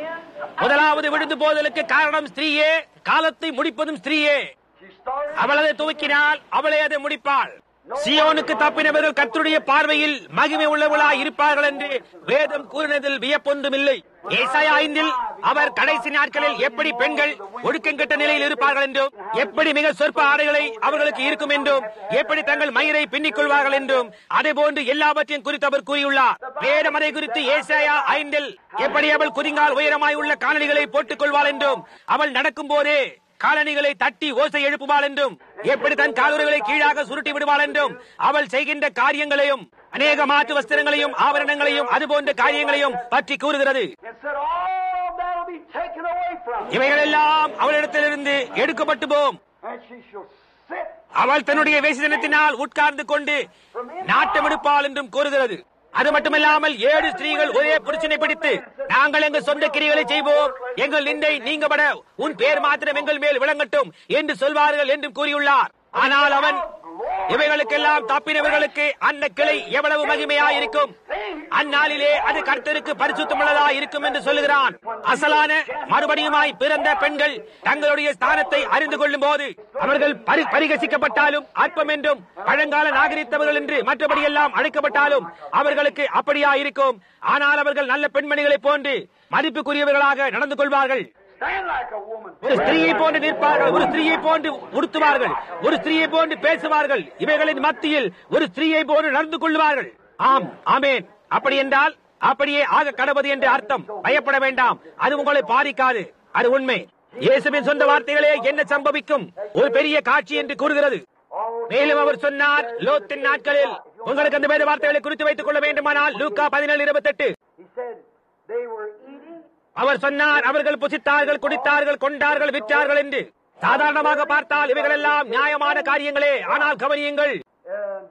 முதலாவது விழுந்து போதலுக்கு காரணம் ஸ்திரீயே காலத்தை முடிப்பதும் ஸ்திரீயே she started அவள் அதை துவக்கினால் அவளே அதை முடிப்பாள் சியோனுக்கு தப்பினவர்கள் கர்த்தருடைய பார்வையில் மகிமை உள்ளவர்களாய் இருப்பார்கள் என்று வேதம் கூறினதில் வியப்பொன்றுமில்லை ஏசாயா ஐந்தில் அவர் கடைசி நாட்களில் எப்படி பெண்கள் ஒழுக்கங்கெட்ட நிலையில் இருப்பார்கள் என்றும் எப்படி மிக சொற்ப ஆடைகளை அவர்களுக்கு இருக்கும் என்றும் எப்படி தங்கள் மயிரை பின்னிக் கொள்வார்கள் என்றும் அதே போன்று எல்லாவற்றையும் குறித்து அவர் கூறியுள்ளார் வேதம் அதை குறித்து ஏசாயா ஐந்தில் எப்படி அவள் குதிங்கால் உயரமாய் உள்ள காணொலிகளை போட்டுக் கொள்வாள் என்றும் அவள் நடக்கும் போதே காலணிகளை தட்டி ஓசை எழுப்புவாள் என்றும் எப்படி தன் காலுறைகளை கீழாக சுருட்டி விடுவாள் என்றும் அவள் செய்கின்ற காரியங்களையும் அநேக மாற்று வஸ்திரங்களையும் ஆபரணங்களையும் அதுபோன்ற காரியங்களையும் பற்றி கூறுகிறது and said all of that will be taken away from her இவைகளெல்லாம் அவளிடத்திலிருந்து எடுக்கப்பட்டு போம் and she shall sit அவள் தன்னுடைய வேசிதனத்தினால் உட்கார்ந்து கொண்டு நாட்டமெடுப்பாள் என்றும் கூறுகிறது அது மட்டுமில்லாமல் ஏழு ஸ்திரீகள் ஒரே புருஷனை பிடித்து நாங்கள் எங்கள் சொந்த கிரிகளை செய்வோம் எங்கள் நிந்தை நீங்கப்பட உன் பேர் மாத்திரம் எங்கள் மேல் விளங்கட்டும் என்று சொல்வார்கள் என்றும் கூறியுள்ளார் ஆனால் அவன் இவைகளுக்கெல்லாம் தப்பினவர்களுக்கு அந்த கிளை எவ்வளவு மகிமையாய் இருக்கும் அந்நாளிலே அது கர்த்தருக்கு பரிசுத்தமுள்ளதாய் இருக்கும் என்று சொல்லுகிறான் அசலான மறுபடியுமாய் பிறந்த பெண்கள் தங்களுடைய ஸ்தானத்தை அறிந்து கொள்ளும் போது அவர்கள் பரி- பரிகசிக்கப்பட்டாலும் அற்பம் என்றும் பழங்கால நாகரித்தவர்கள் என்று மற்றபடியெல்லாம் அழைக்கப்பட்டாலும் அவர்களுக்கு அப்படியா இருக்கும் ஆனால் அவர்கள் நல்ல பெண்மணிகளைப் போன்று மதிப்புக்குரியவர்களாக நடந்து கொள்வார்கள் stand like a woman ஒரு ஸ்திரீயை போன்று நிற்பார்கள் ஒரு ஸ்திரீயை போன்று உடுத்துவார்கள் ஒரு ஸ்திரீயை போன்று பேசுவார்கள் இவைகளின் மத்தியில் ஒரு ஸ்திரீயை போன்று நடந்து கொள்வார்கள் ஆம் ஆமேன் அப்படி என்றால் அப்படியே ஆக கடவுது என்று அர்த்தம் பயப்பட வேண்டாம் அது உங்களை பாதிக்காது அது உண்மை இயேசுவின் சொந்த வார்த்தைகளே என்ன சம்பவிக்கும் ஒரு பெரிய காட்சி என்று கூறுகிறது மேலும் அவர் சொன்னார் லோத்தின் நாட்களில் உங்களுக்கு அந்த வேத வார்த்தைகளை குறித்து வைத்துக் கொள்ள வேண்டுமானால் லூக்கா பதினேழு இருபத்தெட்டு he said they were eating அவர் சொன்னார் அவர்கள் புசித்தார்கள் குடித்தார்கள் கொண்டார்கள் விற்றார்கள் என்று சாதாரணமாக பார்த்தால் இவைகளெல்லாம் நியாயமான காரியங்களே ஆனால் கவனியுங்கள் uh,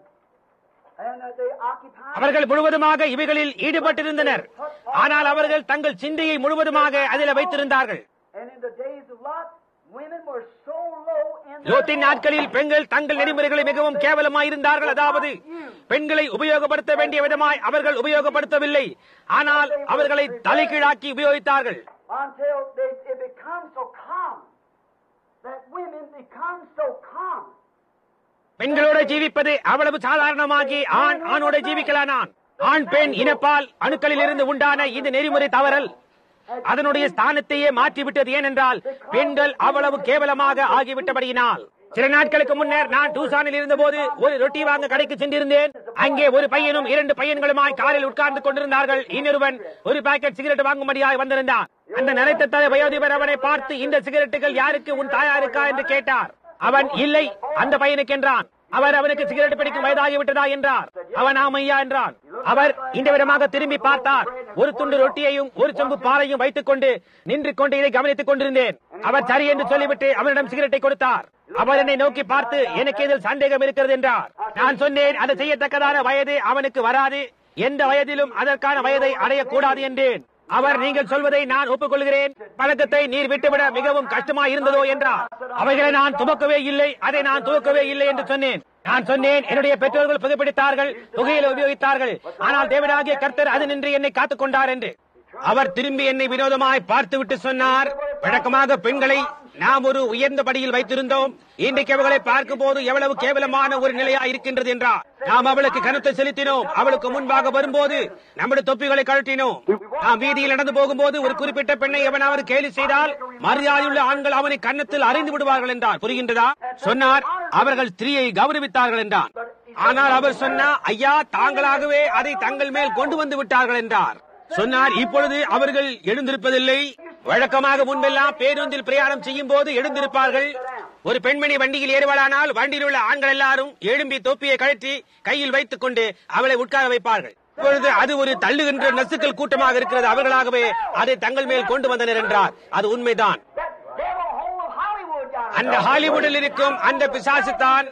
and that they occupied அவர்கள் முழுவதுமாக இவைகளில் ஈடுபட்டிருந்தனர் ஆனால் அவர்கள் தங்கள் சிந்தையை முழுவதுமாக அதில் வைத்திருந்தார்கள் and in the days of Lot women were so low in their லோத்தின் நாட்களில் பெண்கள் தங்கள் நெறிமுறைகளை மிகவும் கேவலமாய் இருந்தார்கள் அதாவது பெண்களை உபயோகப்படுத்த வேண்டிய விதமாய் அவர்கள் உபயோகப்படுத்தவில்லை ஆனால் அவர்களை தலைகீழாக்கி உபயோகித்தார்கள் until they, it becomes so common that women become so common பெண்களோட ஜீவிப்பது அவ்வளவு சாதாரணமாகி ஆண் ஆணோட ஜீவிக்கலானான் ஆண் பெண் இனப்பால் அணுக்களில் இருந்து உண்டான இந்த நெறிமுறை தவறல் அதனுடைய ஸ்தானத்தையே மாற்றிவிட்டது ஏனென்றால் பெண்கள் அவ்வளவு கேவலமாக ஆகிவிட்டபடியினால் சில நாட்களுக்கு முன்னர் நான் டூசானில் இருந்தபோது ஒரு ரொட்டி வாங்க கடைக்கு சென்றிருந்தேன் அங்கே ஒரு பையனும் இரண்டு பையன்களுமாய் காரில் உட்கார்ந்து கொண்டிருந்தார்கள் இன்னொருவன் ஒரு பாக்கெட் சிகரெட் வாங்கும்படியாய் வந்திருந்தான் அந்த நினைத்த தலை வயோதிபர் அவனை பார்த்து இந்த சிகரெட்டுகள் யாருக்கு உன் தாயாருக்கா என்று கேட்டார் அவன் இல்லை அந்த பையனுக்கு என்றான் அவர் அவனுக்கு சிகரெட் பிடிக்கும் வயதாகி விட்டதா என்றார் அவன் ஆம் ஐயா என்றான் அவர் இந்த விதமாக திரும்பி பார்த்தார் ஒரு துண்டு ரொட்டியையும் ஒரு செம்பு பாலையும் வைத்துக் கொண்டு நின்று கொண்டு இதை கவனித்துக் கொண்டிருந்தேன் அவர் சரி என்று சொல்லிவிட்டு அவரிடம் சிகரெட்டை கொடுத்தார் அவர் என்னை நோக்கி பார்த்து எனக்கு இதில் சந்தேகம் இருக்கிறது என்றார் நான் சொன்னேன் அது செய்யத்தக்கதான வயது அவனுக்கு வராது எந்த வயதிலும் அதற்கான வயதை அடையக்கூடாது என்றேன் அவர் நீங்கள் சொல்வதை நான் ஒப்புக்கொள்கிறேன் பழக்கத்தை நீர் விட்டுவிட மிகவும் கஷ்டமா இருந்ததோ என்றார் அவைகளை நான் துவக்கவே இல்லை அதை நான் துவக்கவே இல்லை என்று சொன்னேன் நான் சொன்னேன் என்னுடைய பெற்றோர்கள் புகைப்பிடித்தார்கள் புகையில உபயோகித்தார்கள் ஆனால் தேவனாகிய கர்த்தர் அது நின்று என்னை காத்துக் கொண்டார் என்று அவர் திரும்பி என்னை வினோதமாய் பார்த்துவிட்டு சொன்னார் வழக்கமாக பெண்களை நாம் ஒரு உயர்ந்த படியில் வைத்திருந்தோம் இன்றைக்கு அவர்களை பார்க்கும் போது எவ்வளவு கேவலமான ஒரு நிலையா இருக்கின்றது என்றார் நாம் அவளுக்கு கருத்தை செலுத்தினோம் அவளுக்கு முன்பாக வரும்போது நம்முடைய தொப்பிகளை கழட்டினோம் நாம் வீதியில் நடந்து போகும்போது ஒரு குறிப்பிட்ட பெண்ணை எவனாவது கேலி செய்தால் மரியாதையுள்ள ஆண்கள் அவனை கன்னத்தில் அறிந்து விடுவார்கள் என்றார் புரிகின்றதா சொன்னார் அவர்கள் ஸ்திரீயை கௌரவித்தார்கள் என்றார் ஆனால் அவர் சொன்னார் ஐயா தாங்களாகவே அதை தங்கள் மேல் கொண்டு வந்து விட்டார்கள் என்றார் சொன்னார் இப்பொழுது அவர்கள் எழுந்திருப்பதில்லை வழக்கமாக முன்பெல்லாம் பேருந்தில் பிரயாணம் செய்யும் போது எழுந்திருப்பார்கள் ஒரு பெண்மணி வண்டியில் ஏறுவாளானால் வண்டியில் உள்ள ஆண்கள் எல்லாரும் எழும்பி தொப்பியை கழற்றி கையில் வைத்துக் கொண்டு அவளை உட்கார வைப்பார்கள் இப்பொழுது அது ஒரு தள்ளுகின்ற நசுக்கள் கூட்டமாக இருக்கிறது அவர்களாகவே அதை தங்கள் மேல் கொண்டு வந்தனர் என்றார் அது உண்மைதான் That devil hole of Hollywood got அந்த ஹாலிவுட்டில் இருக்கும் அந்த பிசாசுத்தான்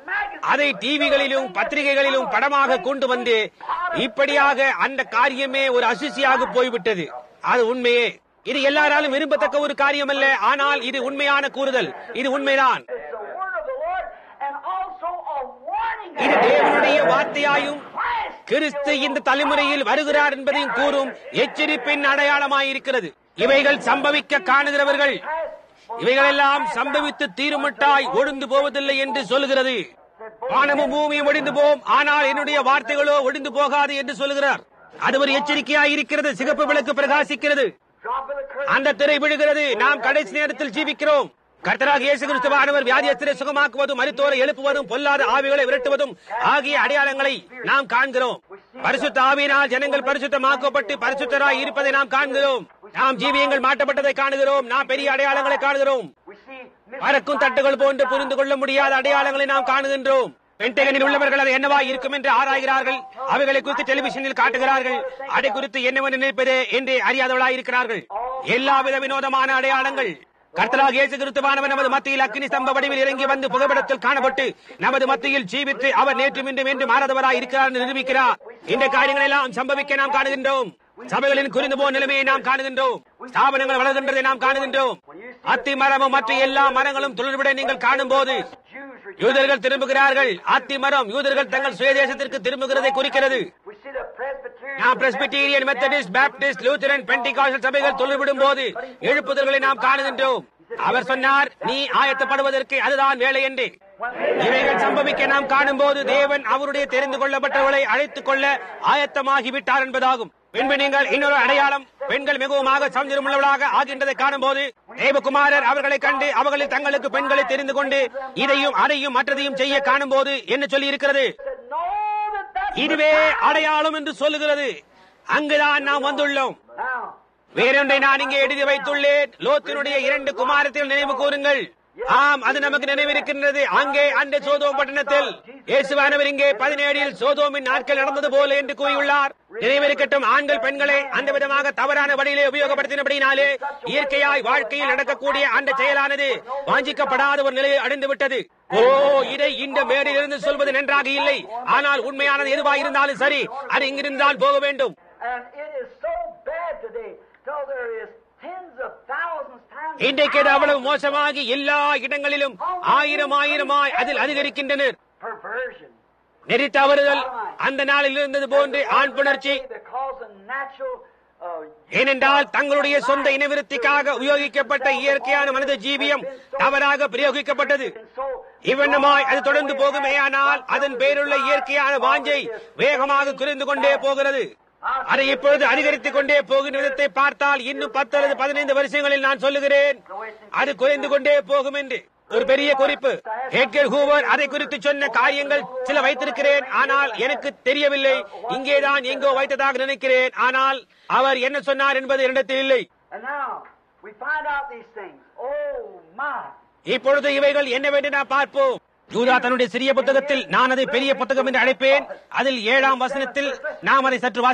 அதை டிவிகளிலும் பத்திரிகைகளிலும் படமாக கொண்டு வந்து இப்படியாக அந்த காரியமே ஒரு அசிசியாக போய்விட்டது அது உண்மையே இது எல்லாராலும் விரும்பத்தக்க ஒரு காரியம் அல்ல ஆனால் இது உண்மையான கூறுதல் இது உண்மைதான் It's the word of the Lord and also a warning. இது தேவனுடைய வார்த்தையாயும் Christ கிறிஸ்து இந்த தலைமுறையில் வருகிறார் என்பதையும் கூறும் எச்சரிப்பின் அடையாளமாயிருக்கிறது இவைகள் சம்பவிக்க காணுகிறவர்கள் இவைகளெல்லாம் சம்பவித்து தீருமட்டாய் ஒழிந்து போவதில்லை என்று சொல்லுகிறது வானமும் பூமியும் ஒழிந்து போம் ஆனால் என்னுடைய வார்த்தைகளோ ஒழிந்து போகாது என்று சொல்லுகிறார் அது ஒரு எச்சரிக்கையாய் இருக்கிறது சிகப்பு விளக்கு பிரகாசிக்கிறது drop of the curtain. அந்த திரை விழுகிறது நாம் கடைசி நேரத்தில் ஜீவிக்கிறோம் கர்த்தராக இயேசு கிறிஸ்துவானவர் வியாதியஸ்திரை சுகமாக்குவதும் மருத்துவரை எழுப்புவதும் பொல்லாத ஆவிகளை விரட்டுவதும் ஆகிய அடையாளங்களை நாம் காண்கிறோம் பரிசுத்த ஆவியினால் ஜனங்கள் பரிசுத்தமாக்கப்பட்டு பரிசுத்தராய் இருப்பதை நாம் காண்கிறோம் நாம் ஜீவியங்கள் மாற்றப்பட்டதை காணுகிறோம் நாம் பெரிய அடையாளங்களை காணுகிறோம் We see பறக்கும் தட்டுகள் போன்று புரிந்து கொள்ள முடியாத அடையாளங்களை நாம் காணுகின்றோம் பென்டகனில் உள்ளவர்கள் அது என்னவா இருக்கும் என்று ஆராய்கிறார்கள் அவைகளை குறித்து டெலிவிஷனில் காட்டுகிறார்கள் அதை குறித்து என்னவென்று நினைப்பது என்று அறியாதவர்களாய் இருக்கிறார்கள் எல்லாவித வினோதமான அடையாளங்கள் கர்த்தராக இயேசு கிறிஸ்துவானவர் நமது மத்தியில் அக்கினி ஸ்தம்ப வடிவில் இறங்கி வந்து புகைப்படத்தில் காணப்பட்டு நமது மத்தியில் ஜீவித்து அவர் நேற்றும் இன்றும் என்று மாறாதவராய் இருக்கிறார் என்று நிரூபிக்கிறார் இந்த காரியங்கள் எல்லாம் சம்பவிக்க நாம் காணுகின்றோம் சபைகளின் குறிந்து போன நிலைமையை நாம் காணுகின்றோம் ஸ்தாபனங்கள் வளர்கின்றதை நாம் காணுகின்றோம் அத்தி மரமும் மற்ற எல்லா மரங்களும் தொழில்விட நீங்கள் காணும் போது Jews rejoice. யூதர்கள் திரும்புகிறார்கள் அத்தி மரம் யூதர்கள் தங்கள் சுயதேசத்திற்கு திரும்புகிறதை குறிக்கிறது We see the Presbyterian. நாம் Presbyterian Methodist Baptist Lutheran Pentecostal சபைகள் தொழில்விடும் போது எழுப்புதல்களை நாம் காணுகின்றோம் அவர் சொன்னார் நீ ஆயத்தப்படுவதற்கு அதுதான் வேலை என்று இவைகள் சம்பவிக்க நாம் காணும் போது தேவன் அவருடைய தெரிந்து கொள்ளப்பட்டவர்களை அழைத்துக் கொள்ள ஆயத்தமாகி விட்டார் என்பதாகும் பின்பு நீங்கள் இன்னொரு அடையாளம் பெண்கள் மிகவும் சௌந்தரியமுள்ளவளாக ஆகின்றதை காணும் போது தேவகுமாரர் அவர்களை கண்டு அவர்களில் தங்களுக்கு பெண்களை தெரிந்து கொண்டு இதையும் அதையும் மற்றதையும் செய்ய காணும் போது என்ன சொல்லி இருக்கிறது said, No, that that's இதுவே அடையாளம் என்று சொல்லுகிறது அங்குதான் நாம் வந்துள்ளோம் now. வேறொன்றை நான் இங்கே எழுதி வைத்துள்ளேன் லோத்தினுடைய இரண்டு குமாரத்தில் நினைவு கூறுங்கள் ஆம் அது நமக்கு நினைவிருக்கின்றது அங்கே அந்த சோதோம் பட்டணத்தில் இயேசுவானவர் இங்கே பதினேழில் சோதோமின் நாட்கள் நடந்தது போல என்று கூறியுள்ளார் நினைவிருக்கட்டும் ஆண்கள் பெண்களை அந்த விதமாக தவறான வழியிலே உபயோகப்படுத்தினபடினாலே இயற்கையாய் வாழ்க்கையில் நடக்கக்கூடிய அந்த செயலானது வாஞ்சிக்கப்படாத ஒரு நிலையை அடைந்து விட்டது ஓ இதை இந்த மேடையிலிருந்து சொல்வது நன்றாக இல்லை ஆனால் உண்மையானது எதுவாக இருந்தாலும் சரி அது இங்கிருந்தால் போக வேண்டும் And it is so bad today till there is tens of thousands times. இன்றைக்கு அது அவ்வளவு மோசமாகி எல்லா இடங்களிலும் ஆயிரம் ஆயிரமாய் அதில் அதிகரிக்கின்றனர் perversion. நெறி தவறுதல் அந்த நாளில் இருந்தது போன்று ஆண் புணர்ச்சி Because of natural. Uh, ஏனென்றால் தங்களுடைய சொந்த இனவிருத்திக்காக உபயோகிக்கப்பட்ட இயற்கையான மனித ஜீவியம் தவறாக பிரயோகிக்கப்பட்டது and so இவ்வண்ணமாய் அது தொடர்ந்து போகுமேயானால் அதன் பேருள்ள இயற்கையான வாஞ்சை வேகமாக குறைந்து கொண்டே போகிறது அதை இப்பொழுது அதிகரித்துக் கொண்டே போகின்ற விதத்தை பார்த்தால் இன்னும் பத்து அல்லது பதினைந்து வருஷங்களில் நான் சொல்லுகிறேன் அது குறைந்து கொண்டே போகும் என்று ஒரு பெரிய குறிப்பு ஹெட்கர் ஹூவர் அதை குறித்து சொன்ன காரியங்கள் சில வைத்திருக்கிறேன் ஆனால் எனக்கு தெரியவில்லை இங்கேதான் எங்கோ வைத்ததாக நினைக்கிறேன் ஆனால் அவர் என்ன சொன்னார் என்பது என்னிடத்தில் இல்லை And now we find out these things. Oh my. இப்பொழுது இவைகள் என்னவென்று நாம் பார்ப்போம் யூதா தன்னுடைய சிறிய புத்தகத்தில் நான் அதை பெரிய புத்தகம் என்று அழைப்பேன் அதில் ஏழாம் வசனத்தில் நாம் அதை சற்று வாசிப்போம்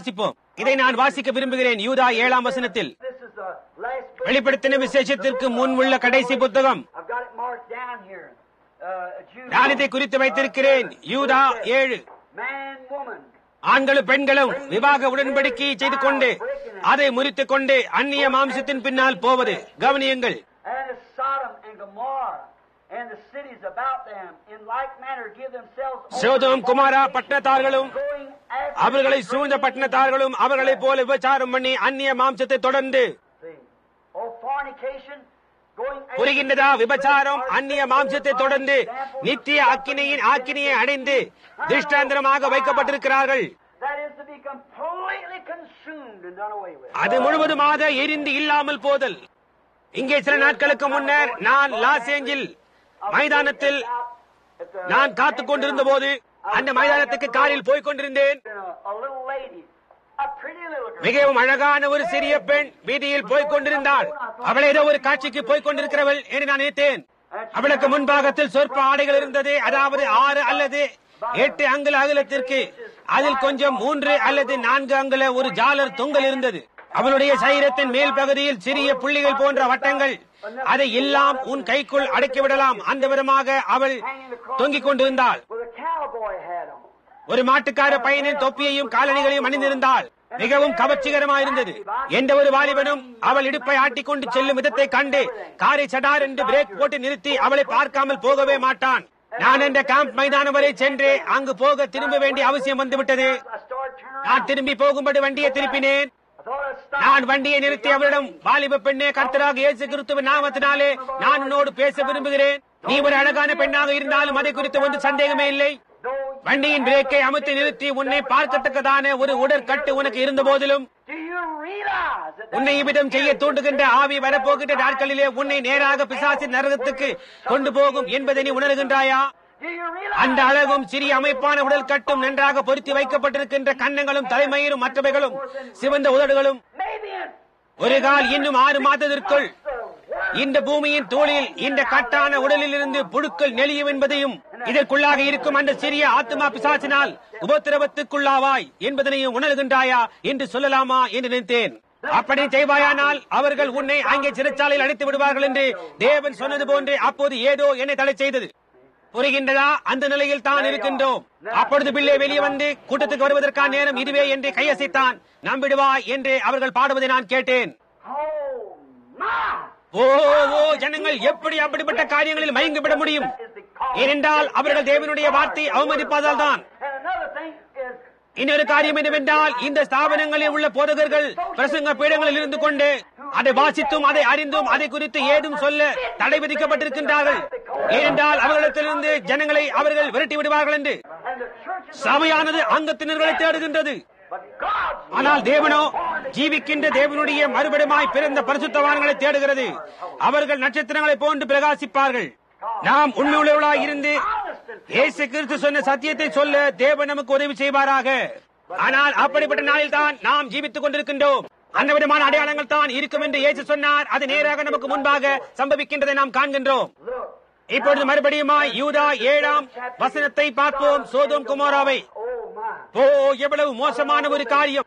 இதை நான் வாசிக்க விரும்புகிறேன் யூதா ஏழாம் வசனத்தில் This is the last book. வெளிப்படுத்தின விசேஷத்திற்கு முன் உள்ள கடைசி புத்தகம் I've got it marked down here. Uh, Jude. நான் இதை குறித்து வைத்திருக்கிறேன் யூதா ஏழு Man, woman. ஆண்களும் பெண்களும் விவாக உடன்படிக்கையை செய்து கொண்டு அதை முறித்துக் கொண்டு அந்நிய மாம்சத்தின் பின்னால் போவது கவனியுங்கள் And as Sodom and Gomorrah and the cities about them in like manner give themselves over Sodom Kumara பட்டணத்தார்களும் going after அவர்களை சூழ்ந்த பட்டணத்தார்களும் அவர்களைப் போல விபச்சாரம் பண்ணி அந்நிய மாம்சத்தை தொடர்ந்து See. Oh, fornication, going after புரிகின்றதா விபச்சாரம் அந்நிய மாம்சத்தை தொடர்ந்து நித்திய அக்கினியின் ஆக்கினியை அடைந்து திருஷ்டாந்திரமாக வைக்கப்பட்டிருக்கிறார்கள் That is to be completely consumed and done away with. அது முழுவதுமாக எரிந்து இல்லாமல் போதல் இங்கே சில நாட்களுக்கு முன்னர் நான் லாஸ் ஏஞ்சல் மைதானத்தில் At the- நான் காத்துக் கொண்டிருந்த போது அந்த மைதானத்துக்கு காரில் போய்க் கொண்டிருந்தேன் a, a little lady, a pretty little girl. மிகவும் அழகான ஒரு சிறிய பெண் வீதியில் போய்க் கொண்டிருந்தாள் அவள் ஏதோ ஒரு காட்சிக்கு போய்க் கொண்டிருக்கிறவள் என்று நான் நினைத்தேன் அவளுக்கு முன்பாகத்தில் சொற்ப ஆடைகள் இருந்தது அதாவது ஆறு அல்லது எட்டு அங்குல அகலத்திற்கு அதில் கொஞ்சம் மூன்று அல்லது நான்கு அங்குல ஒரு ஜாலர் தொங்கல் இருந்தது அவளுடைய சரீரத்தின் மேல் பகுதியில் சிறிய புள்ளிகள் போன்ற வட்டங்கள் அதை எல்லாம் உன் கைக்குள் அடக்கிவிடலாம் அந்த விதமாக அவள் தொங்கிக் கொண்டிருந்தாள் With a cowboy hat on. ஒரு மாட்டுக்கார பையனின் தொப்பியையும் காலணிகளையும் அணிந்திருந்தாள் மிகவும் கவர்ச்சிகரமாயிருந்தது எந்த ஒரு வாலிபனும் அவள் இடுப்பை ஆட்டிக்கொண்டு செல்லும் விதத்தை கண்டு காரை சடார் என்று பிரேக் போட்டு நிறுத்தி அவளை பார்க்காமல் போகவே மாட்டான் நான் அந்த கேம்ப் மைதானம் வரை சென்று அங்கு போக திரும்ப வேண்டிய அவசியம் வந்துவிட்டது I started turning நான் around. திரும்பி போகும்படி வண்டியை திருப்பினேன் I thought I'd stop. நான் வண்டியை நிறுத்தி அவரிடம் வாலிப பெண்ணே கர்த்தராக இயேசு கிறிஸ்துவின் நாமத்தினாலே நான் உன்னோடு பேச விரும்புகிறேன் நீ ஒரு அழகான பெண்ணாக இருந்தாலும் அதை குறித்து ஒன்று சந்தேகமே இல்லை Though வண்டியின் பிரேக்கை அமுத்தி நிறுத்தி உன்னை பார்க்கத்தக்கதான ஒரு உடற்கட்டு உனக்கு இருந்த போதிலும் Do you realize that உன்னை இவ்விதம் செய்ய தூண்டுகின்ற ஆவி வரப்போகின்ற நாட்களிலே உன்னை நேராக பிசாசின் நரகத்துக்கு கொண்டு போகும் என்பதை நீ உணர்கின்றாயா Do you realize அந்த அழகும் சிறிய அமைப்பான உடல் கட்டும் நன்றாக பொருத்தி வைக்கப்பட்டிருக்கின்ற கன்னங்களும் தலைமயிரும் மற்றவைகளும் சிவந்த உதடுகளும் maybe in ஒரு கால் இன்னும் ஆறு மாதத்திற்குள் the world இந்த பூமியின் தூளில் இந்த கட்டான உடலில் இருந்து புழுக்கள் நெளியும் என்பதையும் இதற்குள்ளாக இருக்கும் அந்த சிறிய ஆத்மா பிசாசினால் உபத்திரவத்துக்குள்ளாவாய் என்பதனையும் உணர்கின்றாயா என்று சொல்லலாமா என்று நினைத்தேன் அப்படி செய்வாயானால் அவர்கள் உன்னை அங்கே சிறைச்சாலையில் அடைத்து விடுவார்கள் என்று தேவன் சொன்னது போன்று அப்போது ஏதோ என்னை தடை செய்தது புரிகின்றதா அந்த நிலையில் தான் இருக்கின்றோம் அப்பொழுது பிள்ளை வெளியே வந்து கூட்டத்துக்கு வருவதற்கான நேரம் இதுவே என்று கையசைத்தான் நம்பிடுவாய் என்று அவர்கள் பாடுவதை நான் கேட்டேன் Oh my! ஓ ஓ ஜனங்கள் எப்படி அப்படிப்பட்ட காரியங்களில் மயங்கி விட முடியும் Is because ஏனென்றால் அவர்கள் தேவனுடைய வார்த்தை அவமதிப்பதால் தான் And another thing is இன்னொரு காரியம் என்னவென்றால் இந்த ஸ்தாபனங்களில் உள்ள போதகர்கள் பிரசங்க பீடங்களில் இருந்து கொண்டு அதை வாசித்தும் அதை அறிந்தும் அதை குறித்து ஏதும் சொல்ல தடை விதிக்கப்பட்டிருக்கின்றார்கள் ஏனென்றால் அவர்களிடத்திலிருந்து ஜனங்களை அவர்கள் விரட்டி விடுவார்கள் என்று and the church is சபையானது அங்கத்தினர்களை தேடுகின்றது but God's ஆனால் தேவனோ ஜீவிக்கின்ற தேவனுடைய மறுபடியுமாய் பிறந்த பரிசுத்தவான்களை தேடுகிறது அவர்கள் நட்சத்திரங்களை போன்று பிரகாசிப்பார்கள் நாம் உண்மையுள்ளவர்களாய் இருந்து இயேசு கிறிஸ்து சொன்ன சத்தியத்தை சொல்ல தேவன் நமக்கு உதவி செய்வாராக ஆனால் அப்படிப்பட்ட நாளில் தான் நாம் ஜீவித்துக் கொண்டிருக்கின்றோம் அந்த விதமான அடையாளங்கள் தான் இருக்கும் என்று இயேசு சொன்னார் அது நேராக நமக்கு முன்பாக சம்பவிக்கின்றதை நாம் காண்கின்றோம் look. இப்பொழுது மறுபடியுமாய் யூதா ஏழாம் வசனத்தை பார்ப்போம் சோதோம் குமாராவை Oh my! ஓ எவ்வளவு மோசமான ஒரு காரியம்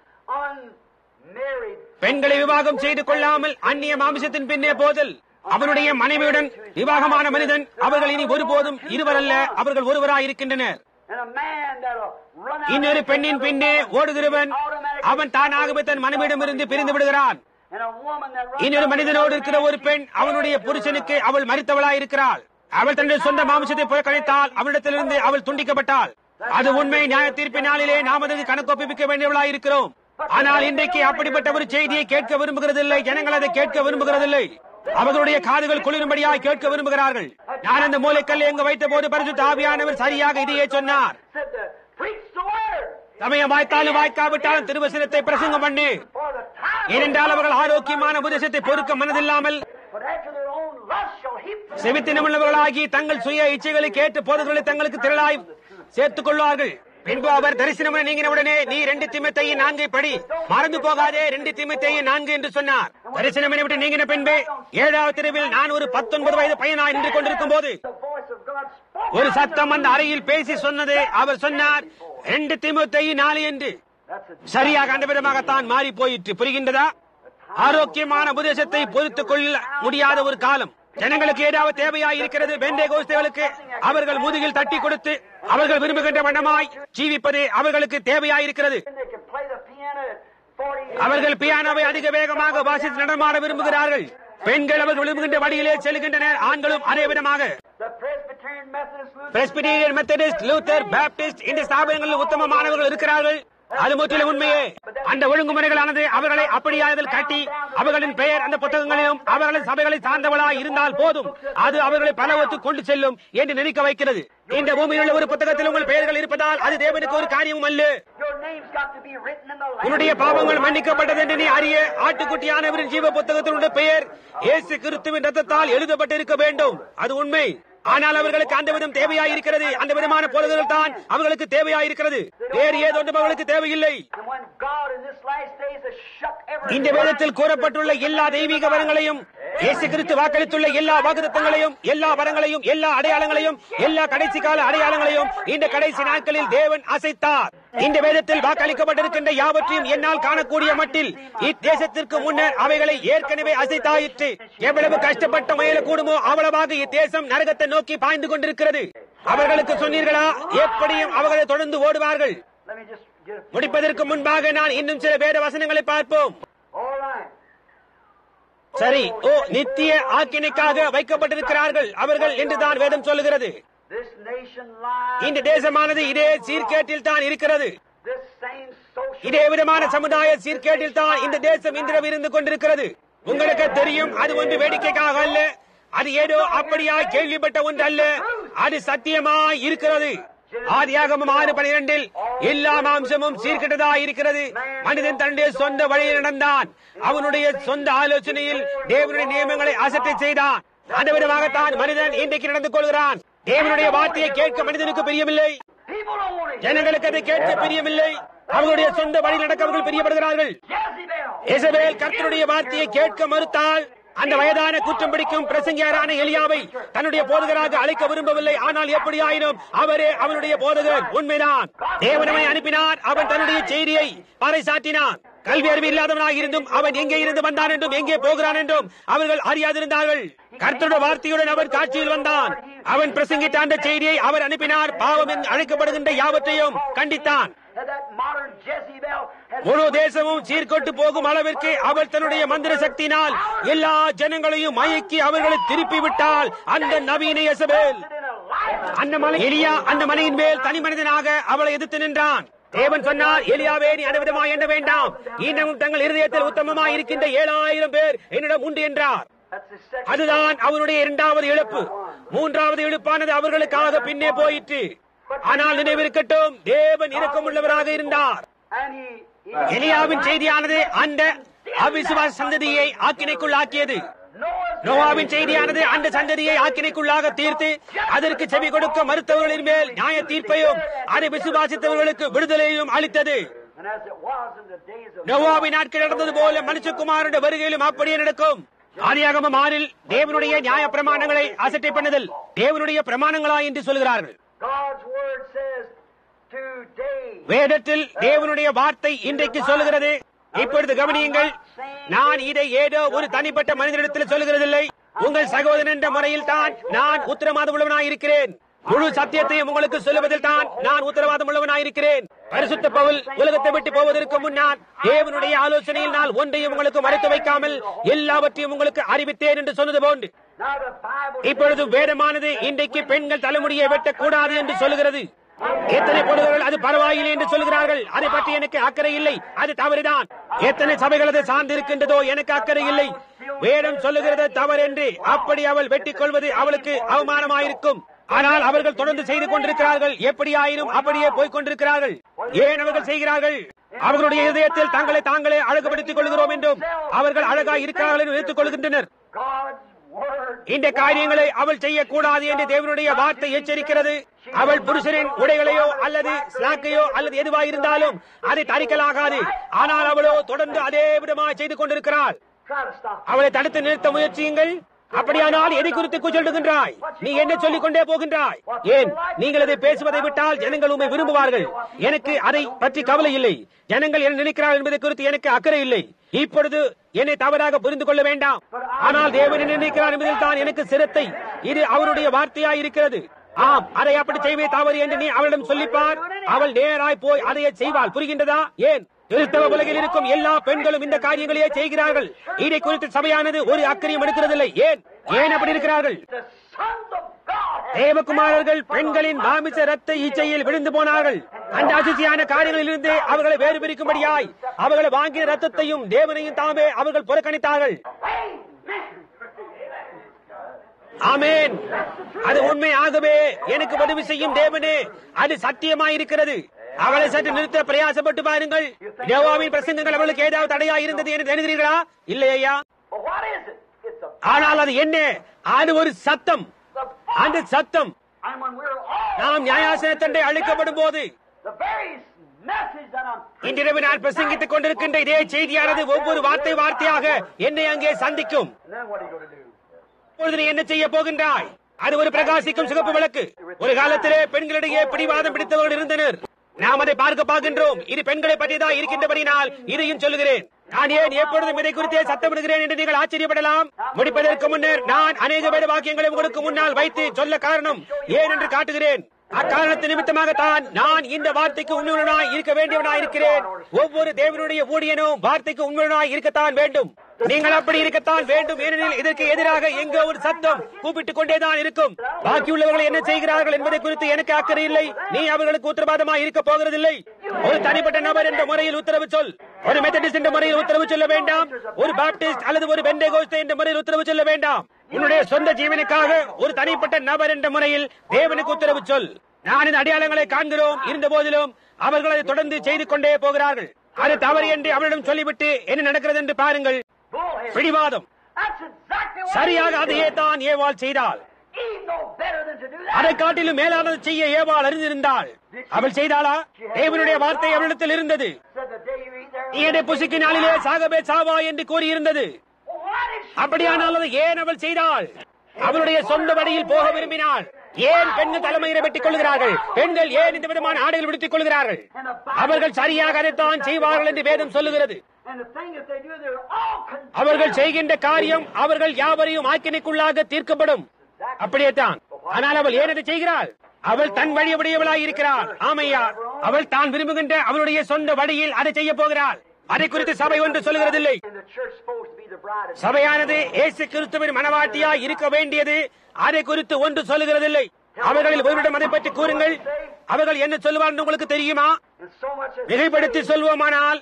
Unmarried. பெண்களை விவாகம் செய்து கொள்ளாமல் அந்நிய மாமிசத்தின் பின்னே போதல் அவனுடைய மனைவியுடன் விவாகமான மனிதன் அவர்கள் இனி ஒருபோதும் இருவரல்ல அவர்கள் ஒருவராய் இருக்கின்றனர் And a man that'll run out இன்னொரு and பெண்ணின் பின்னே ஓடுகிறவன் அவன் தானாகவே தன் மனைவியிடமிருந்து பிரிந்து விடுகிறான் and a woman that runs இன்னொரு out மனிதனோடு and இருக்கிற ஒரு பெண் அவனுடைய புருஷனுக்கு அவள் மறித்தவளாய் இருக்கிறாள் அவள் தன்னுடைய சொந்த மாமிசத்தை புறக்கணித்தால் அவளிடத்திலிருந்து அவள் துண்டிக்கப்பட்டாள் அது உண்மை நியாய தீர்ப்பின் நாளிலே நாம் அதற்கு கணக்கொப்பிக்க வேண்டியவளாய் இருக்கிறோம் ஆனால் இன்றைக்கு அப்படிப்பட்ட ஒரு செய்தியை கேட்க விரும்புகிறதில்லை ஜனங்கள் அதை கேட்க விரும்புகிறதில்லை அவர்களுடைய காதுகள் குளிரும்படியாய் கேட்க விரும்புகிறார்கள் நான் அந்த மூளைக்கல்லை எங்கு வைத்த போது பரிசுத்த ஆவியானவர் சரியாக இதையே சொன்னார் said to preach the word சமயம் வாய்த்தாலும் வாய்க்காவிட்டாலும் திருவசனத்தை பிரசங்கம் பண்ணு for the time. ஏனென்றால் அவர்கள் ஆரோக்கியமான உபதேசத்தை பொறுக்க மனதில்லாமல் But after their own lust shall heap them. செவித்தினமுள்ளவர்களாகி தங்கள் சுய இச்சைகளை கேட்டு போதர்களை தங்களுக்கு திரளாய் சேர்த்துக் கொள்வார்கள் பின்பு அவர் தரிசனம் நீங்கின உடனே நீ ரெண்டு திமத்தையும் நான்கை படி மறந்து போகாதே ரெண்டு திமத்தையும் நான்கு என்று சொன்னார் தரிசனம் விட்டு நீங்கின பின்பு ஏழாவது தெருவில் நான் ஒரு பத்தொன்பது வயது பையனாய் நின்று கொண்டிருக்கும் போது The voice of God spoke. ஒரு சத்தம் அந்த அறையில் பேசி சொன்னது அவர் சொன்னார் ரெண்டு திமுத்தையும் நாலு என்று That's a சரியாக அந்த விதமாகத்தான் மாறி போயிற்று புரிகின்றதா ஆரோக்கியமான உபதேசத்தை பொறுத்துக் கொள்ள முடியாத ஒரு காலம் ஜனங்களுக்கு ஏதாவது தேவையாய் இருக்கிறது பெண்டே கோஸ்தேவலுக்கு அவர்கள் முதுகில் தட்டி கொடுத்து அவர்கள் விரும்புகின்ற வண்ணமாய் ஜீவிப்பது அவர்களுக்கு தேவையாயிருக்கிறது they can play the piano at 40 அவர்கள் பியானோவை அதிக வேகமாக வாசித்து நடமாட விரும்புகிறார்கள் பெண்கள் அவர்கள் விரும்புகின்ற வழியிலே செல்கின்றனர் ஆண்களும் அதே விதமாக The Presbyterian Methodist Lutheran Presbyterian Methodist Luther Baptist இந்த ஸ்தாபனங்களில் உத்தமமானவர்கள் இருக்கிறார்கள் அது முற்றிலும் உண்மையே அந்த ஒழுங்குமுறைகளானது அவர்களை அப்படியாதல் காட்டி அவர்களின் பெயர் அந்த புத்தகங்களிலும் அவர்களின் சபைகளை சார்ந்தவளாய் இருந்தால் போதும் அது அவர்களை பலவத்து கொண்டு செல்லும் என்று நினைக்க வைக்கிறது இந்த பூமியில் உள்ள ஒரு புத்தகத்தில் உங்கள் பெயர்கள் இருப்பதால் அது தேவனுக்கு ஒரு காரியமும் அல்ல Your name's got to be written in the Lamb. உன்னுடைய பாவங்கள் மன்னிக்கப்பட்டது என்று நீ அறிய ஆட்டுக்குட்டியானவரின் ஜீவ புத்தகத்தினுடைய பெயர் இயேசு கிறிஸ்துவின் ரத்தத்தால் எழுதப்பட்டிருக்க வேண்டும் அது உண்மை ஆனால் அவர்களுக்கு அந்த விதம் தேவையாயிருக்கிறது அந்த விதமான போதகர்கள் தான் அவர்களுக்கு தேவையாயிருக்கிறது வேறு ஏதொன்றும் அவர்களுக்கு தேவையில்லை And when God in this last days has shut every இந்த வேதத்தில் கூறப்பட்டுள்ள எல்லா தெய்வீக வரங்களையும் இயேசு கிறிஸ்து வாக்களித்துள்ள எல்லா வாக்குத்தங்களையும் எல்லா வரங்களையும் எல்லா அடையாளங்களையும் எல்லா கடைசி கால அடையாளங்களையும் இந்த கடைசி நாட்களில் தேவன் அசைத்தார் இந்த வேதத்தில் வாக்களிக்கப்பட்டிருக்கின்ற யாவற்றையும் என்னால் காணக்கூடிய மட்டில் இத்தேசத்திற்கு முன்னர் அவைகளை ஏற்கனவே அசைத்தாயிற்று எவ்வளவு கஷ்டப்பட்ட முயல கூடுமோ அவ்வளவாக இத்தேசம் நரகத்தை நோக்கி பாய்ந்து கொண்டிருக்கிறது அவர்களுக்கு சொன்னீர்களா எப்படியும் அவர்களை தொடர்ந்து ஓடுவார்கள் Let me just get a முடிப்பதற்கு முன்பாக நான் இன்னும் சில வேத வசனங்களை பார்ப்போம் All right. சரி ஓ நித்திய ஆக்கினைக்காக வைக்கப்பட்டிருக்கிறார்கள் அவர்கள் என்றுதான் வேதம் சொல்லுகிறது This nation lies. இந்த தேசமானது இதே சீர்கேட்டில் தான் இருக்கிறது This same social. இதே விதமான சமுதாய சீர்கேட்டில் தான் இந்த தேசம் இன்றிரவு இருந்து கொண்டிருக்கிறது உங்களுக்கு தெரியும் அது ஒன்று வேடிக்கைக்காக அல்ல அது ஏதோ அப்படியாய் கேள்விப்பட்ட ஒன்று அல்ல அது சத்தியமாய் இருக்கிறது ஆதியாகமம் ஆறு பனிரெண்டில் எல்லா மாம்சமும் சீர்கெட்டதாய் இருக்கிறது மனிதன் தன்னுடைய சொந்த வழியில் நடந்தான் அவனுடைய சொந்த ஆலோசனையில் தேவனுடைய நியமங்களை அசட்டை செய்தான் அந்த விதமாகத்தான் மனிதன் இன்றைக்கு நடந்து கொள்கிறான் தேவனுடைய வார்த்தையை கேட்க மனிதனுக்கு பிரியமில்லை People don't want to hear ஜனங்களுக்கு அதை கேட்க பிரியமில்லை அவர்களுடைய சொந்த வழி நடக்க அவர்கள் பிரியப்படுகிறார்கள் Jezebel. இசபேல் கர்த்தருடைய வார்த்தையை கேட்க மறுத்தால் அந்த வயதான குற்றம் பிடிக்கும் பிரசங்கியாரான எலியாவை தன்னுடைய போதகராக அழைக்க விரும்பவில்லை ஆனால் எப்படி ஆயினும் அவரே அவனுடைய போதகர் உண்மைதான் தேவனமை அனுப்பினார் அவன் தன்னுடைய செய்தியை பறைசாற்றினான் கல்வி அறிவு இல்லாதவனாக இருந்தும் அவன் எங்கே இருந்து வந்தான் என்றும் எங்கே போகிறான் என்றும் அவர்கள் அறியாதிருந்தார்கள் கர்த்தருடைய வார்த்தையுடன் அவன் காட்சியில் வந்தான் அவன் பிரசங்கித்த அந்த செய்தியை அவர் அனுப்பினார் பாவம் என்று அழைக்கப்படுகின்ற யாவற்றையும் கண்டித்தான் And that modern Jezebel has முழு தேசமும் சீர்கொட்டு போகும் அளவிற்கு அவள் தன்னுடைய மந்திர சக்தியினால் எல்லா ஜனங்களையும் மயக்கி அவர்களை திருப்பி விட்டால் அந்த நவீன எசபேல் in a life. அந்த மலை எலியா அந்த மலையின் மேல் தனி மனிதனாக அவளை எதிர்த்து நின்றான் தேவன் சொன்னார் எலியாவே நீ அனுவிதமாய் எண்ண வேண்டாம் இன்னமும் தங்கள் இருதயத்தில் உத்தமமாய் இருக்கின்ற ஏழாயிரம் பேர் என்னிடம் உண்டு என்றார் That's the second. அதுதான் அவருடைய இரண்டாவது இழப்பு மூன்றாவது இழுப்பானது அவர்களுக்காக பின்னே போயிற்று ஆனால் நினைவிருக்கட்டும் தேவன் இரக்கமுள்ளவராக இருந்தார் And he, he எலியாவின் செய்தியானது அந்த அவிசுவாச சந்ததியை ஆக்கினைக்குள்ளாக்கியது Noah's நோவாவின் செய்தியானது அந்த சந்ததியை ஆக்கினைக்குள்ளாக தீர்த்து அதற்கு செவி கொடுக்க மறுத்தவர்களின் மேல் நியாய தீர்ப்பையும் அதை விசுவாசித்தவர்களுக்கு விடுதலையும் அளித்தது And as it was in the days of நோவாவின் நாட்கள் நடந்தது போல மனுஷகுமாரனுடைய வருகையிலும் அப்படியே நடக்கும் ஆதியாகமம் ஆறில் தேவனுடைய நியாய பிரமாணங்களை அசட்டை பண்ணுதல் தேவனுடைய பிரமாணங்களா என்று சொல்கிறார்கள் God's word says, today வேதத்தில் தேவனுடைய வார்த்தை இன்றைக்கு சொல்லுகிறது இப்பொழுது கவனியுங்கள் நான் இதை ஏதோ ஒரு தனிப்பட்ட மனிதனிடத்தில் சொல்லுகிறதில்லை உங்கள் சகோதரன் என்ற முறையில் தான் நான் உத்தரவாதம் உள்ளவனாய் இருக்கிறேன் முழு சத்தியத்தையும் உங்களுக்கு சொல்லுவதில் தான் நான் உத்தரவாதம் உள்ளவனாய் இருக்கிறேன் பரிசுத்த பவுல் உலகத்தை விட்டு போவதற்கு முன்னால் தேவனுடைய ஆலோசனையில் நான் ஒன்றையும் உங்களுக்கு மறைத்து வைக்காமல் எல்லாவற்றையும் உங்களுக்கு அறிவித்தேன் என்று சொன்னது போன்று Now the Bible இப்பொழுது வேதமானது இன்றைக்கு பெண்கள் தலைமுடியை வெட்டக்கூடாது என்று சொல்லுகிறது எத்தனை பொழுதுகள் அது பரவாயில்லை என்று சொல்கிறார்கள் அதை பற்றி எனக்கு அக்கறை இல்லை அது தவறுதான் எத்தனை சபைகள் அதை சார்ந்து இருக்கின்றதோ எனக்கு அக்கறை இல்லை வேதம் சொல்லுகிறது தவறு என்று அப்படி அவள் வெட்டிக் கொள்வது அவளுக்கு அவமானமாயிருக்கும் ஆனால் அவர்கள் தொடர்ந்து செய்து கொண்டிருக்கிறார்கள் எப்படியாயினும் அப்படியே போய்க் கொண்டிருக்கிறார்கள் ஏன் அவர்கள் செய்கிறார்கள் அவர்களுடைய இதயத்தில் தங்களை தாங்களே அழகுபடுத்திக் கொள்கிறோம் என்றும் அவர்கள் அழகாய் இருக்கிறார்கள் என்று நினைத்துக் கொள்கின்றனர் God's word இந்த காரியங்களை அவள் செய்யக்கூடாது என்று தேவனுடைய வார்த்தை எச்சரிக்கிறது அவள் புருஷனின் உடைகளையோ அல்லது ஸ்லாக்கையோ அல்லது எதுவாக இருந்தாலும் அதை தரிக்கலாகாது ஆனால் அவளோ தொடர்ந்து அதே விதமாக செய்து கொண்டிருக்கிறாள் try to stop. அவளை தடுத்து நிறுத்த முயற்சியுங்கள் அப்படியானால் எதை குறித்து கூச்சலிடுகின்றாய் நீ என்ன சொல்லிக் கொண்டே போகின்றாய் ஏன் நீங்கள் அதை பேசுவதை விட்டால் ஜனங்கள் உண்மை விரும்புவார்கள் எனக்கு அதை பற்றி கவலை இல்லை ஜனங்கள் என்ன நினைக்கிறார்கள் என்பதை குறித்து எனக்கு அக்கறை இல்லை இப்பொழுது என்னை தவறாக புரிந்து கொள்ள வேண்டாம் ஆனால் தேவன் என்ன நினைக்கிறார் என்பதில் தான் எனக்கு சிரத்தை இது அவருடைய வார்த்தையாய் இருக்கிறது ஆம் அதை அப்படி செய்வே தவறு என்று நீ அவளிடம் சொல்லிப்பார் அவள் நேராய் போய் அதையே செய்வாள் புரிகின்றதா ஏன் கிறிஸ்தவ உலகில் இருக்கும் எல்லா பெண்களும் இந்த காரியங்களையே செய்கிறார்கள் இதை குறித்து சபையானது ஒரு அக்கறையும் எடுக்கிறதில்லை ஏன் ஏன் அப்படி இருக்கிறார்கள் The sons of God have தேவகுமாரர்கள் பெண்களின் மாமிச ரத்த இச்சையில் விழுந்து போனார்கள் அந்த அசிசியான காரியங்களில் இருந்து அவர்களை வேறு பிரிக்கும்படியாய் அவர்களை வாங்கிய ரத்தத்தையும் தேவனையும் தாமே அவர்கள் புறக்கணித்தார்கள் ஆமேன் அது உண்மையாகவே எனக்கு உதவி செய்யும் தேவனே அது சத்தியமாயிருக்கிறது அவளை சற்று நிறுத்த பிரயாசப்பட்டு பாருங்கள் தேவாவின் பிரசங்கங்கள் அவளுக்கு ஏதாவது தடையா இருந்தது என்று நினைக்கிறீர்களா இல்லை ஐயா But what is it? It's a ஆனால் அது என்ன அது ஒரு சத்தம் the அந்த சத்தம் and when we're all நாம் நியாயாசனத்தண்டை அழைக்கப்படும் போது the very message that I'm இன்றிரவு நான் பிரசங்கித்துக் கொண்டிருக்கின்ற இதே செய்தியானது ஒவ்வொரு வார்த்தை வார்த்தையாக என்னை அங்கே சந்திக்கும் and then what are you going to do? இப்பொழுது நீ என்ன செய்ய போகின்றாய் அது ஒரு பிரகாசிக்கும் சிகப்பு விளக்கு ஒரு காலத்திலே பெண்களிடையே பிடிவாதம் பிடித்தவர்கள் இருந்தனர் நாம் அதை பார்க்க பார்க்கின்றோம் இது பெண்களை பற்றிதான் இருக்கின்றபடினால் இதையும் சொல்லுகிறேன் நான் ஏன் எப்பொழுதும் இதை குறித்தே சத்தமிடுகிறேன் என்று நீங்கள் ஆச்சரியப்படலாம் முடிப்பதற்கு முன்னர் நான் அநேக வேத வாக்கியங்களை உங்களுக்கு முன்னால் வைத்து சொல்ல காரணம் ஏன் என்று காட்டுகிறேன் அக்காரணத்து நிமித்தமாகத்தான் நான் இந்த வார்த்தைக்கு உண்மையுடனாய் இருக்க வேண்டியவனாய் இருக்கிறேன் ஒவ்வொரு தேவனுடைய ஊழியனும் வார்த்தைக்கு உண்மையுடனாய் இருக்கத்தான் வேண்டும் நீங்கள் அப்படி இருக்கத்தான் வேண்டும் ஏனெனில் இதற்கு எதிராக எங்க ஒரு சத்தம் கூப்பிட்டுக் கொண்டேதான் இருக்கும் பாக்கியுள்ளவர்கள் என்ன செய்கிறார்கள் என்பதை குறித்து எனக்கு அக்கறை இல்லை நீ அவர்களுக்கு உத்தரவாதமாக இருக்க போகிறதில்லை ஒரு தனிப்பட்ட நபர் என்ற முறையில் உத்தரவு சொல் ஒரு மெத்தடிஸ்ட் என்ற முறையில் உத்தரவு சொல்ல வேண்டாம் ஒரு பாப்டிஸ்ட் அல்லது ஒரு பெண்டேகோஸ்ட் என்ற முறையில் உத்தரவு சொல்ல வேண்டாம் உன்னுடைய சொந்த ஜீவனுக்காக ஒரு தனிப்பட்ட நபர் என்ற முறையில் தேவனுக்கு உத்தரவு சொல் நான் இந்த அடையாளங்களை காண்கிறோம் இருந்த போதிலும் அவர்கள் அதை தொடர்ந்து செய்து கொண்டே போகிறார்கள் அது தவறு என்று அவளிடம் சொல்லிவிட்டு என்ன நடக்கிறது என்று பாருங்கள் Bullhead. பிடிவாதம் That's exactly what சரியாக அதையே தான் ஏவாள் செய்தாள் Eve no better than to do that. அதை காட்டிலும் மேலானது செய்ய ஏவாள் அறிந்திருந்தாள் அவள் செய்தாளா தேவனுடைய வார்த்தை அவளிடத்தில் இருந்தது Said the day you eat there. நீ என்னை புசிக்கு நாளிலே சாகவே சாவா என்று கூறியிருந்தது Well, why did she? அப்படியானால் அதை ஏன் அவள் செய்தாள் அவளுடைய சொந்த வழியில் போக விரும்பினாள் ஏன் பெண்கள் தலைமையில வெட்டிக் கொள்கிறார்கள் பெண்கள் ஏன் இந்த விதமான ஆடைகள் விடுத்துக் கொள்கிறார்கள் அவர்கள் சரியாக அதைத்தான் செய்வார்கள் என்று வேதம் சொல்லுகிறது And the thing that they do, they're all condemned. அவர்கள் செய்கின்ற காரியம் அவர்கள் யாவரையும் ஆக்கினைக்குள்ளாக தீர்க்கப்படும் அப்படியே தான் ஆனால் அவள் ஏன் அதை செய்கிறாள் அவள் தன் வழி உடையவளாய் இருக்கிறாள் ஆமையா அவள் தான் விரும்புகின்ற அவளுடைய சொந்த வழியில் அதை செய்ய போகிறாள் அதை குறித்து சபை ஒன்று சொல்லுகிறதில்லை And the church supposed to be the bride of சபையானது இயேசு கிறிஸ்துவின் மனவாட்டியாய் இருக்க வேண்டியது அதை குறித்து ஒன்று சொல்லுகிறதில்லை அவர்களில் ஒருவரிடம் அதை பற்றி கூறுங்கள் அவர்கள் என்ன சொல்லுவார்கள் உங்களுக்கு தெரியுமா And so much as மிகைப்படுத்தி சொல்வோமானால்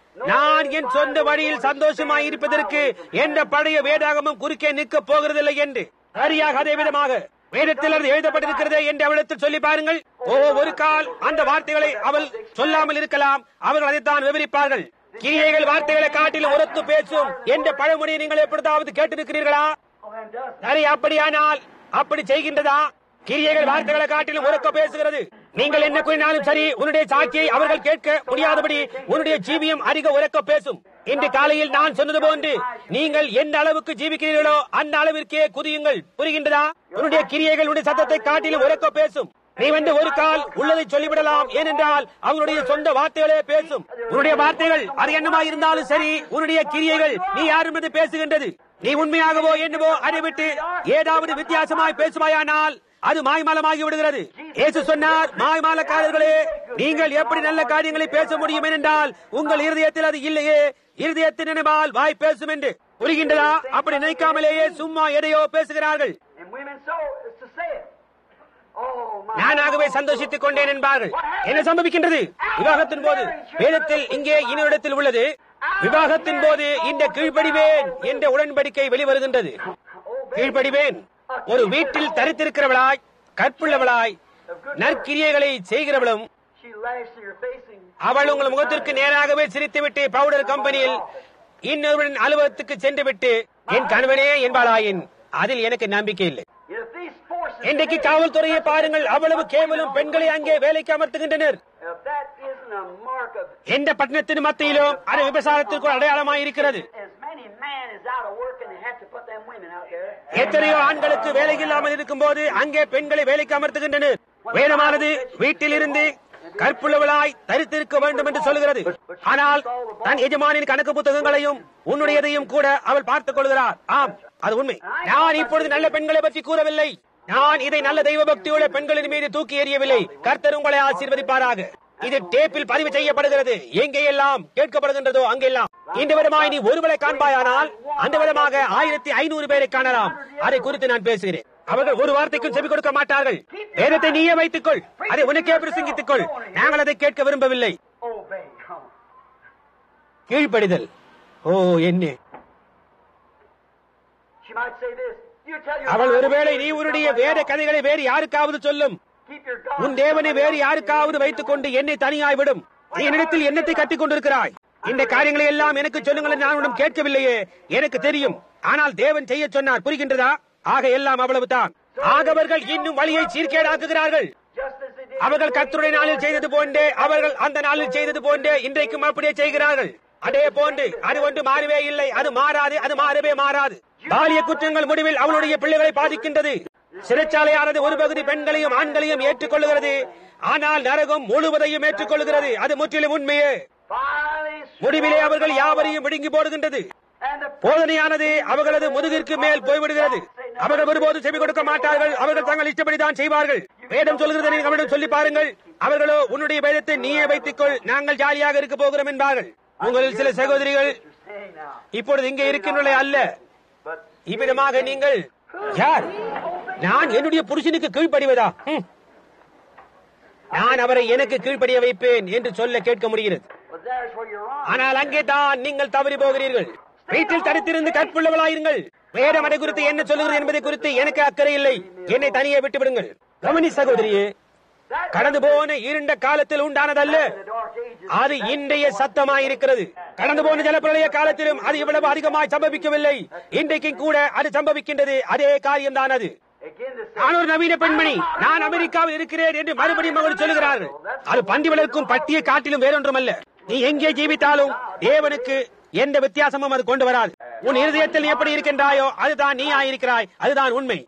நான் என் சொந்த வழியில் சந்தோஷமாய் இருப்பதற்கு எந்த பழைய வேதாகமும் குறுக்கே நிற்கப் போகிறதில்லை என்று சரியாக அதே விதமாக வேதத்தில் அது எழுதப்பட்டிருக்கிறதே என்று அவளிடத்தில் சொல்லி பாருங்கள் ஓ ஒரு கால் அந்த வார்த்தைகளை அவள் சொல்லாமல் இருக்கலாம் அவர்கள் அதைத்தான் விவரிப்பார்கள் கிரியைகள் வார்த்தைகளை காட்டிலும் உரத்து பேசும் என்ற பழமொழியை நீங்கள் எப்பொழுதாவது கேட்டிருக்கிறீர்களா Oh, and does சரி அப்படியானால் அப்படி செய்கின்றதா கிரியைகள் வார்த்தைகளை காட்டிலும் உறக்க பேசுகிறது நீங்கள் என்ன கூறினாலும் சரி உன்னுடைய சாட்சியை அவர்கள் கேட்க முடியாதபடி உன்னுடைய ஜீவியம் அதிக உறக்க பேசும் இன்று காலையில் நான் சொன்னது போன்று நீங்கள் எந்த அளவுக்கு ஜீவிக்கிறீர்களோ அந்த அளவிற்கே குதியுங்கள் புரிகின்றதா உன்னுடைய கிரியைகள் உன்னுடைய சத்தத்தை காட்டிலும் உறக்க பேசும் நீ வந்து ஒரு கால் உள்ளதை சொல்லிவிடலாம் ஏனென்றால் அவருடைய சொந்த வார்த்தைகளே பேசும் உன்னுடைய வார்த்தைகள் அது என்னமா இருந்தாலும் சரி உன்னுடைய கிரியைகள் நீ யாரும் என்று பேசுகின்றது நீ உண்மையாகவோ என்னவோ அதை விட்டு ஏதாவது வித்தியாசமாய் பேசுவாயானால் அது மாய்மாலமாகி விடுகிறது இயேசு சொன்னார் மாய்மாலக்காரர்களே நீங்கள் எப்படி நல்ல காரியங்களை பேச முடியும் என்றால் உங்கள் இருதயத்தில் அது இல்லையே இருதயத்தின் நினைவால் வாய் பேசும் என்று புரிகின்றதா அப்படி நினைக்காமலேயே சும்மா எதையோ பேசுகிறார்கள் And women so is to say it. Oh my. நானாகவே சந்தோஷித்துக் கொண்டேன் என்பார்கள் என்ன சம்பவிக்கின்றது விவாகத்தின் போது வேதத்தில் இங்கே இன்னொரு உள்ளது விவாகத்தின் போது இந்த கீழ்ப்படிவேன் என்ற உடன்படிக்கை வெளிவருகின்றது கீழ்ப்படிவேன் ஒரு வீட்டில் தரித்திருக்கிறவளாய் கற்புள்ளவளாய் நற்கிரியைகளை செய்கிறவளும் She laughs to your face and அவள் உங்கள் முகத்திற்கு நேராகவே சிரித்துவிட்டு பவுடர் கம்பெனியில் இன்னொருவரின் அலுவலகத்துக்கு சென்று விட்டு என் கணவனே என்பாளாயின் அதில் எனக்கு நம்பிக்கை இல்லை if these forces. இன்றைக்கு காவல்துறையை பாருங்கள் அவ்வளவு கேவலம் பெண்களை அங்கே வேலைக்கு அமர்த்துகின்றனர் If that isn't a mark of எந்த பட்டணத்தின் மத்தியிலும் அது விபசாரத்திற்கு ஒரு அடையாளமாய் இருக்கிறது as many men is out of work and they have to put them women out there. எத்தனையோ ஆண்களுக்கு வேலை இல்லாமல் இருக்கும் போது அங்கே பெண்களை வேலைக்கு அமர்த்துகின்றனர் வேதமானது வீட்டில் இருந்து கற்புள்ளவளாய் தரித்திருக்க வேண்டும் என்று சொல்லுகிறது ஆனால் தன் எஜமானின் கணக்கு புத்தகங்களையும் உன்னுடையதையும் கூட அவள் பார்த்துக் கொள்கிறார் ஆம் அது உண்மை நான் இப்பொழுது நல்ல பெண்களை பற்றி கூறவில்லை நான் இதை நல்ல தெய்வ பக்தியுள்ள பெண்களின் மீது தூக்கி எறியவில்லை கர்த்தர் உங்களை ஆசீர்வதிப்பாராக இது டேப்பில் பதிவு செய்யப்படுகிறது எங்கெல்லாம் கேட்கப்படுகின்றதோ அங்கெல்லாம் இந்த விதமாய் நீ ஒருவரை காண்பாயானால் அந்த விதமாக ஆயிரத்தி ஐநூறு பேரை காணலாம் அதை குறித்து நான் பேசுகிறேன் அவர்கள் ஒரு வார்த்தைக்கும் செவி கொடுக்க மாட்டார்கள் வேதத்தை நீயே வைத்துக் கொள் அதை உனக்கே பிரசங்கித்துக் கொள் நாங்கள் அதை கேட்க விரும்பவில்லை Obey. Come on. கீழ்ப்படிதல் ஓ என்ன She might say this. You tell your அவள் Bible ஒருவேளை stories நீ to உன்னுடைய somebody வேத else. கதைகளை வேறு யாருக்காவது சொல்லும் Keep your God உன் to தேவனை somebody வேறு else. யாருக்காவது வைத்துக் கொண்டு என்னை தனியாய் விடும் நீ என்னிடத்தில் என்னத்தை கட்டிக் கொண்டிருக்கிறாய் இந்த காரியங்களை எல்லாம் எனக்கு சொல்லுங்கள் என்று நான் உன்னிடம் கேட்கவில்லையே எனக்கு தெரியும் ஆனால் தேவன் செய்ய சொன்னார் புரிகின்றதா ஆக எல்லாம் அவ்வளவுதான் ஆகவர்கள் இன்னும் வழியை சீர்கேடாக்குகிறார்கள் Just as they did அவர்கள் கர்த்தருடைய நாளில் செய்தது போன்றே அவர்கள் அந்த நாளில் செய்தது போன்றே இன்றைக்கும் அப்படியே செய்கிறார்கள் அதே போன்று அது ஒன்று மாறவே இல்லை அது மாறாது அது மாறவே மாறாது பாலிய குற்றங்கள் முடிவில் அவளுடைய பிள்ளைகளை பாதிக்கின்றது சிறைச்சாலையானது ஒரு பகுதி பெண்களையும் ஆண்களையும் ஏற்றுக்கொள்கிறது ஆனால் நரகம் முழுவதையும் ஏற்றுக்கொள்கிறது அது முற்றிலும் உண்மையே finally முடிவிலே அவர்கள் யாவரையும் விழுங்கி போடுகின்றது and the போதனையானது அவர்களது முதுகிற்கு மேல் போய்விடுகிறது அவர்கள் ஒருபோதும் செவி கொடுக்க மாட்டார்கள் அவர்கள் தங்கள் இஷ்டப்படிதான் செய்வார்கள் வேதம் சொல்கிறது நீங்கள் அவரிடம் சொல்லி பாருங்கள் அவர்களோ உன்னுடைய வேதத்தை நீயே வைத்துக்கொள் நாங்கள் ஜாலியாக இருக்க போகிறோம் என்பார்கள் உங்களில் சில சகோதரிகள் saying now. இப்பொழுது இங்கே இருக்கின்றன அல்ல But இவ்விதமாக நீங்கள் யார் நான் என்னுடைய புருஷனுக்கு கீழ்ப்படிவதா ஹம். நான் அவரை எனக்கு கீழ்ப்படிய வைப்பேன் என்று சொல்ல கேட்க முடிகிறது but there's where you're wrong. ஆனால் அங்கே தான் நீங்கள் தவறி போகிறீர்கள் வீட்டில் தடுத்திருந்து கற்புள்ளவளாயிருங்கள் வேதம் அதை குறித்து என்ன சொல்லுகிறது என்பதை குறித்து எனக்கு அக்கறை இல்லை என்னை தனியே விட்டு விடுங்கள் கவனி சகோதரியே That கடந்து போன இருண்ட காலத்தில் உண்டானதல்ல the dark ages. அது இன்றைய சத்தமாய் இருக்கிறது கடந்து போன ஜலப்பிரளய காலத்திலும் அது இவ்வளவு அதிகமாய் சம்பவிக்கவில்லை இன்றைக்கும் கூட அது சம்பவிக்கின்றது அதே காரியம்தான் அது Again, this நான் ஒரு நவீன பெண்மணி நான் அமெரிக்காவில் இருக்கிறேன் என்று மறுபடியும் அவர்கள் சொல்லுகிறார்கள் அது பண்டி வளர்க்கும் பட்டியை காட்டிலும் வேறொன்றுமல்ல நீ எங்கே ஜீவித்தாலும் தேவனுக்கு எந்த வித்தியாசமும் அது கொண்டு வராது உன் இருதயத்தில் நீ எப்படி இருக்கின்றாயோ அதுதான் நீ ஆயிருக்கிறாய் அதுதான் உண்மை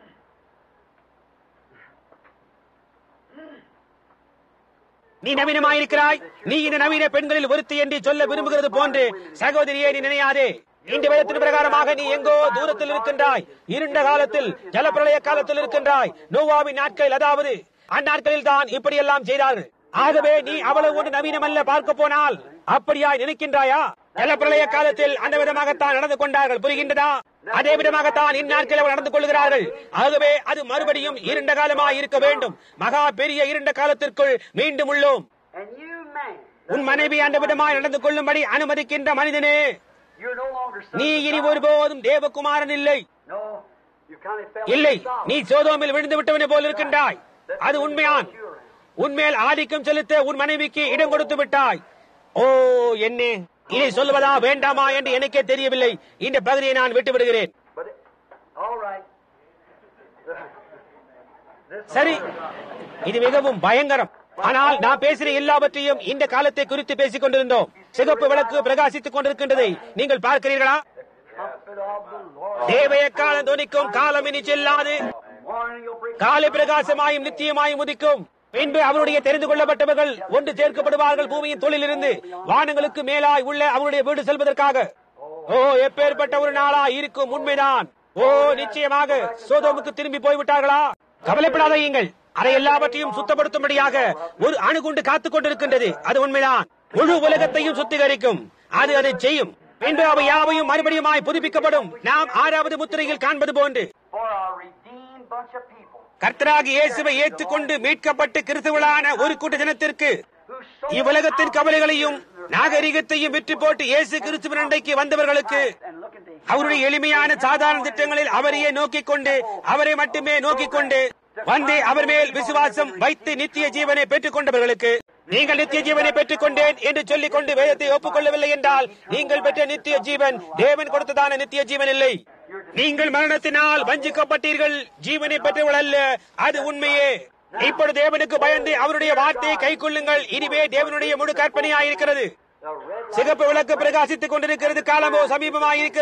நீ நவீனமாயிருக்கிறாய் நீ இந்த நவீன பெண்களில் ஒருத்தி என்று சொல்ல விரும்புகிறது போன்று சகோதரியே நீ நினையாதே இந்த வேதத்தின் பிரகாரமாக நீ எங்கோ தூரத்தில் இருக்கின்றாய் இருண்ட காலத்தில் ஜலப்பிரளய காலத்தில் இருக்கின்றாய் நோவாவின் நாட்களில் அதாவது அந்நாட்களில் தான் இப்படியெல்லாம் செய்தார்கள் ஆகவே நீ அவ்வளவு ஒன்று நவீனமல்ல பார்க்க போனால் அப்படியாய் நினைக்கின்றாயா ஜலப்பிரளய காலத்தில் அந்த விதமாகத்தான் நடந்து கொண்டார்கள் புரிகின்றதா அதே விதமாகத்தான் இந்நாட்களில் அவர்கள் நடந்து கொள்கிறார்கள் ஆகவே அது மறுபடியும் இருண்ட காலமாய் இருக்க வேண்டும் மகா பெரிய இருண்ட காலத்திற்குள் மீண்டும் உள்ளோம் And you, man, உன் மனைவி அந்த விதமாய் நடந்து கொள்ளும்படி அனுமதிக்கின்ற மனிதனே you're no longer son நீ of இனி God. ஒருபோதும் தேவகுமாரன் இல்லை No, you kind of fell இல்லை into Sodom. நீ சோதோமில் விழுந்து விட்டவனை போல் இருக்கின்றாய் அது உண்மையான் உன்மேல் ஆதிக்கம் செலுத்த உன் மனைவிக்கு இடம் கொடுத்து விட்டாய் ஓ என்னே இதை சொல்லுவதா வேண்டாமா என்று எனக்கே தெரியவில்லை இந்த பகுதியை நான் விட்டு விடுகிறேன் But it, all right. This சரி இது மிகவும் பயங்கரம் ஆனால் நான் பேசுகிற எல்லாவற்றையும் இந்த காலத்தை குறித்து பேசிக் கொண்டிருந்தோம் சிகப்பு விளக்கு பிரகாசித்துக் கொண்டிருக்கின்றதை நீங்கள் பார்க்கிறீர்களா comfort of the Lord. தேவைய காலம் துணிக்கும் காலம் இனி செல்லாது Morning you'll break. காலை பிரகாசமாயும் நித்தியமாயும் உதிக்கும் பின்பு அவருடைய தெரிந்து கொள்ளப்பட்டவர்கள் ஒன்று சேர்க்கப்படுவார்கள் பூமியின் தொழிலிருந்து வானங்களுக்கு மேலாய் உள்ள அவருடைய வீடு செல்வதற்காக ஓ எப்பேற்பட்ட ஒரு நாளா இருக்கும் உண்மைதான் ஓ நிச்சயமாக சோதோமுக்கு திரும்பி போய்விட்டார்களா கவலைப்படாதீங்கள் அதை எல்லாவற்றையும் சுத்தப்படுத்தும்படியாக ஒரு அணுகுண்டு காத்துக் கொண்டிருக்கின்றது அது உண்மைதான் முழு உலகத்தையும் சுத்திகரிக்கும் அது அதை செய்யும் பின்பு அவை யாவையும் மறுபடியுமாய் புதுப்பிக்கப்படும் நாம் ஆறாவது முத்திரையில் காண்பது போன்று For a redeemed bunch of people கர்த்தராகி இயேசுவை ஏற்றுக்கொண்டு மீட்கப்பட்டு கிறிஸ்துவளான ஒரு கூட்ட ஜனத்திற்கு who sold இவ்வுலகத்தின் out கவலைகளையும் their நாகரிகத்தையும் விற்று போட்டு இயேசு கிறிஸ்துவின் அண்டைக்கு வந்தவர்களுக்கு and look at the அவருடைய எளிமையான சாதாரண திட்டங்களில் அவரையே நோக்கிக் கொண்டு அவரை மட்டுமே நோக்கிக் கொண்டு வந்து அவர் மேல் விசுவாசம் வைத்து நித்திய ஜீவனை பெற்றுக் கொண்டவர்களுக்கு நீங்கள் நித்திய ஜீவனை பெற்றுக் கொண்டேன் என்று சொல்லிக் கொண்டு வேதத்தை ஒப்புக்கொள்ளவில்லை என்றால் நீங்கள் பெற்ற நித்திய ஜீவன் தேவன் கொடுத்ததான நித்திய ஜீவன் இல்லை நீங்கள் மரணத்தினால் வஞ்சிக்கப்பட்டீர்கள் ஜீவனை பெற்றவள் அல்ல அது உண்மையே இப்பொழுது தேவனுக்கு பயந்து அவருடைய வார்த்தையை கை கொள்ளுங்கள் இதுவே தேவனுடைய முழு கற்பனையாயிருக்கிறது the red சிகப்பு விளக்கு பிரகாசித்துக் கொண்டிருக்கிறது காலமோ சமீபமாயிருக்கிறது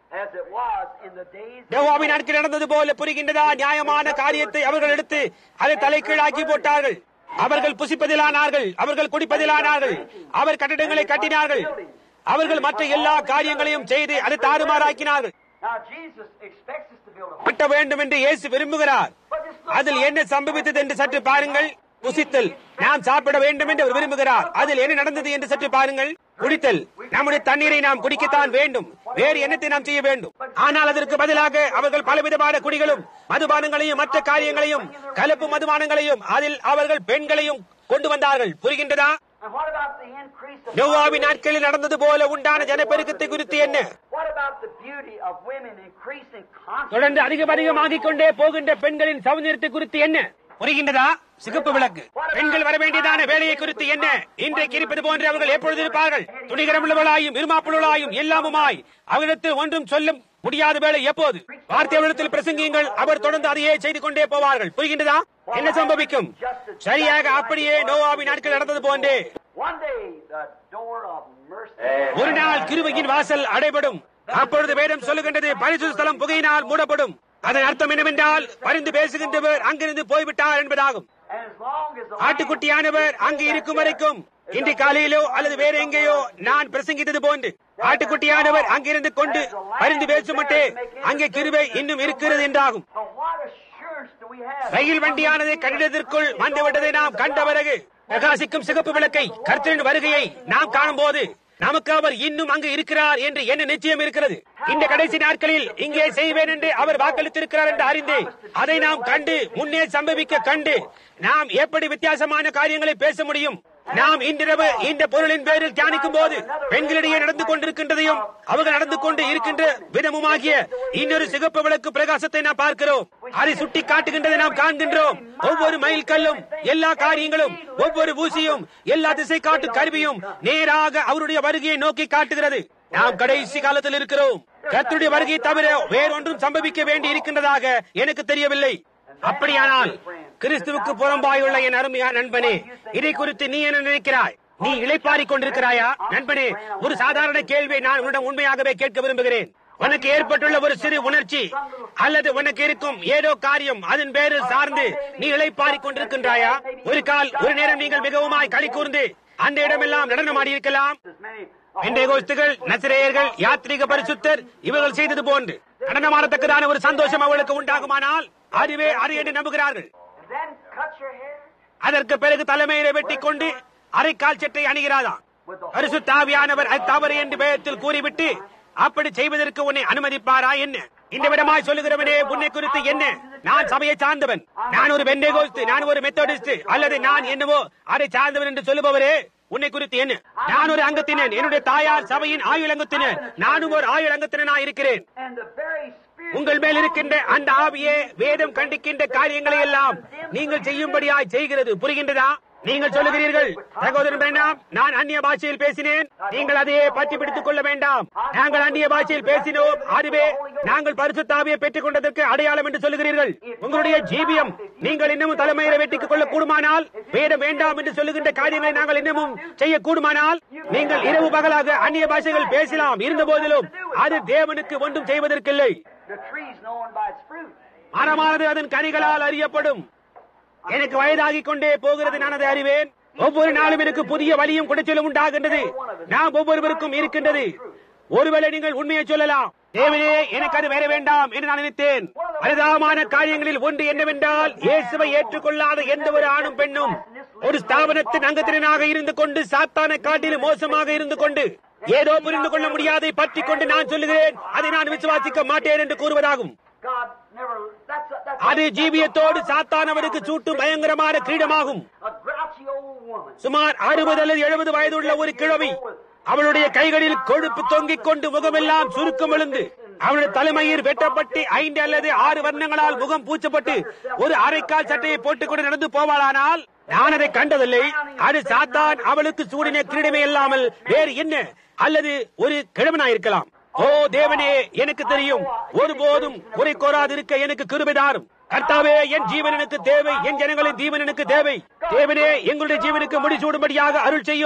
as it was in the days of யெகோவாவின் நாட்கள் நடந்தது போல புரிகின்றதா நியாயமான காரியத்தை அவர்கள் எடுத்து அதை தலைகீழாக்கி போட்டார்கள் அவர்கள் புசிப்பதிலானார்கள் அவர்கள் குடிப்பதிலானார்கள் அவர் கட்டிடங்களை கட்டினார்கள் அவர்கள் மற்ற எல்லா காரியங்களையும் செய்து அதை தாறுமாறாக்கினார்கள் Now Jesus expects us to build a கட்ட வேண்டும் என்று இயேசு விரும்புகிறார் But this looks அதில் என்ன சம்பவித்தது என்று சற்று பாருங்கள் புசித்தல் நாம் சாப்பிட வேண்டும் என்று அவர் விரும்புகிறார் அதில் என்ன நடந்தது என்று சற்று பாருங்கள் குடித்தல் நம்முடைய தண்ணீரை நாம் குடிக்கத்தான் வேண்டும் வேறு என்னத்தை நாம் செய்ய வேண்டும் ஆனால் அதற்கு பதிலாக அவர்கள் பலவிதமான குடிகளும் மதுபானங்களையும் மற்ற காரியங்களையும் கலப்பு மதுபானங்களையும் அதில் அவர்கள் பெண்களையும் கொண்டு வந்தார்கள் புரிகின்றதா And what about the increase of நோவாவின் நாட்களில் நடந்தது போல உண்டான ஜனப்பெருக்கத்தை குறித்து என்ன What about the beauty of women increasing constantly? தொடர்ந்து அதிகம் அதிகமாகிக் கொண்டே போகின்ற பெண்களின் சௌந்தரியத்தை குறித்து என்ன புரிகின்றதா சிகப்பு விளக்கு பெண்கள் வர வேண்டியதான வேலையை குறித்து என்ன இன்றைக்கு இருப்பது போன்று அவர்கள் எப்பொழுது இருப்பார்கள் துணிகரமுள்ளவளாயும் இருமாப்புள்ளவளாயும் எல்லாமுமாய் அவரிடத்தில் ஒன்றும் சொல்ல முடியாத வேலை எப்போது வார்த்தை அவரிடத்தில் பிரசங்கியுங்கள் அவர் தொடர்ந்து அதையே செய்து கொண்டே போவார்கள் புரிகின்றதா என்ன சம்பவிக்கும் சரியாக அப்படியே நோவாவின் நாட்கள் நடந்தது போன்றே One day the door of mercy. ஒரு நாள் கிருபையின் வாசல் அடைபடும் அப்பொழுது வேதம் சொல்லுகின்றது பரிசுத்த ஸ்தலம் புகையினால் மூடப்படும் அதன் அர்த்தம் என்னவென்றால் பரிந்து பேசுகின்றவர் அங்கிருந்து போய்விட்டார் என்பதாகும் And as long as the ஆட்டுக்குட்டியானவர் அங்கு இருக்கும் வரைக்கும் இன்று காலையிலோ அல்லது வேற எங்கேயோ நான் பிரசங்கித்தது போன்று ஆட்டுக்குட்டியானவர் அங்கிருந்து கொண்டு பரிந்து பேசுமட்டே அங்கே கிருபை இன்னும் இருக்கிறது என்றாகும் So what assurance do we have? ரயில் வண்டியானது கட்டிடத்திற்குள் வந்துவிட்டதை நாம் கண்ட பிறகு பிரகாசிக்கும் சிகப்பு விளக்கை கர்த்தரின் வருகையை நாம் காணும்போது நமக்கு அவர் இன்னும் அங்கு இருக்கிறார் என்று என்ன நிச்சயம் இருக்கிறது இந்த கடைசி நாட்களில் இங்கே செய்வேன் என்று அவர் வாக்களித்திருக்கிறார் என்று அறிந்து அதை நாம் கண்டு முன்னே சம்பவிக்க கண்டு நாம் எப்படி வித்தியாசமான காரியங்களை பேச முடியும் நாம் இன்றிரவு இந்த பொருளின் பேரில் தியானிக்கும் போது பெண்களிடையே நடந்து கொண்டிருக்கின்றதையும் அவர்கள் நடந்து கொண்டு இருக்கின்ற விதமுமாகிய இன்னொரு சிகப்பு விளக்கு பிரகாசத்தை நாம் பார்க்கிறோம் அதை சுட்டி காட்டுகின்றதை நாம் காண்கின்றோம் ஒவ்வொரு மைல் கல்லும் எல்லா காரியங்களும் ஒவ்வொரு ஊசியும் எல்லா திசை காட்டு கருவியும் நேராக அவருடைய வருகையை நோக்கி காட்டுகிறது நாம் கடைசி காலத்தில் இருக்கிறோம் கர்த்தருடைய வருகையை தவிர வேறொன்றும் சம்பவிக்க வேண்டி இருக்கின்றதாக எனக்கு தெரியவில்லை அப்படியானால் கிறிஸ்துவுக்கு புறம்பாயுள்ள என் அருமையான நண்பனே இதை குறித்து நீ என்ன நினைக்கிறாய் நீ இளைப்பாறிக் கொண்டிருக்கிறாயா நண்பனே ஒரு சாதாரண கேள்வியை நான் உன்னிடம் உண்மையாகவே கேட்க விரும்புகிறேன் உனக்கு ஏற்பட்டுள்ள ஒரு சிறு உணர்ச்சி அல்லது உனக்கு இருக்கும் ஏதோ காரியம் அதன் பேரில் சார்ந்து நீ இளைப்பாறிக் கொண்டிருக்கின்றாயா ஒரு கால் ஒரு நேரம் நீங்கள் மிகவுமாய் களி கூர்ந்து அந்த இடமெல்லாம் நடனமாடி இருக்கலாம் As many பெண்டேகோஸ்துகள் நசிரேயர்கள் யாத்ரீக பரிசுத்தர் இவர்கள் செய்தது போன்று நடனமாடத்தக்கதான ஒரு சந்தோஷம் அவர்களுக்கு உண்டாகுமானால் அதுவே அது என்று நம்புகிறார்கள் and then cut your hair அதற்கு பிறகு தலைமையில வெட்டிக் கொண்டு அரைக்கால் சட்டை அணிகிறாதாம் பரிசுத்தாவியானவர் அது தவறு என்று வேதத்தில் கூறிவிட்டு அப்படி செய்வதற்கு உன்னை அனுமதிப்பாரா என்ன இந்த விடமாய் சொல்லுகிறவனே உன்னை குறித்து என்ன நான் சபையை சார்ந்தவன் நான் ஒரு பெண்டேகோஸ்து நான் ஒரு மெத்தடிஸ்ட் அல்லது நான் என்னவோ அதை சார்ந்தவன் என்று சொல்லுபவரே உன்னை குறித்து என்ன நான் ஒரு அங்கத்தினன் என்னுடைய தாயார் சபையின் ஆயுள் அங்கத்தினர் நானும் ஒரு ஆயுள் அங்கத்தினனா இருக்கிறேன் and the very spirit உங்கள் மேல் இருக்கின்ற அந்த ஆவியே வேதம் கண்டிக்கின்ற காரியங்களை எல்லாம் நீங்கள் செய்யும்படியாய் செய்கிறது புரிகின்றதா நீங்கள் சொல்லுகிறீர்கள் சகோதரன் வேண்டாம் நான் அந்நிய பாஷையில் பேசினேன் நீங்கள் அதையே பற்றி பிடித்துக் கொள்ள வேண்டாம் நாங்கள் அந்நிய பாஷையில் பேசினோம் அதுவே நாங்கள் பரிசுத்தாவியை பெற்றுக் கொண்டதற்கு அடையாளம் என்று சொல்லுகிறீர்கள் உங்களுடைய ஜீவியம் நீங்கள் இன்னமும் தலைமையில வெட்டிக் கொள்ள கூடுமானால் வேதம் வேண்டாம் என்று சொல்லுகின்ற காரியங்களை நாங்கள் இன்னமும் செய்ய கூடுமானால் நீங்கள் இரவு பகலாக அந்நிய பாஷைகள் பேசலாம் இருந்த போதிலும் அது தேவனுக்கு ஒன்றும் செய்வதற்கில்லை the tree's known by its fruit. மரமானது அதன் கனிகளால் அறியப்படும் எனக்கு வயதாகிக் கொண்டே போகிறது நான் அதை அறிவேன் ஒவ்வொரு நாளும் எனக்கு புதிய வழியும் குடைச்சலும் உண்டாகின்றது நாம் ஒவ்வொருவருக்கும் இருக்கின்றது ஒருவேளை நீங்கள் உண்மையை சொல்லலாம் தேவனே எனக்கு அது வேற வேண்டாம் என்று நான் நினைத்தேன் பரிதாபமான காரியங்களில் ஒன்று என்னவென்றால் இயேசுவை ஏற்றுக்கொள்ளாத எந்த ஒரு ஆணும் பெண்ணும் ஒரு ஸ்தாபனத்தின் அங்கத்தினராக இருந்து கொண்டு சாத்தான காட்டிலும் மோசமாக இருந்து கொண்டு ஏதோ புரிந்து கொள்ள முடியாதை பற்றி கொண்டு நான் சொல்லுகிறேன் அதை நான் விசுவாசிக்க மாட்டேன் என்று கூறுவதாகும் God never. That's a, that's அது ஜீவியத்தோடு சாத்தானவருக்கு சூட்டும் பயங்கரமான கிரீடமாகும் a grouchy old woman. சுமார் அறுபது அல்லது எழுபது வயதுள்ள ஒரு கிழவி அவளுடைய கைகளில் கொழுப்பு தொங்கிக் கொண்டு முகமெல்லாம் சுருக்கம் விழுந்து அவளுடைய தலைமையில் வெட்டப்பட்டு ஐந்து அல்லது ஆறு வர்ணங்களால் முகம் பூச்சப்பட்டு ஒரு அரைக்கால் சட்டையை போட்டுக்கொண்டு நடந்து போவாளானால் நான் அதை கண்டதில்லை அது சாத்தான் அவளுக்கு சூடின கிரீடமே இல்லாமல் வேறு என்ன அல்லது ஒரு கிழவனாயிருக்கலாம் ஓ தேவனே எனக்கு தெரியும் ஒருபோதும் குறை கோராது இருக்க எனக்கு கிருபைதாரும் கர்த்தாவே என் ஜீவன் எனக்கு தேவை என் ஜனங்களின் ஜீவன் எனக்கு தேவை தேவனே எங்களுடைய ஜீவனுக்கு முடிசூடும்படியாக அருள் செய்யும்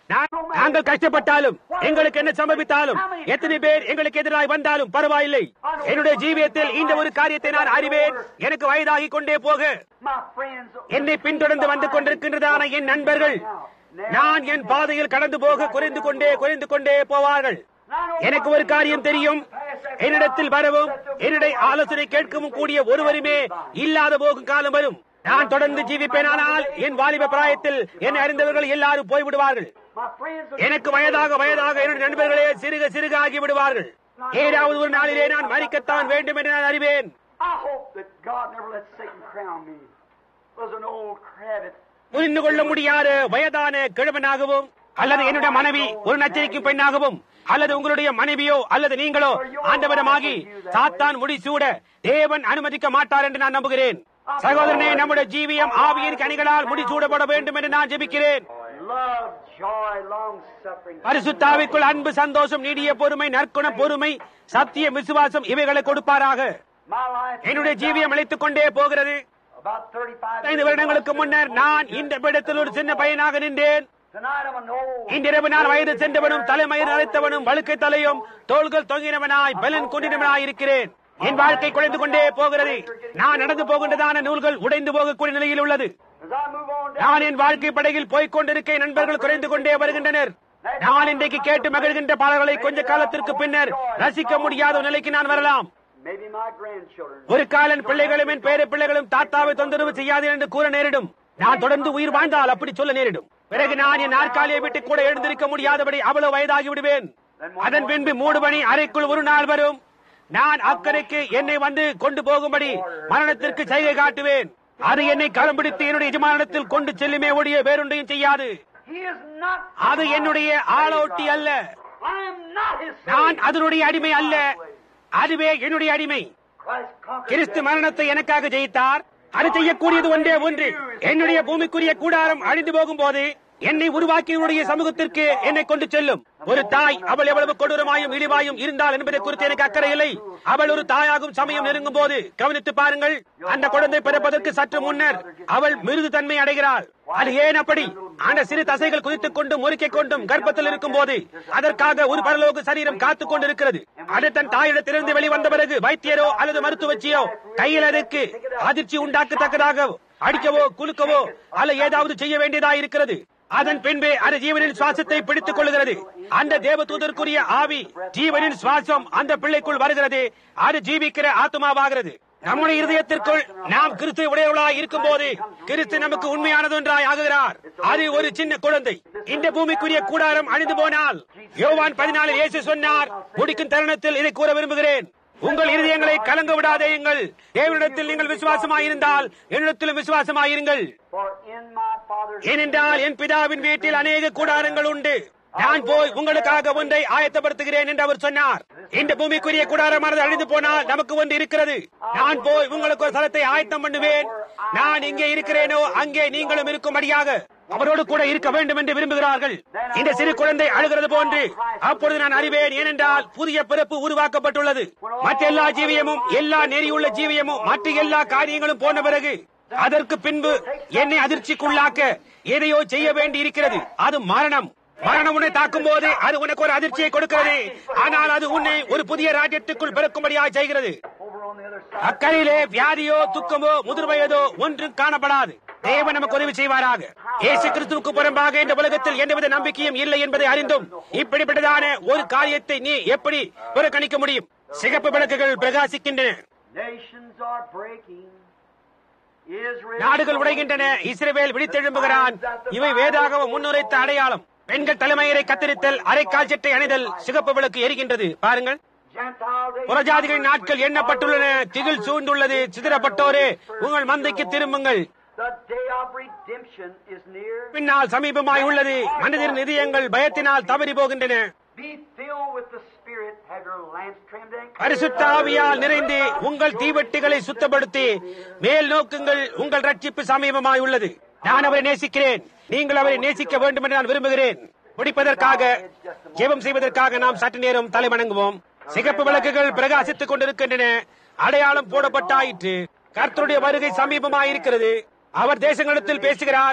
நா- நாங்கள் கஷ்டப்பட்டாலும் எங்களுக்கு என்ன சம்பவித்தாலும் எத்தனை பேர் எங்களுக்கு எதிராக வந்தாலும் பரவாயில்லை என்னுடைய ஜீவியத்தில் இந்த ஒரு காரியத்தை நான் அறிவேன் எனக்கு வயதாகி கொண்டே போக My friends, என்னை பின்தொடர்ந்து வந்து கொண்டிருக்கின்றதான என் நண்பர்கள் நான் என் பாதையில் கடந்து போக குறைந்து கொண்டே குறைந்து கொண்டே போவார்கள் எனக்கு ஒரு காரியம் தெரியும் என்னிடத்தில் வரவும் என்னுடைய ஆலோசனை கேட்கவும் கூடிய ஒருவருமே இல்லாத போகும் காலம் வரும் நான் தொடர்ந்து ஜீவிப்பேனானால் என் வாலிப பிராயத்தில் என்னை அறிந்தவர்கள் எல்லாரும் போய்விடுவார்கள் my friends, will எனக்கு வயதாக வயதாக என்னுடைய நண்பர்களே சிறுக சிறுக ஆகி விடுவார்கள் ஏதாவது ஒரு நாளிலே நான் மறிக்கத்தான் வேண்டும் என்று நான் அறிவேன் I hope that God never let Satan crown me. Was an old cravat. புரிந்து கொள்ள முடியாத வயதான கிழவனாகவும் அல்லது என்னுடைய மனைவி ஒரு நச்சரிக்கும் பெண்ணாகவும் அல்லது உங்களுடைய மனைவியோ அல்லது நீங்களோ ஆண்டவரமாகி சாத்தான் முடிசூட தேவன் அனுமதிக்க மாட்டார் என்று நான் நம்புகிறேன் சகோதரனே நம்முடைய ஜீவியம் ஆவியின் கனிகளால் முடிசூடப்பட வேண்டும் என்று நான் ஜெபிக்கிறேன் Love, joy, long suffering. பரிசுத்தாவிக்குள் அன்பு சந்தோஷம் நீடிய பொறுமை நற்குணம் பொறுமை சத்தியம் விசுவாசம் இவைகளை கொடுப்பாராக My life. என்னுடைய ஜீவியம் அழைத்துக் கொண்டே போகிறது About 35 ஐந்து வருடங்களுக்கு முன்னர் நான் இந்த இடத்தில் ஒரு சின்ன பையனாக நின்றேன் Tonight I'm an old. இன்றிரவு நான் வயது சென்றவனும் தலைமயிர் அழைத்தவனும் வழுக்கை தலையும் தோள்கள் தொங்கினவனாய் பலன் கொண்டினவனாய் இருக்கிறேன் என் வாழ்க்கை குறைந்து கொண்டே போகிறது நான் நடந்து போகின்றதான நூல்கள் உடைந்து போகக்கூடிய நிலையில் உள்ளது As I move on down. நான் என் வாழ்க்கை படகில் போய்க் கொண்டிருக்க என் நண்பர்கள் குறைந்து கொண்டே வருகின்றனர் நான் இன்றைக்கு கேட்டு மகிழ்கின்ற பாடல்களை கொஞ்ச காலத்திற்கு பின்னர் ரசிக்க முடியாத ஒரு நிலைக்கு நான் வரலாம் Maybe my grandchildren. ஒரு காலன் பிள்ளைகளும் என் பேர பிள்ளைகளும் தாத்தாவை தொந்தரவு செய்யாது என்று கூற நேரிடும் நான் தொடர்ந்து உயிர் வாழ்ந்தால் அப்படி சொல்ல நேரிடும் பிறகு நான் என் நாற்காலியை விட்டு கூட எழுந்திருக்க முடியாதபடி அவ்வளவு வயதாகி விடுவேன் அதன் பின்பு மூடு மணி அறைக்குள் ஒரு நாள் வரும் நான் அக்கறைக்கு என்னை வந்து கொண்டு போகும்படி மரணத்திற்கு செய்கை காட்டுவேன் அது என்னை கரம் பிடித்து என்னுடைய எஜமானத்தில் கொண்டு செல்லுமே ஒழிய வேறொன்றையும் செய்யாது He is not. அது என்னுடைய ஆளோட்டி அல்ல I am not his நான் slave. அதனுடைய அடிமை அல்ல அதுவே என்னுடைய அடிமை Christ conquered கிறிஸ்து death. மரணத்தை எனக்காக ஜெயித்தார் அது செய்யக்கூடியது ஒன்றே ஒன்று என்னுடைய பூமிக்குரிய கூடாரம் அழிந்து போகும் போது என்னை உருவாக்கியவருடைய சமூகத்திற்கு என்னை கொண்டு செல்லும் ஒரு தாய் அவள் எவ்வளவு கொடூரமாயும் இழிவாயும் இருந்தால் என்பதை குறித்து எனக்கு அக்கறை இல்லை அவள் ஒரு தாயாகும் சமயம் நெருங்கும் போது கவனித்து பாருங்கள் அந்த குழந்தை பிறப்பதற்கு சற்று முன்னர் அவள் மிருது தன்மை அடைகிறாள் அது ஏன் அப்படி அந்த சிறு தசைகள் குதித்துக் கொண்டும் முறுக்கிக் கொண்டும் கர்ப்பத்தில் இருக்கும் போது அதற்காக ஒரு பரலோக சரீரம் காத்துக் கொண்டிருக்கிறது அது தன் தாயிடத்திலிருந்து வெளிவந்த பிறகு வைத்தியரோ அல்லது மருத்துவச்சியோ கையில் அதற்கு அதிர்ச்சி உண்டாக்கத்தக்கதாக அடிக்கவோ குலுக்கவோ அல்ல ஏதாவது செய்ய வேண்டியதா இருக்கிறது அதன் பின்பே அது ஜீவனின் சுவாசத்தை பிடித்துக் கொள்கிறது அந்த தேவதூதருக்குரிய ஆவி ஜீவனின் சுவாசம் அந்த பிள்ளைக்குள் வருகிறது அது ஜீவிக்கிற ஆத்மாவாகிறது நம்முடைய இருதயத்திற்குள் நாம் கிறிஸ்து உடையவர்களாய் இருக்கும் போது கிறிஸ்து நமக்கு உண்மையானது ஒன்றாய் ஆகுகிறார் அது ஒரு சின்ன குழந்தை இந்த பூமிக்குரிய கூடாரம் அழிந்து போனால் யோவான் பதினாலில் இயேசு சொன்னார் முடிக்கும் தருணத்தில் இதை கூற விரும்புகிறேன் உங்கள் இருதயங்களை கலங்க விடாதேயுங்கள் தேவனிடத்தில் நீங்கள் விசுவாசமாயிருந்தால் என்னிடத்திலும் விசுவாசமாயிருங்கள் For in my Father's ஏனென்றால் என் பிதாவின் வீட்டில் அநேக கூடாரங்கள் உண்டு நான் போய் உங்களுக்காக ஒன்றை ஆயத்தப்படுத்துகிறேன் என்று அவர் சொன்னார் இந்த பூமிக்குரிய கூடாரமானது அழிந்து போனால் நமக்கு ஒன்று இருக்கிறது நான் போய் உங்களுக்கு ஒரு ஸ்தலத்தை ஆயத்தம் பண்ணுவேன் நான் இங்கே இருக்கிறேனோ அங்கே நீங்களும் இருக்கும்படியாக அவரோடு கூட இருக்க வேண்டும் என்று விரும்புகிறார்கள் இந்த சிறு குழந்தை அழுகிறது போன்று அப்பொழுது நான் அறிவேன் ஏனென்றால் புதிய பிறப்பு உருவாக்கப்பட்டுள்ளது மற்ற எல்லா ஜீவியமும் எல்லா நெறியுள்ள ஜீவியமும் மற்ற எல்லா காரியங்களும் போன பிறகு அதற்கு பின்பு என்னை அதிர்ச்சிக்குள்ளாக்க எதையோ செய்ய வேண்டி இருக்கிறது அது மரணம் மரணம் உன்னை தாக்கும் போது அது உனக்கு ஒரு அதிர்ச்சியை கொடுக்கிறது ஆனால் அது உன்னை ஒரு புதிய ராஜ்யத்துக்குள் பிறக்கும்படியாக செய்கிறது over on the other side. அக்கறையிலே வியாதியோ துக்கமோ முதிர் வயதோ ஒன்றும் காணப்படாது தேவன் நமக்கு உதவி செய்வாராக இயேசு கிறிஸ்துவுக்கு புறம்பாக இந்த உலகத்தில் எந்தவித நம்பிக்கையும் இல்லை என்பதை அறிந்தும் இப்படிப்பட்டதான ஒரு காரியத்தை நீ எப்படி புறக்கணிக்க முடியும் சிகப்பு விளக்குகள் பிரகாசிக்கின்றன Nations are breaking. Israel. நாடுகள் உடைகின்றன இஸ்ரவேல் விழித்தெழும்புகிறான் இவை வேதாக முன்னுரைத்த அடையாளம் பெண்கள் தலைமையரை கத்தரித்தல் அரைக்கால் சட்டை அணிதல் சிகப்பு விளக்கு எரிகின்றது பாருங்கள் Gentile days. புறஜாதிகளின் நாட்கள் எண்ணப்பட்டுள்ளன திகில் சூழ்ந்துள்ளது சிதறப்பட்டோரே உங்கள் மந்தைக்கு திரும்புங்கள் The day of redemption is near. பின்னால் சமீபமாய் உள்ளது மனிதரின் இதயங்கள் பயத்தினால் தவறி போகின்றன Be filled with the Spirit. Have your lamps trimmed and clear. பரிசுத்த ஆவியால் நிறைந்து உங்கள் தீவெட்டிகளை சுத்தப்படுத்தி மேல் நோக்குங்கள் உங்கள் ரட்சிப்பு சமீபமாய் உள்ளது நான் அவரை நேசிக்கிறேன் நீங்கள் அவரை நேசிக்க வேண்டும் என்று நான் விரும்புகிறேன் முடிப்பதற்காக ஜெபம் செய்வதற்காக நாம் சற்று நேரம் தலை வணங்குவோம் சிகப்பு விளக்குகள் பிரகாசித்துக் கொண்டிருக்கின்றன அடையாளம் போடப்பட்டாயிற்று கர்த்தருடைய வருகை சமீபமாயிருக்கிறது அவர் தேசங்களிடத்தில் பேசுகிறார்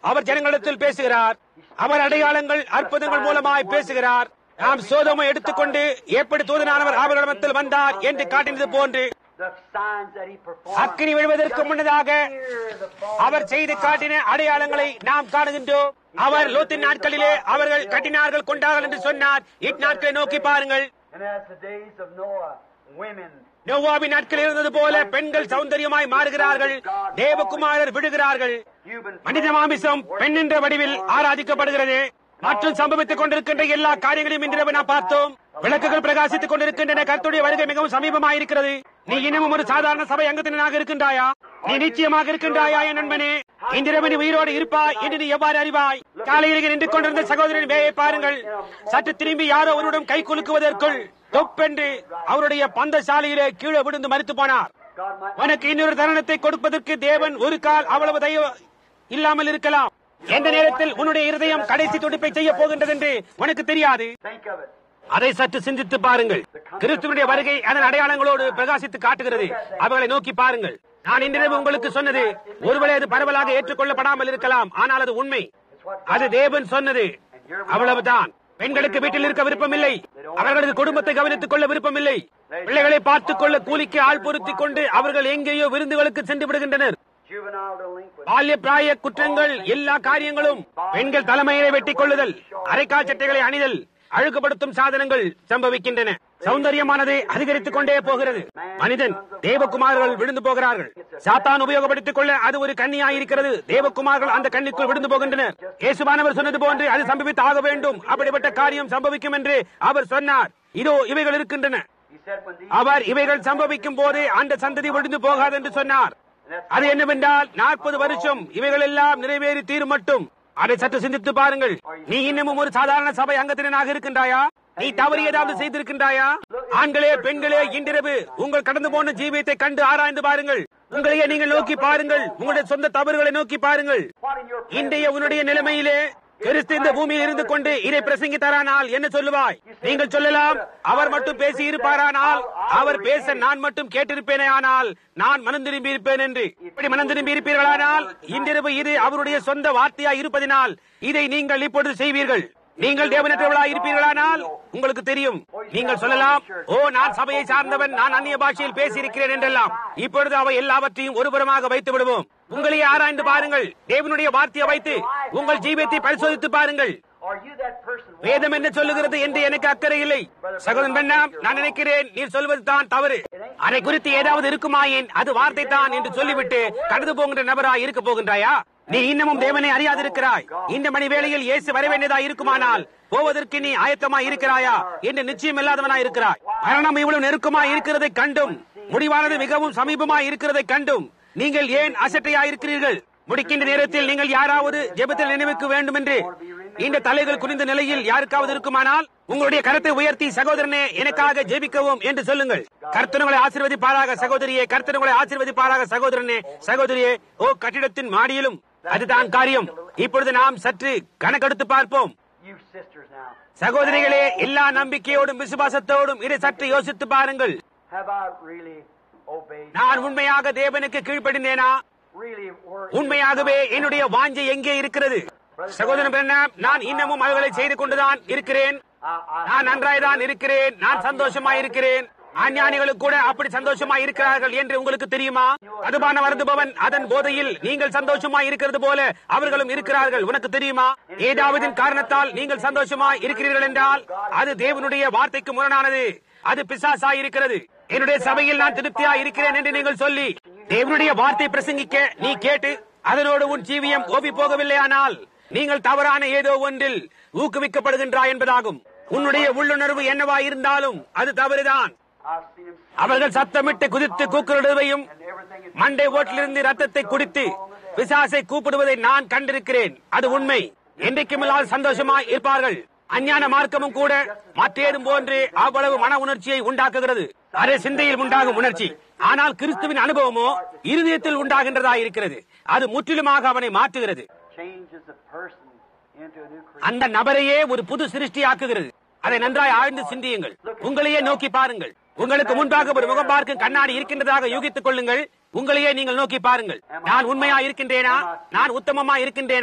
அவர் ஜனங்களிடத்தில் பேசுகிறார் அவர் அடையாளங்கள் அற்புதங்கள் மூலமாய் பேசுகிறார் நாம் சோதமை எடுத்துக்கொண்டு எப்படி தூதனானவர் அவர்களிடத்தில் வந்தார் என்று காட்டினது போன்று The signs that he performed. அக்கினி விழுவதற்கு முன்னதாக Here the fall அவர் செய்து காட்டின அடையாளங்களை நாம் காணுகின்றோம் அவர் லோத்தின் நாட்களிலே அவர்கள் கட்டினார்கள் கொண்டார்கள் என்று சொன்னார் இந்நாட்களை நோக்கி பாருங்கள் And as the days of Noah, women நோவாவின் நாட்களில் இருந்தது போல பெண்கள் சௌந்தரியமாய் மாறுகிறார்கள் தேவகுமாரர் விடுகிறார்கள் human மனித மாமிசம் பெண் என்ற வடிவில் ஆராதிக்கப்படுகிறது மற்றும் சம்பவித்துக் கொண்டிருக்கின்ற எல்லா காரியங்களையும் இன்று நாம் பார்த்தோம் விளக்குகள் பிரகாசித்துக் கொண்டிருக்கின்றன கர்த்தருடைய வருகை மிகவும் சமீபமாயிருக்கிறது நீ இன்னமும் ஒரு சாதாரண சபை அங்கத்தினராக இருக்கின்றாயா நீ நிச்சயமாக இருக்கின்றாயா என் நண்பனே இன்றிரவு நீ உயிரோடு இருப்பாய் என்று நீ எவ்வாறு அறிவாய் காலையில் இங்கே நின்று கொண்டிருந்த சகோதரன் வேயை பாருங்கள் சற்று திரும்பி யாரோ ஒருவரிடம் கை குலுக்குவதற்குள் தொப்பென்று அவருடைய பந்தசாலையிலே கீழே விழுந்து மறித்து போனார் God might உனக்கு இன்னொரு தருணத்தை கொடுப்பதற்கு தேவன் ஒரு கால் அவ்வளவு தயவு இல்லாமல் இருக்கலாம் எந்த நேரத்தில் உன்னுடைய இருதயம் கடைசி துடிப்பை செய்ய போகின்றது என்று உனக்கு தெரியாது think of it. அதை சற்று சிந்தித்து பாருங்கள் கிறிஸ்துவனுடைய வருகை அதன் அடையாளங்களோடு பிரகாசித்து காட்டுகிறது அவர்களை நோக்கி பாருங்கள் நான் இன்றிரவு உங்களுக்கு சொன்னது ஒருவேளை அது பரவலாக ஏற்றுக்கொள்ளப்படாமல் இருக்கலாம் ஆனால் அது உண்மை அது தேவன் சொன்னது அவ்வளவுதான் பெண்களுக்கு வீட்டில் இருக்க விருப்பமில்லை அவர்களது குடும்பத்தை கவனித்துக் கொள்ள விருப்பமில்லை பிள்ளைகளை பார்த்துக் கொள்ள கூலிக்கு ஆள் பொருத்திக் கொண்டு அவர்கள் எங்கேயோ விருந்துகளுக்கு சென்று விடுகின்றனர் Juvenile delinquent. பால்ய பிராய குற்றங்கள் எல்லா காரியங்களும் பெண்கள் தலைமையை வெட்டிக் கொள்ளுதல் அரைக்கால் சட்டைகளை அணிதல் அழுக்குப்படுத்தும் சாதனங்கள் சம்பவிக்கின்றன சௌந்தரியமானது அதிகரித்துக் கொண்டே போகிறது மனிதன் தேவகுமார்கள் விழுந்து போகிறார்கள் சாத்தான் உபயோகப்படுத்திக் கொள்ள அது ஒரு கன்னியாயிருக்கிறது தேவகுமார்கள் அந்த கண்ணிக்குள் விழுந்து போகின்றனர் இயேசுவானவர் சொன்னது போன்று அது சம்பவித்து ஆக வேண்டும் அப்படிப்பட்ட காரியம் சம்பவிக்கும் என்று அவர் சொன்னார் இதோ இவைகள் இருக்கின்றன He said when these அவர் இவைகள் சம்பவிக்கும் போது அந்த சந்ததி விழுந்து போகாது என்று சொன்னார் அது என்னவென்றால் நாற்பது வருஷம் இவைகள் எல்லாம் நிறைவேறி தீரும் மட்டும் அதை சற்று சிந்தித்து பாருங்கள் நீ இன்னமும் ஒரு சாதாரண சபை அங்கத்தினராக இருக்கின்றாயா நீ தவறு ஏதாவது செய்திருக்கின்றாயா ஆண்களே பெண்களே இன்றிரவு உங்கள் கடந்து போன ஜீவியத்தை கண்டு ஆராய்ந்து பாருங்கள் உங்களையே நீங்கள் நோக்கி பாருங்கள் உங்களுடைய சொந்த தவறுகளை நோக்கி பாருங்கள் what in your இன்றைய உன்னுடைய நிலைமையிலே கிறிஸ்து இந்த பூமியில் இருந்து கொண்டு இதை பிரசங்கித்தாரானால் என்ன சொல்லுவாய் நீங்கள் சொல்லலாம் அவர் மட்டும் பேசி இருப்பாரானால் அவர் பேச நான் மட்டும் கேட்டிருப்பேனே ஆனால் நான் மனம் திரும்பி இருப்பேன் என்று இப்படி மனம் திரும்பி இருப்பீர்களானால் இன்றிரவு இது அவருடைய சொந்த வார்த்தையா இருப்பதினால் இதை நீங்கள் இப்பொழுது செய்வீர்கள் நீங்கள் தேவனற்றவர்களாய் இருப்பீர்களானால் உங்களுக்கு தெரியும் நீங்கள் சொல்லலாம் ஓ நான் சபையை சார்ந்தவன் நான் அந்நிய பாஷையில் பேசியிருக்கிறேன் என்றெல்லாம் இப்பொழுது அவை எல்லாவற்றையும் ஒருபுறமாக வைத்து விடுவோம் உங்களையே ஆராய்ந்து பாருங்கள் தேவனுடைய வார்த்தையை வைத்து உங்கள் ஜீவியத்தை பரிசோதித்து பாருங்கள் Are you that person? வேதம் என்ன சொல்லுகிறது என்று எனக்கு அக்கறை இல்லை சகோதரன் பெண்ணாம் நான் நினைக்கிறேன் நீர் சொல்வது தான் தவறு அதை குறித்து ஏதாவது இருக்குமாயின் அது வார்த்தை தான் என்று சொல்லிவிட்டு கடந்து போகின்ற நபராய் இருக்க போகின்றாயா நீ இன்னமும் தேவனை அறியாதிருக்கிறாய் இந்த மணி வேளையில் இயேசு வர வேண்டியதா இருக்குமானால் போவதற்கு நீ ஆயத்தமாய் இருக்கிறாயா என்று நிச்சயம் இல்லாதவனாய் இருக்கிறாய் மரணம் இவ்வளவு நெருக்கமாய் இருக்கிறதை கண்டும் முடிவானது மிகவும் சமீபமாய் இருக்கிறதை கண்டும் நீங்கள் ஏன் அசட்டையாய் இருக்கிறீர்கள் முடிக்கின்ற நேரத்தில் நீங்கள் யாராவது ஜெபத்தில் நினைவுக்கு வேண்டும் என்று இந்த தலைகள் குனிந்த நிலையில் யாருக்காவது இருக்குமானால் உங்களுடைய கரத்தை உயர்த்தி சகோதரனே எனக்காக ஜெபிக்கவும் என்று சொல்லுங்கள் கர்த்தனங்களை ஆசீர்வதிப்பாராக சகோதரியே கர்த்தனங்களை ஆசீர்வதிப்பாராக சகோதரனே சகோதரியே ஓ கட்டிடத்தின் மாடியிலும் அதுதான் காரியம் இப்பொழுது நாம் சற்று கணக்கெடுத்து பார்ப்போம் You sisters now. சகோதரிகளே எல்லா நம்பிக்கையோடும் விசுவாசத்தோடும் இதை சற்று யோசித்து பாருங்கள் Have I really obeyed? நான் உண்மையாக தேவனுக்கு கீழ்ப்படிந்தேனா Really worked? உண்மையாகவே என்னுடைய வாஞ்சை எங்கே இருக்கிறது சகோதரன் பிரண்ணாம் நான் இன்னமும் அவர்களை செய்து கொண்டுதான் இருக்கிறேன் I, I, நான் நன்றாய்தான் இருக்கிறேன் நான் சந்தோஷமா இருக்கிறேன் அஞ்ஞானிகளும் கூட அப்படி சந்தோஷமா இருக்கிறார்கள் என்று உங்களுக்கு தெரியுமா அதுபான வருந்துபவன் அதன் போதையில் நீங்கள் சந்தோஷமா இருக்கிறது போல அவர்களும் இருக்கிறார்கள் உனக்கு தெரியுமா ஏதாவது காரணத்தால் நீங்கள் சந்தோஷமா இருக்கிறீர்கள் என்றால் அது தேவனுடைய வார்த்தைக்கு முரணானது அது பிசாசா இருக்கிறது என்னுடைய சபையில் நான் திருப்தியா இருக்கிறேன் என்று நீங்கள் சொல்லி தேவனுடைய வார்த்தை பிரசங்கிக்க நீ கேட்டு அதனோடு உன் ஜீவியம் ஓபி போகவில்லையானால் நீங்கள் தவறான ஏதோ ஒன்றில் ஊக்குவிக்கப்படுகின்றாய் என்பதாகும் உன்னுடைய உள்ளுணர்வு என்னவா இருந்தாலும் அது தவறுதான் I've seen him அவர்கள் சத்தமிட்டு குதித்து கூக்குரடுவதையும் and everything is மண்டை ஓட்டிலிருந்து ரத்தத்தை குடித்து பிசாசை கூப்பிடுவதை நான் கண்டிருக்கிறேன் அது உண்மை என்றைக்கும் இல்லாத சந்தோஷமா இருப்பார்கள் அஞ்ஞான மார்க்கமும் கூட மற்றேதும் போன்று அவ்வளவு மன உணர்ச்சியை உண்டாக்குகிறது அது சிந்தையில் உண்டாகும் உணர்ச்சி ஆனால் கிறிஸ்துவின் அனுபவமோ இருதயத்தில் உண்டாகின்றதா இருக்கிறது அது முற்றிலுமாக அவனை மாற்றுகிறது changes the person into a new creature. அந்த நபரையே ஒரு புது சிருஷ்டியாக்குகிறது அதை நன்றாய் ஆழ்ந்து சிந்தியுங்கள் உங்களையே நோக்கி பாருங்கள் உங்களுக்கு முன்பாக ஒரு முகம் பார்க்கும் கண்ணாடி இருக்கின்றதாக யூகித்துக் கொள்ளுங்கள் உங்களையே நீங்கள் நோக்கி பாருங்கள் நான் உண்மையா இருக்கின்றேனா நான் உத்தமமா இருக்கின்றேனா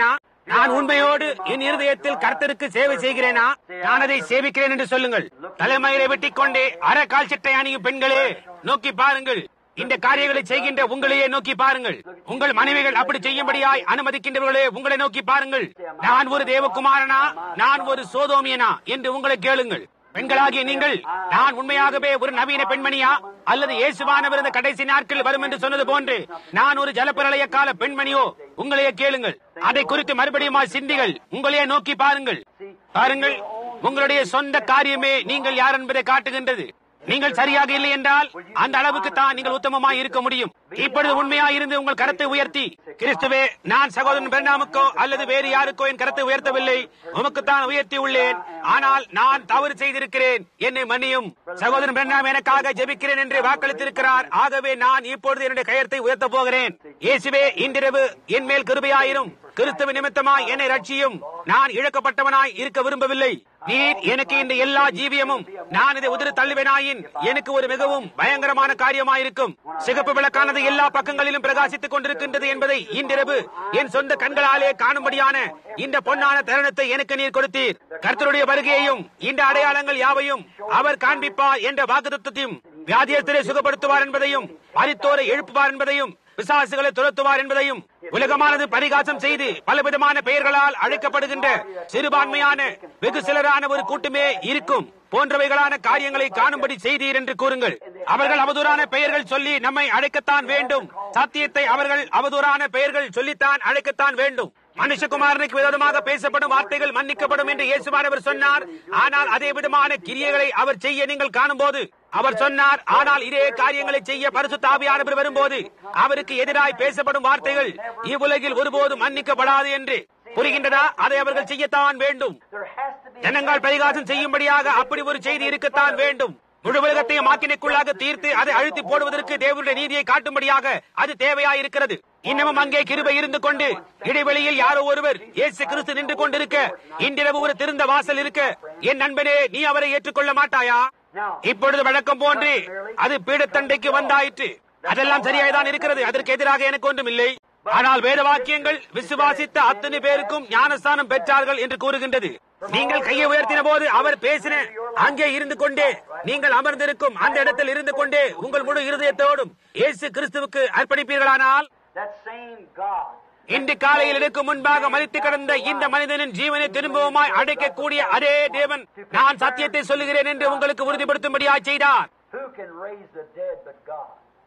நான் உண்மையோடு என் இருதயத்தில் கர்த்தருக்கு சேவை செய்கிறேனா நான் அதை சேவிக்கிறேன் என்று சொல்லுங்கள் தலைமையிலே வெட்டிக் கொண்டே அற கால் சட்டை அணியும் பெண்களே நோக்கி பாருங்கள் இந்த காரியங்களை செய்கின்ற உங்களையே நோக்கி பாருங்கள் உங்கள் மனைவிகள் அப்படி செய்யும்படியாய் அனுமதிக்கின்றவர்களே உங்களை நோக்கி பாருங்கள் நான் ஒரு தேவகுமாரனா நான் ஒரு சோதோமியனா என்று உங்களை கேளுங்கள் பெண்களாகிய நீங்கள் நான் உண்மையாகவே ஒரு நவீன பெண்மணியா அல்லது இயேசுவானவர் இந்த கடைசி நாட்கள் வரும் என்று சொன்னது போன்று நான் ஒரு ஜலப்பிரளய கால பெண்மணியோ உங்களையே கேளுங்கள் அதை குறித்து மறுபடியும் சிந்திகள் உங்களையே நோக்கி பாருங்கள் பாருங்கள் உங்களுடைய சொந்த காரியமே நீங்கள் யார் என்பதை காட்டுகின்றது நீங்கள் சரியாக இல்லை என்றால் அந்த அளவுக்கு தான் நீங்கள் உத்தமமாய் இருக்க முடியும் இப்பொழுது உண்மையாய் இருந்து உங்கள் கரத்தை உயர்த்தி கிறிஸ்துவே நான் சகோதரன் பெருநாமுக்கோ அல்லது வேறு யாருக்கோ என் கரத்தை உயர்த்தவில்லை உமக்குத்தான் உயர்த்தி உள்ளேன் ஆனால் நான் தவறு செய்திருக்கிறேன் என்னை மன்னியும் சகோதரன் பெருநாம் எனக்காக ஜெபிக்கிறேன் என்று வாக்களித்திருக்கிறார் ஆகவே நான் இப்பொழுது என்னுடைய கயத்தை உயர்த்தப் போகிறேன் இயேசுவே இன்றிரவு என் மேல் கிருபையாயிரும் கிறிஸ்துவ நிமித்தமாய் என்னை ரட்சியும் நான் இழக்கப்பட்டவனாய் இருக்க விரும்பவில்லை நீர் எனக்கு இந்த எல்லா ஜீவியமும் நான் இதை உதிர தள்ளுவேனாயின் எனக்கு ஒரு மிகவும் பயங்கரமான காரியமாயிருக்கும் சிகப்பு விளக்கானது எல்லா பக்கங்களிலும் பிரகாசித்துக் கொண்டிருக்கின்றது என்பதை இன்றிரவு என் சொந்த கண்களாலே காணும்படியான இந்த பொன்னான தருணத்தை எனக்கு நீர் கொடுத்தீர் கர்த்தருடைய வருகையையும் இந்த அடையாளங்கள் யாவையும் அவர் காண்பிப்பார் என்ற வாக்குத்தத்தையும் வியாதியஸ்தரை சுகப்படுத்துவார் என்பதையும் மரித்தோரை எழுப்புவார் என்பதையும் பிசாசுகளை துரத்துவார் என்பதையும் உலகமானது பரிகாசம் செய்து பலவிதமான பெயர்களால் அழைக்கப்படுகின்ற சிறுபான்மையான வெகு சிலரான ஒரு கூட்டமே இருக்கும் போன்றவைகளான காரியங்களை காணும்படி செய்தீர் என்று கூறுங்கள் அவர்கள் அவதூறான பெயர்கள் சொல்லி நம்மை அழைக்கத்தான் வேண்டும் சத்தியத்தை அவர்கள் அவதூறான பெயர்கள் சொல்லித்தான் அழைக்கத்தான் வேண்டும் மனுஷகுமாரனுக்கு விரோதமாக பேசப்படும் வார்த்தைகள் மன்னிக்கப்படும் என்று இயேசுவானவர் சொன்னார் ஆனால் அதே விதமான கிரியைகளை அவர் செய்ய நீங்கள் காணும்போது அவர் சொன்னார் ஆனால் இதே காரியங்களை செய்ய பரிசு தாவியானவர் வரும்போது அவருக்கு எதிராய் பேசப்படும் வார்த்தைகள் இவ்வுலகில் ஒருபோதும் மன்னிக்கப்படாது என்று புரிகின்றதா அதை அவர்கள் செய்யத்தான் வேண்டும் ஜனங்கள் பரிகாசம் செய்யும்படியாக அப்படி ஒரு செய்தி இருக்கத்தான் வேண்டும் முழு உலகத்தையும் மாக்கினைக்குள்ளாக தீர்த்து அதை அழுத்தி போடுவதற்கு தேவனுடைய நீதியை காட்டும்படியாக அது தேவையாயிருக்கிறது இன்னமும் அங்கே கிருபை இருந்து கொண்டு இடைவெளியில் யாரோ ஒருவர் இயேசு கிறிஸ்து நின்று கொண்டிருக்க இன்றிரவு ஒரு திருந்த வாசல் இருக்க என் நண்பனே நீ அவரை ஏற்றுக்கொள்ள மாட்டாயா இப்பொழுது வழக்கம் போன்று அது பீடத்தண்டைக்கு வந்தாயிற்று அதெல்லாம் சரியாய்தான் இருக்கிறது அதற்கு எதிராக எனக்கு ஒன்றும் இல்லை ஆனால் வேத வாக்கியங்கள் விசுவாசித்த அத்தனை பேருக்கும் ஞானஸ்தானம் பெற்றார்கள் என்று கூறுகின்றது நீங்கள் கையை உயர்த்தின போது அவர் பேசின அங்கே இருந்து கொண்டே நீங்கள் அமர்ந்திருக்கும் அந்த இடத்தில் இருந்து கொண்டே உங்கள் முழு இருதயத்தோடும் இயேசு கிறிஸ்துவுக்கு அர்ப்பணிப்பீர்களானால் That same God இன்று காலையில் எனக்கு முன்பாக மறித்து கிடந்த இந்த மனிதனின் ஜீவனை திரும்பவுமாய் அடைக்கக்கூடிய அதே தேவன் நான் சத்தியத்தை சொல்லுகிறேன் என்று உங்களுக்கு உறுதிப்படுத்தும்படியாய் செய்தார் who can raise the dead but God?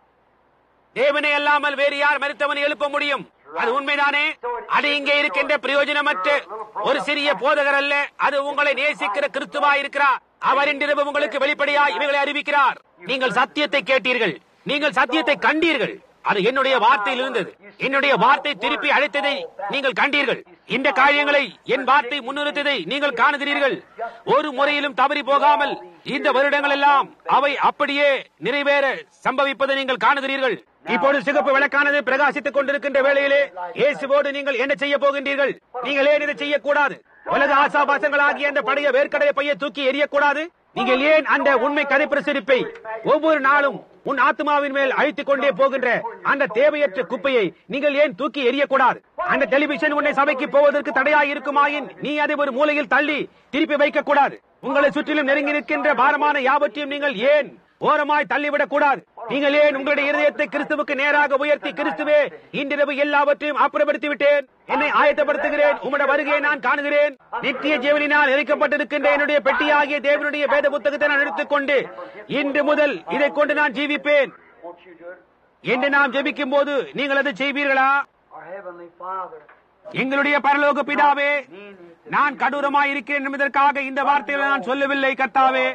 தேவனை அல்லாமல் வேறு யார் மறித்தவனை எழுப்ப முடியும் அது உண்மைதானே அது இங்கே இருக்கின்ற பிரயோஜனமற்ற ஒரு சிறிய போதகர் அல்ல அது உங்களை நேசிக்கிற கிறிஸ்துவாய் இருக்கிறார் அவர் இன்றிரவு உங்களுக்கு வெளிப்படையாய் இவைகளை அறிவிக்கிறார் நீங்கள் சத்தியத்தை கேட்டீர்கள் நீங்கள் சத்தியத்தை கண்டீர்கள் அது என்னுடைய வார்த்தையில் இருந்தது என்னுடைய வார்த்தை திருப்பி அழைத்ததை நீங்கள் கண்டீர்கள் இந்த காரியங்களை என் வார்த்தை முன்னிறுத்ததை நீங்கள் காணுகிறீர்கள் ஒரு முறையிலும் தவறி போகாமல் இந்த வருடங்கள் எல்லாம் அவை அப்படியே நிறைவேற சம்பவிப்பதை நீங்கள் காணுகிறீர்கள் இப்போது சிகப்பு விளக்கானது பிரகாசித்துக் கொண்டிருக்கின்ற வேளையிலே இயேசுவோடு நீங்கள் என்ன செய்ய போகின்றீர்கள் நீங்கள் ஏன் இதை செய்யக்கூடாது உலக ஆசாபாசங்களாகிய அந்த பழைய வேர்க்கடைய பையை தூக்கி எறியக்கூடாது நீங்கள் ஏன் அந்த உண்மை கதை பிரசரிப்பை ஒவ்வொரு நாளும் உன் ஆத்மாவின் மேல் அழித்துக் கொண்டே போகின்ற அந்த தேவையற்ற குப்பையை நீங்கள் ஏன் தூக்கி எறியக்கூடாது அந்த டெலிவிஷன் உன்னை சபைக்கு போவதற்கு தடையாய் இருக்குமாயின் நீ அதை ஒரு மூலையில் தள்ளி திருப்பி வைக்க கூடாது உங்களை சுற்றிலும் நெருங்கி நிற்கின்ற பாரமான யாவற்றையும் நீங்கள் ஏன் ஓரமாய் தள்ளிவிடக் கூடாது நீங்கள் ஏன் உங்களுடைய இருதயத்தை கிறிஸ்துவுக்கு நேராக உயர்த்தி கிறிஸ்துவே இன்றிரவு எல்லாவற்றையும் அப்புறப்படுத்தி விட்டேன் என்னை ஆயத்தப்படுத்துகிறேன் உம்முடைய வருகையை நான் காணுகிறேன் நித்திய ஜீவனினால் இறைக்கப்பட்டிருக்கின்ற என்னுடைய பெட்டியாகிய தேவனுடைய வேத புத்தகத்தை நான் எடுத்துக்கொண்டு இன்று முதல் இதை கொண்டு நான் ஜீவிப்பேன் Won't you do it? என்று நாம் ஜெபிக்கும் போது நீங்கள் அதை செய்வீர்களா Our Heavenly Father, எங்களுடைய பரலோக பிதாவே meaning to நான் கடூரமாய் இருக்கிறேன் என்பதற்காக இந்த வார்த்தைகளை நான் சொல்லவில்லை கர்த்தாவே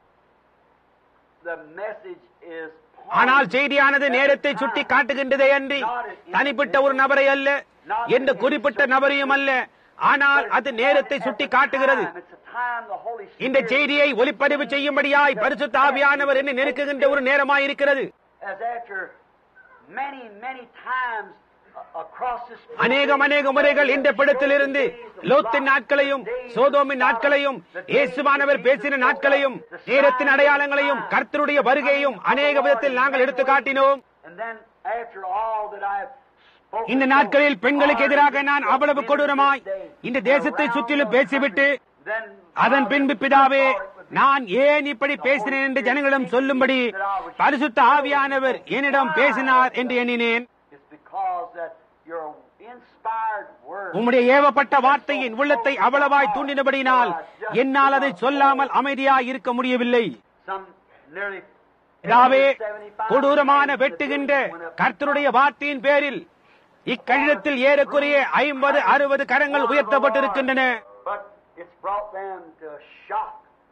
the message is ஆனால் செய்தியானது நேரத்தை சுட்டி காட்டுகின்றதே அன்றி தனிப்பட்ட ஒரு நபரை அல்ல எந்த குறிப்பிட்ட நபரையும் அல்ல ஆனால் அது நேரத்தை சுட்டி காட்டுகிறது It's a time the Holy இந்த Spirit செய்தியை ஒளிப்பதிவு செய்யும்படியாய் பரிசுத்த ஆவியானவர் என்னை நெருக்குகின்ற ஒரு நேரமாய் இருக்கிறது as after many, many times a- across this அநேகம் அநேக முறைகள் இந்த படத்திலிருந்து லோத்தின் நாட்களையும் சோதோமின் நாட்களையும் இயேசுவானவர் பேசின நாட்களையும் நேரத்தின் அடையாளங்களையும் கர்த்தருடைய வருகையையும் அநேக விதத்தில் நாங்கள் எடுத்து காட்டினோம் And then after all that I've இந்த நாட்களில் பெண்களுக்கு எதிராக நான் அவ்வளவு கொடூரமாய் இந்த தேசத்தை சுற்றிலும் பேசிவிட்டு then அதன் பின்பு பிதாவே நான் ஏன் இப்படி பேசினேன் என்று ஜனங்களிடம் சொல்லும்படி பரிசுத்த ஆவியானவர் என்னிடம் பேசினார் என்று எண்ணினேன் it's because that your inspired word உம்முடைய ஏவப்பட்ட வார்த்தையின் உள்ளத்தை அவ்வளவாய் தூண்டினபடியினால் என்னால் அதை சொல்லாமல் அமைதியாய் இருக்க முடியவில்லை some nearly பிதாவே 75 கொடூரமான வெட்டுகின்ற கர்த்தருடைய வார்த்தையின் பேரில் இக்கழிதத்தில் ஏறக்குறைய ஐம்பது அறுபது கரங்கள் உயர்த்தப்பட்டிருக்கின்றன but it's brought them to a shock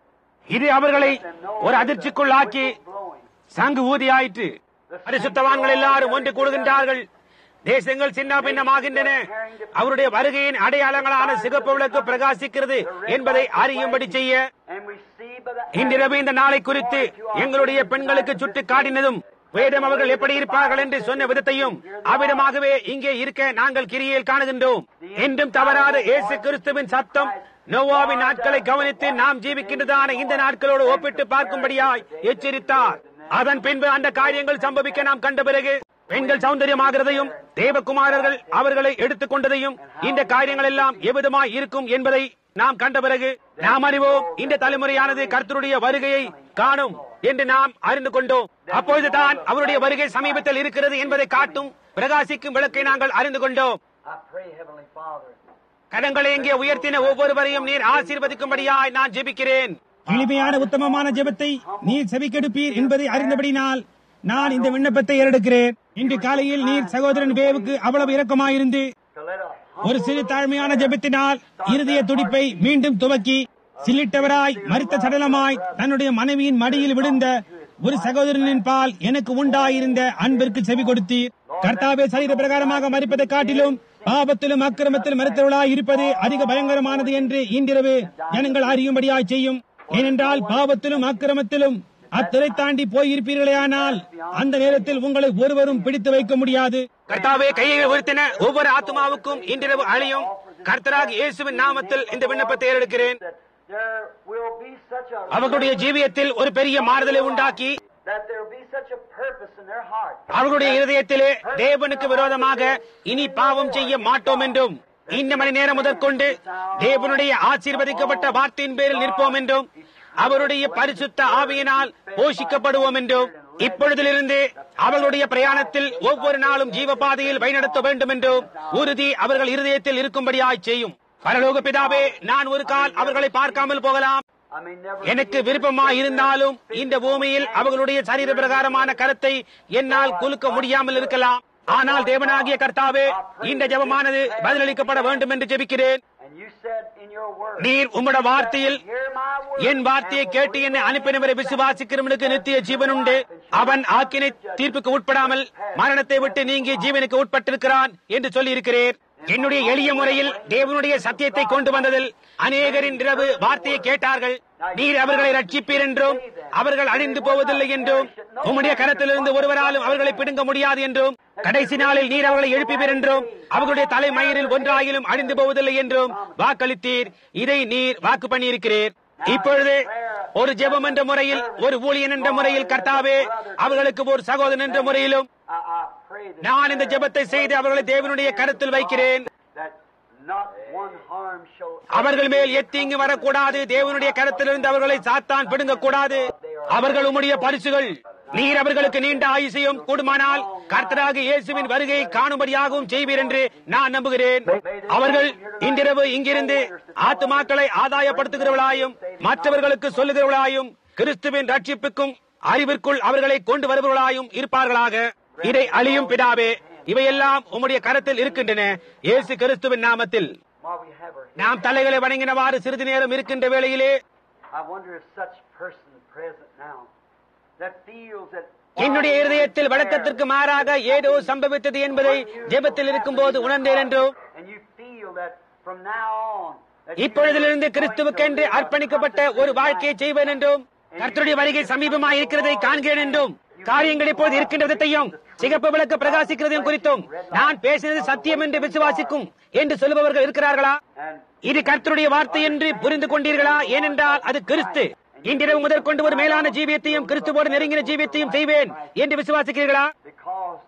இது அவர்களை and no ஒரு அதிர்ச்சிக்குள்ளாக்கி blowing சங்கு ஊதியாயிற்று பரிசுத்தவான்கள் எல்லாரும் ஒன்று கூடுகின்றார்கள் தேசங்கள் சின்ன பின்னமாகின்றன அவருடைய வருகையின் அடையாளங்களான சிகப்பு விளக்கு பிரகாசிக்கிறது என்பதை அறியும்படி செய்ய and we see by the இன்றிரவு இந்த நாளை குறித்து எங்களுடைய பெண்களுக்கு சுட்டி காட்டினதும் வேதம் அவர்கள் எப்படி இருப்பார்கள் என்று சொன்ன விதத்தையும் அவ்விதமாகவே இங்கே இருக்க நாங்கள் கிரியில் காணுகின்றோம் என்றும் தவறாத இயேசு கிறிஸ்துவின் சத்தம் நோவாவின் நாட்களை கவனித்து நாம் ஜீவிக்கின்றதான இந்த நாட்களோடு ஒப்பிட்டு பார்க்கும்படியாய் எச்சரித்தார் அதன் பின்பு அந்த காரியங்கள் சம்பவிக்க நாம் கண்ட பிறகு பெண்கள் சௌந்தரியமாகிறதையும் தேவகுமாரர்கள் அவர்களை எடுத்துக் கொண்டதையும் இந்த காரியங்கள் எல்லாம் எவ்விதமாய் இருக்கும் என்பதை நாம் கண்ட பிறகு நாம் அறிவோம் இந்த தலைமுறையானது கர்த்தருடைய வருகையை காணும் என்று நாம் அறிந்து கொண்டோம் அப்பொழுதுதான் அவருடைய வருகை சமீபத்தில் இருக்கிறது என்பதை காட்டும் பிரகாசிக்கும் விளக்கை நாங்கள் அறிந்து கொண்டோம் I pray heavenly Father கரங்களை இங்கே உயர்த்தின ஒவ்வொருவரையும் நீர் ஆசீர்வதிக்கும்படியாய் நான் ஜெபிக்கிறேன் எளிமையான உத்தமமான ஜெபத்தை நீர் செவிக்கெடுப்பீர் என்பதை அறிந்தபடினால் நான் இந்த விண்ணப்பத்தை ஏறெடுக்கிறேன் இன்று காலையில் நீர் சகோதரன் வேவுக்கு அவ்வளவு இரக்கமாயிருந்து to let a ஒரு சிறு தாழ்மையான ஜெபத்தினால் இருதய துடிப்பை மீண்டும் துவக்கி சில்லிட்டவராய் மரித்த சடலமாய் தன்னுடைய மனைவியின் மடியில் விழுந்த ஒரு சகோதரனின் பால் எனக்கு உண்டாயிருந்த அன்பிற்கு செவி கொடுத்தீர் கர்த்தாவே சரீர பிரகாரமாக மறிப்பதை காட்டிலும் பாபத்திலும் அக்கிரமத்திலும் மறுத்தவர்களாய் இருப்பது அதிக பயங்கரமானது என்று இன்றிரவு ஜனங்கள் அறியும்படியாய் செய்யும் ஏனென்றால் பாவத்திலும் அக்கிரமத்திலும் அத்திரை தாண்டி போயிருப்பீர்களேயானால் அந்த நேரத்தில் உங்களை ஒருவரும் பிடித்து வைக்க முடியாது கர்த்தாவே கையை உயர்த்தின ஒவ்வொரு ஆத்மாவுக்கும் இன்றிரவு அழியும் கர்த்தராக இயேசுவின் நாமத்தில் இந்த விண்ணப்பத்தை ஏறெடுக்கிறேன் that there will be such a அவர்களுடைய ஜீவியத்தில் ஒரு பெரிய மாறுதலை உண்டாக்கி that there will be such a purpose in their heart அவர்களுடைய இருதயத்திலே தேவனுக்கு விரோதமாக இனி பாவம் செய்ய மாட்டோம் என்றும் இந்த மணி நேரம் முதற்கொண்டு தேவனுடைய ஆசீர்வதிக்கப்பட்ட வார்த்தையின் பேரில் நிற்போம் என்றும் அவருடைய பரிசுத்த ஆவியினால் போஷிக்கப்படுவோம் என்றும் இப்பொழுதிலிருந்து அவர்களுடைய பிரயாணத்தில் ஒவ்வொரு நாளும் ஜீவபாதையில் வழிநடத்த வேண்டும் என்றும் உறுதி அவர்கள் இருதயத்தில் இருக்கும்படியாய் செய்யும் பரலோக பிதாவே நான் ஒரு கால் அவர்களை பார்க்காமல் போகலாம் I may never எனக்கு விருப்பமாய் இருந்தாலும் இந்த பூமியில் அவர்களுடைய சரீர பிரகாரமான கருத்தை என்னால் குலுக்க முடியாமல் இருக்கலாம் ஆனால் தேவனாகிய கர்த்தாவே இந்த ஜெபமானது பதிலளிக்கப்பட வேண்டும் என்று ஜெபிக்கிறேன் and you said in your word நீர் உம்முடைய வார்த்தையில் hear my word என் வார்த்தையை கேட்டு என்னை அனுப்பினவரை விசுவாசிக்கிறவனுக்கு நித்திய ஜீவன் உண்டு அவன் ஆக்கினை தீர்ப்புக்கு உட்படாமல் மரணத்தை விட்டு நீங்கி ஜீவனுக்கு உட்பட்டிருக்கிறான் என்று சொல்லி இருக்கிறேன் என்னுடைய எளிய முறையில் தேவனுடைய சத்தியத்தை கொண்டு வந்ததில் அநேகரின் இரவு வார்த்தையை கேட்டார்கள் நீர் அவர்களை ரட்சிப்பீர் என்றும் அவர்கள் அழிந்து போவதில்லை என்றும் உம்முடைய கரத்திலிருந்து ஒருவராலும் அவர்களை பிடுங்க முடியாது என்றும் கடைசி நாளில் நீர் அவர்களை எழுப்புவீர் என்றும் அவர்களுடைய தலைமயிரில் ஒன்றாயிலும் அழிந்து போவதில்லை என்றும் வாக்களித்தீர் இதை நீர் வாக்கு பண்ணியிருக்கிறீர் இப்பொழுது ஒரு ஜெபம் என்ற முறையில் ஒரு ஊழியன் என்ற முறையில் கர்த்தாவே அவர்களுக்கு ஒரு சகோதரன் என்ற முறையிலும் I, I pray that, நான் இந்த ஜெபத்தை செய்து அவர்களை தேவனுடைய கருத்தில் வைக்கிறேன் that not one harm shall அவர்கள் மேல் எத்தீங்கு வரக்கூடாது தேவனுடைய கருத்திலிருந்து அவர்களை சாத்தான் பிடுங்கக் கூடாது அவர்கள் உம்முடைய பரிசுகள் நீர் அவர்களுக்கு நீண்ட ஆயுசையும் கூடுமானால் கர்த்தராக இயேசுவின் வருகையை காணும்படியாகவும் செய்வீர் என்று நான் நம்புகிறேன் அவர்கள் இன்றிரவு இங்கிருந்து ஆத்துமாக்களை ஆதாயப்படுத்துகிறவர்களாயும் மற்றவர்களுக்கு சொல்லுகிறவர்களாயும் கிறிஸ்துவின் ரட்சிப்புக்கும் அறிவிற்குள் அவர்களை கொண்டு வருபவர்களாயும் இருப்பார்களாக இதை அழியும் பிதாவே இவையெல்லாம் உம்முடைய கரத்தில் இருக்கின்றன இயேசு கிறிஸ்துவின் நாமத்தில் while we have her. நாம் தலைகளை வணங்கினவாறு சிறிது நேரம் இருக்கின்ற வேளையிலே I wonder if such person present now that feels that என்னுடைய இருதயத்தில் வழக்கத்திற்கு மாறாக ஏதோ சம்பவித்தது என்பதை ஜெபத்தில் இருக்கும்போது உணர்ந்தேன் என்றும் and you feel that from now on that you- இப்பொழுதிலிருந்து கிறிஸ்துவுக்கென்று அர்ப்பணிக்கப்பட்ட ஒரு வாழ்க்கையை செய்வேன் என்றும் கர்த்தருடைய வருகை சமீபமாக இருக்கிறதை காண்கிறேன் என்றும் காரியங்கள் இப்போது இருக்கின்ற விதத்தையும் சிகப்பு விளக்கு பிரகாசிக்கிறதையும் குறித்தும் நான் பேசினது சத்தியம் என்று விசுவாசிக்கும் என்று சொல்லுபவர்கள் இருக்கிறார்களா and இது கர்த்தருடைய வார்த்தை என்று புரிந்து கொண்டீர்களா ஏனென்றால் அது கிறிஸ்து இன்றிரவு முதற்கொண்டு ஒரு மேலான ஜீவியத்தையும் கிறிஸ்துவோடு நெருங்கின ஜீவியத்தையும் செய்வேன் என்று விசுவாசிக்கிறீர்களா because the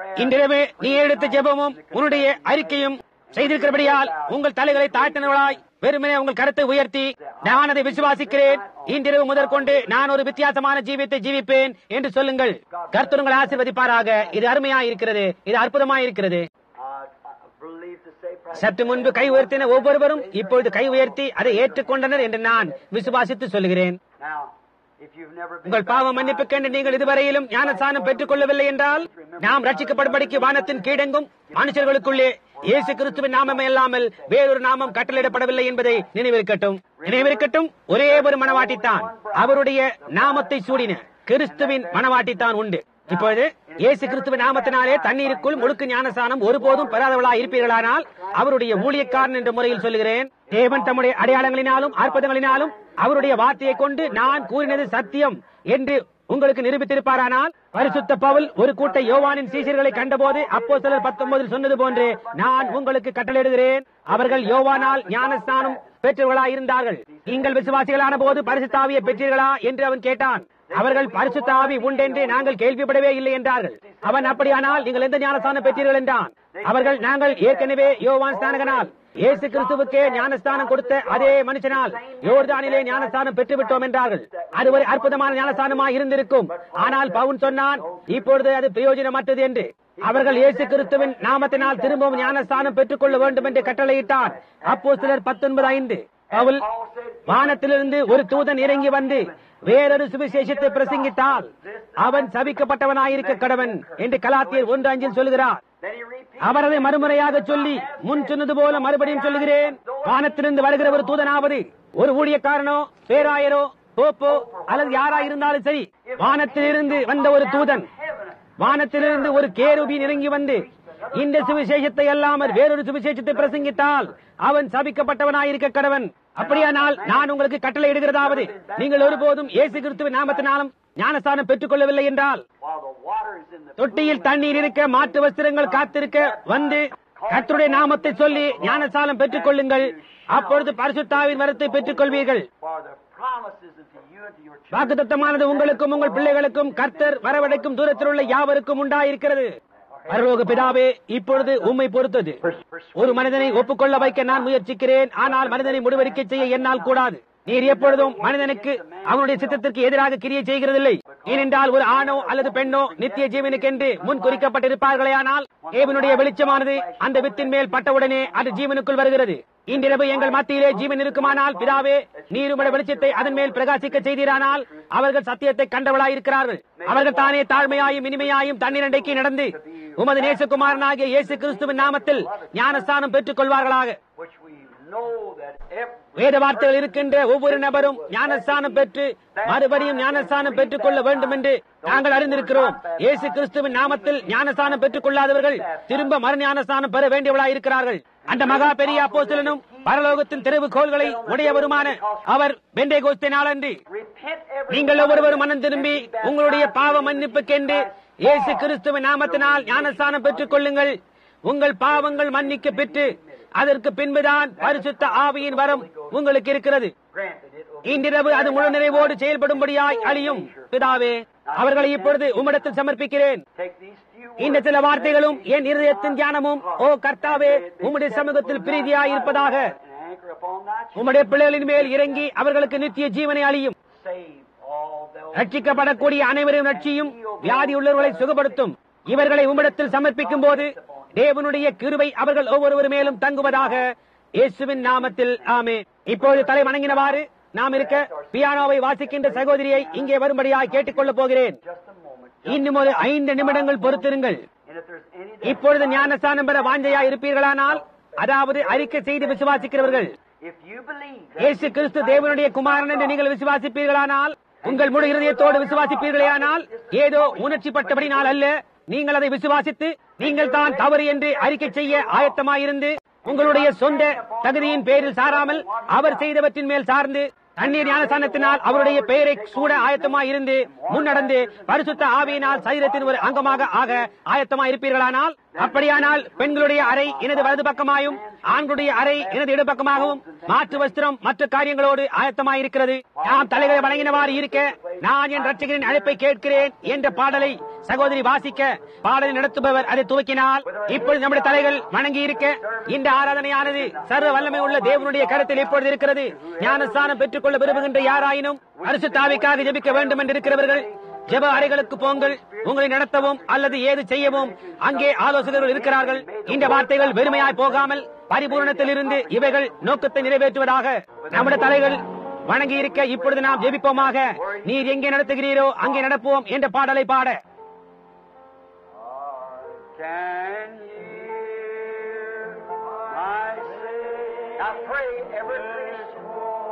இன்றிரவு நீ எடுத்த ஜெபமும் உன்னுடைய அறிக்கையும் செய்திருக்கிறபடியால் உங்கள் தலைகளை தாழ்த்தினவளாய் வெறுமனே உங்கள் கருத்தை உயர்த்தி நான் அதை விசுவாசிக்கிறேன் இன்றிரவு முதற்கொண்டு நான் ஒரு வித்தியாசமான ஜீவித்தை ஜீவிப்பேன் என்று சொல்லுங்கள் கர்த்தர் உங்களை ஆசீர்வதிப்பாராக இது அருமையாய் இருக்கிறது இது அற்புதமாய் இருக்கிறது I, I believe to say, சற்று முன்பு கை உயர்த்தின ஒவ்வொருவரும் இப்பொழுது கை உயர்த்தி அதை ஏற்றுக்கொண்டனர் என்று நான் விசுவாசித்து சொல்கிறேன் now, if you've never been உங்கள் பாவ மன்னிப்புக்கென்று நீங்கள் இதுவரையிலும் ஞானஸ்தானம் பெற்றுக் கொள்ளவில்லை என்றால் நாம் ரட்சிக்கப்படும்படிக்கு வானத்தின் கீழெங்கும் மனுஷர்களுக்குள்ளே இயேசு கிறிஸ்துவின் நாமமே அல்லாமல் வேறொரு நாமம் கட்டளையிடப்படவில்லை என்பதை நினைவிருக்கட்டும் நினைவிருக்கட்டும் ஒரே ஒரு மனவாட்டித்தான் அவருடைய நாமத்தை சூடின கிறிஸ்துவின் மனவாட்டித்தான் உண்டு இப்பொழுது இயேசு கிறிஸ்துவின் நாமத்தினாலே தண்ணீருக்குள் முழுக்கு ஞானஸ்தானம் ஒருபோதும் பெறாதவளா இருப்பீர்களானால் அவருடைய ஊழியக்காரன் என்ற முறையில் சொல்லுகிறேன் தேவன் தம்முடைய அடையாளங்களினாலும் அற்புதங்களினாலும் அவருடைய வார்த்தையை கொண்டு நான் கூறினது சத்தியம் என்று உங்களுக்கு நிரூபித்திருப்பாரானால் பரிசுத்த பவுல் ஒரு கூட்ட யோவானின் சீசர்களை கண்டபோது அப்போ சிலர் பத்தொன்பதில் சொன்னது போன்று நான் உங்களுக்கு கட்டளையிடுகிறேன் அவர்கள் யோவானால் ஞானஸ்தானம் பெற்றவர்களாய் இருந்தார்கள் நீங்கள் விசுவாசிகளான போது பரிசுத்தாவியை பெற்றீர்களா என்று அவன் கேட்டான் அவர்கள் பரிசுத்த ஆவி உண்டென்று நாங்கள் கேள்விப்படவே இல்லை என்றார்கள் அவன் அப்படியானால் நீங்கள் எந்த ஞானஸ்தானம் பெற்றீர்கள் என்றான் அவர்கள் நாங்கள் ஏற்கனவே யோவான் ஸ்தானகனால் இயேசு கிறிஸ்துவுக்கே ஞானஸ்தானம் கொடுத்த அதே மனுஷனால் யோர்தானிலே ஞானஸ்தானம் பெற்றுவிட்டோம் என்றார்கள் அது ஒரு அற்புதமான ஞானஸ்தானமாக இருந்திருக்கும் ஆனால் பவுன் சொன்னான் இப்பொழுது அது பிரயோஜனமற்றது என்று அவர்கள் இயேசு கிறிஸ்துவின் நாமத்தினால் திரும்பவும் ஞானஸ்தானம் பெற்றுக் கொள்ள வேண்டும் என்று கட்டளையிட்டார் அப்போ சிலர் பத்தொன்பது ஐந்து பவுல் வானத்திலிருந்து ஒரு தூதன் இறங்கி வந்து வேறொரு சுவிசேஷத்தை பிரசங்கித்தால் அவன் சபிக்கப்பட்டவனாயிருக்க கடவன் என்று கலாத்தியர் ஒன்று அஞ்சில் சொல்கிறார் Then he repeats. அவர் அதை மறுமுறையாக சொல்லி முன் சொன்னது போல மறுபடியும் சொல்லுகிறேன் வானத்திலிருந்து வருகிற ஒரு தூதனாவது ஒரு ஊழியக்காரனோ பேராயரோ போப்போ அல்லது யாரா இருந்தாலும் சரி வானத்திலிருந்து வந்த ஒரு தூதன் வானத்திலிருந்து ஒரு கேருபீன் இறங்கி வந்து இந்த சுவிசேஷத்தை அல்லாமல் வேறொரு சுவிசேஷத்தை பிரசங்கித்தால் அவன் சபிக்கப்பட்டவனாயிருக்க கடவன் அப்படியானால் நான் உங்களுக்கு கட்டளை இடுகிறதாவது நீங்கள் ஒருபோதும் இயேசு கிறிஸ்துவின் நாமத்தினாலும் ஞானஸ்தானம் பெற்றுக் கொள்ளவில்லை என்றால் While the water is in the தொட்டியில் தண்ணீர் இருக்க மாற்று வஸ்திரங்கள் காத்திருக்க வந்து கர்த்தருடைய நாமத்தை சொல்லி ஞானசாலம் பெற்றுக் கொள்ளுங்கள் அப்பொழுது பரிசுத்தாவின் வரத்தை பெற்றுக் கொள்வீர்கள் for the promises unto you and to your children. வாக்குத்தத்தமானது உங்களுக்கும் உங்கள் பிள்ளைகளுக்கும் கர்த்தர் வரவழைக்கும் தூரத்தில் உள்ள யாவருக்கும் உண்டாயிருக்கிறது பரலோக பிதாவே இப்பொழுது உம்மை பொறுத்தது ஒரு மனிதனை ஒப்புக்கொள்ள வைக்க நான் முயற்சிக்கிறேன் ஆனால் மனிதனை முடிவெடுக்க செய்ய என்னால் கூடாது நீர் எப்பொழுதும் மனிதனுக்கு அவனுடைய சித்தத்திற்கு எதிராக கிரியை செய்கிறதில்லை ஏனென்றால் ஒரு ஆணோ அல்லது பெண்ணோ நித்திய ஜீவனுக்கென்று முன் குறிக்கப்பட்டிருப்பார்களேயானால் தேவனுடைய வெளிச்சமானது அந்த வித்தின் மேல் பட்டவுடனே அது ஜீவனுக்குள் வருகிறது இன்றிரவு எங்கள் மத்தியிலே ஜீவன் இருக்குமானால் பிதாவே நீருமட வெளிச்சத்தை அதன் மேல் பிரகாசிக்க செய்தீரானால் அவர்கள் சத்தியத்தை கண்டவளாயிருக்கிறார்கள் அவர்கள் தானே தாழ்மையாயும் இனிமையாயும் தண்ணீரண்டைக்கு நடந்து உமது நேசகுமாரனாகிய இயேசு கிறிஸ்துவின் நாமத்தில் ஞானஸ்தானம் பெற்றுக் கொள்வார்களாக Which we know that every வேத வார்த்தைகள் இருக்கின்ற ஒவ்வொரு நபரும் ஞானஸ்தானம் பெற்று மறுபடியும் ஞானஸ்தானம் பெற்றுக் கொள்ள வேண்டும் என்று நாங்கள் அறிந்திருக்கிறோம் இயேசு கிறிஸ்துவின் நாமத்தில் ஞானஸ்தானம் பெற்றுக் கொள்ளாதவர்கள் திரும்ப மறு ஞானஸ்தானம் பெற வேண்டியவளாய் இருக்கிறார்கள் அந்த மகா பெரிய அப்போஸ்தலனும் பரலோகத்தின் திறவுகோள்களை உடையவருமான அவர் பெண்டே கோஸ்தே நாளன்று repent every நீங்கள் ஒவ்வொருவரும் மனம் திரும்பி உங்களுடைய பாவ மன்னிப்புக்கென்று இயேசு கிறிஸ்துவின் நாமத்தினால் ஞானஸ்தானம் பெற்றுக் கொள்ளுங்கள் உங்கள் பாவங்கள் மன்னிக்க பெற்று அதற்கு பின்புதான் பரிசுத்த ஆவியின் வரம் உங்களுக்கு இருக்கிறது granted it will இன்றிரவு அது முழு நிறைவோடு செயல்படும்படியாய் அழியும் பிதாவே அவர்களை இப்பொழுது உம்மிடத்தில் சமர்ப்பிக்கிறேன் take these few இந்த சில வார்த்தைகளும் என் இருதயத்தின் ஞானமும் ஓ கர்த்தாவே உம்முடைய சமூகத்தில் பிரீதியாய் இருப்பதாக and anchor upon thy children. உம்முடைய பிள்ளைகளின் மேல் இறங்கி அவர்களுக்கு நித்திய ஜீவனை அழியும் Save all those ரட்சிக்கப்படக்கூடிய அனைவரையும் ரட்சியும் வியாதி உள்ளவர்களை சுகப்படுத்தும் இவர்களை உம்மிடத்தில் சமர்ப்பிக்கும் போது தேவனுடைய கிருபை அவர்கள் ஒவ்வொருவர் மேலும் தங்குவதாக இயேசுவின் நாமத்தில் ஆமே இப்பொழுது தலை வணங்கினவாறு நாம் இருக்க பியானோவை வாசிக்கின்ற சகோதரியை இங்கே வரும்படியாய் கேட்டுக்கொள்ளப் போகிறேன் just a moment. இன்னும் ஒரு ஐந்து நிமிடங்கள் பொறுத்திருங்கள் And if there's any இப்பொழுது ஞானஸ்தானம் பெற வாஞ்சையா இருப்பீர்களானால் அதாவது அறிக்கை செய்து விசுவாசிக்கிறவர்கள் if you believe that இயேசு கிறிஸ்து தேவனுடைய குமாரன் என்று நீங்கள் விசுவாசிப்பீர்களானால் உங்கள் முழு இருதயத்தோடு விசுவாசிப்பீர்களேயானால் ஏதோ உணர்ச்சிப்பட்டபடினால் அல்ல நீங்கள் அதை விசுவாசித்து நீங்கள் தான் தவறு என்று அறிக்கை செய்ய ஆயத்தமாயிருந்து உங்களுடைய சொந்த தகுதியின் பேரில் சாராமல் அவர் செய்தவற்றின் மேல் சார்ந்து தண்ணீர் ஞானஸ்தானத்தினால் அவருடைய பெயரை சூட ஆயத்தமாய் இருந்து முன்னடந்து பரிசுத்த ஆவியினால் சரீரத்தின் ஒரு அங்கமாக ஆக ஆயத்தமாய் இருப்பீர்களானால் அப்படியானால் பெண்களுடைய அறை எனது வலது பக்கமாயும் ஆண்களுடைய அறை எனது இடப்பக்கமாகவும் மாற்று வஸ்திரம் மற்ற காரியங்களோடு ஆயத்தமாய் இருக்கிறது நாம் தலைகளை வணங்கினவாறு இருக்க நான் என் ரட்சகரின் அழைப்பை கேட்கிறேன் என்ற பாடலை சகோதரி வாசிக்க பாடலை நடத்துபவர் அதை துவக்கினால் இப்பொழுது நம்முடைய தலைகள் வணங்கி இருக்க இந்த ஆராதனையானது சர்வ வல்லமை உள்ள தேவனுடைய கருத்தில் இப்பொழுது இருக்கிறது ஞானஸ்தானம் பெற்றுக் கொள்ள விரும்புகின்ற யாராயினும் அரசு தாவிக்காக ஜெபிக்க வேண்டும் என்று இருக்கிறவர்கள் ஜெப அறைகளுக்கு போங்கள் உங்களை நடத்தவும் அல்லது ஏது செய்யவும் அங்கே ஆலோசகர்கள் இருக்கிறார்கள் இந்த வார்த்தைகள் வெறுமையாய் போகாமல் பரிபூரணத்தில் இருந்து இவைகள் நோக்கத்தை நிறைவேற்றுவதாக நம்முடைய தலைகள் வணங்கி இருக்க இப்பொழுது நாம் ஜெபிப்போமாக நீர் எங்கே நடத்துகிறீரோ அங்கே நடப்போம் என்ற பாடலை பாட Can you, my Savior? Now pray every Christian.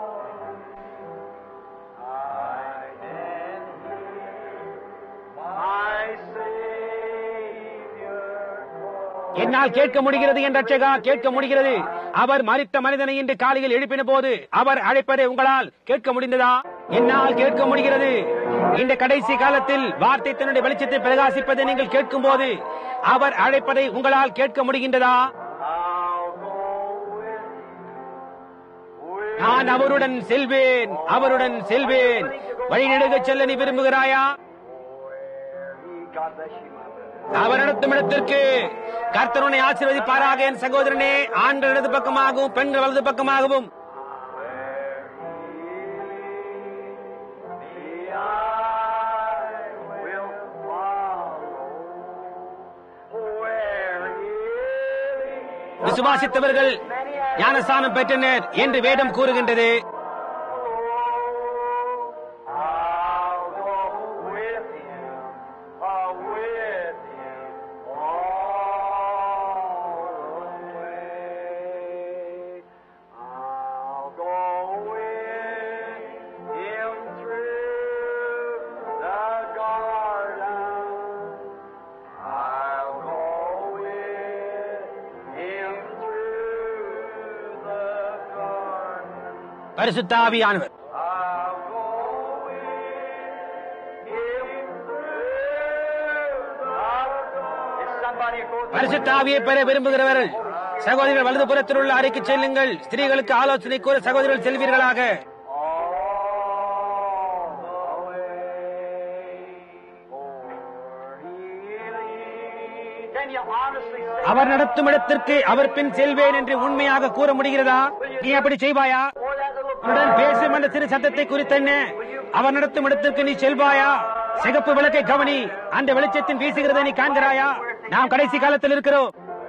I can hear my Savior. என்னால் கேட்க முடிகிறது என்ற ரட்சகா கேட்க முடிகிறது அவர் மறித்த மனிதனை இன்று காலையில் எழுப்பின போது அவர் அழைப்பதை உங்களால் கேட்க முடிந்ததா என்னால் கேட்க முடிகிறது இந்த கடைசி காலத்தில் வார்த்தை தன்னுடைய வெளிச்சத்தை பிரகாசிப்பதை நீங்கள் கேட்கும் போது அவர் அழைப்பதை உங்களால் கேட்க முடிகின்றதா I'll go with you. With நான் அவருடன் செல்வேன் அவருடன் செல்வேன் வழிநெடுக செல்ல நீ விரும்புகிறாயா he. God bless you, my brother. அவர் நடத்தும் இடத்திற்கு கர்த்தருனை ஆசீர்வதிப்பாராக என் சகோதரனே ஆண்கள் இடது பக்கமாகவும் பெண்கள் வலது பக்கமாகவும் விசுவாசித்தவர்கள் ஞானஸ்தானம் பெற்றனர் என்று வேதம் கூறுகின்றது I'll go with him through the garden. பரிசுத்தாவியானவர் I'll go with him through the garden. Is somebody go through பரிசுத்தாவியை பெற விரும்புகிறவர்கள் சகோதரிகள் வலது புறத்தில் உள்ள அறைக்கு செல்லுங்கள் ஸ்திரீகளுக்கு ஆலோசனை கூற சகோதரர்கள் செல்வீர்களாக all the way for healing? Can you honestly say அவர் நடத்தும் இடத்திற்கு அவர் பின் செல்வேன் என்று உண்மையாக கூற முடிகிறதா நீ அப்படி செய்வாயா for that little உன்னுடன் பேசும் அந்த சிறு சத்தத்தை குறித்து என்ன அவர் நடத்தும் இடத்திற்கு நீ செல்வாயா சிகப்பு விளக்கை கவனி அந்த வெளிச்சத்தின் வீசுகிறதை நீ காண்கிறாயா நாம் கடைசி காலத்தில் இருக்கிறோம்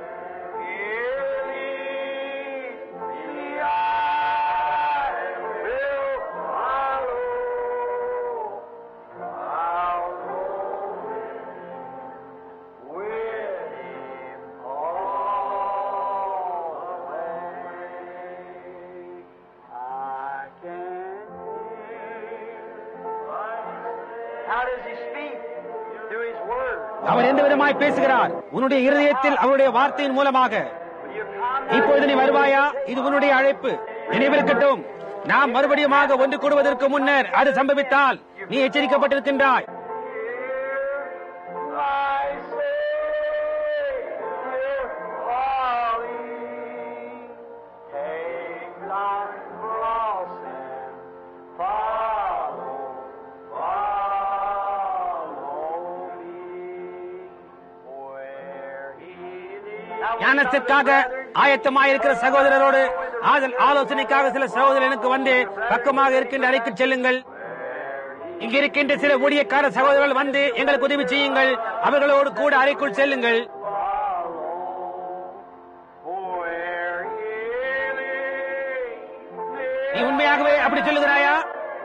How does he speak? Through his word. அவர் எந்த விதமாய் பேசுகிறார் உன்னுடைய இருதயத்தில் அவருடைய வார்த்தையின் மூலமாக Will you come இப்பொழுது நீ வருவாயா இது உன்னுடைய அழைப்பு நினைவிருக்கட்டும் நாம் மறுபடியுமாக ஒன்று கூடுவதற்கு முன்னர் அது சம்பவித்தால் நீ எச்சரிக்கப்பட்டிருக்கின்றாய் My Savior calling, take thy cross and follow, follow me where he leads. ஞானத்திற்காக ஆயத்தமாயிருக்கிற சகோதரரோடு ஆதல் ஆலோசனைக்காக சில சகோதரர் எனக்கு வந்து பக்கமாக இருக்கின்ற அறைக்கு செல்லுங்கள் இங்க இருக்கின்ற சில ஊழியக்கார சகோதரர்கள் வந்து எங்களுக்கு உதவி செய்யுங்கள் அவர்களோடு கூட அறைக்குள் செல்லுங்கள் Where he நீ உண்மையாகவே அப்படி சொல்லுகிறாயா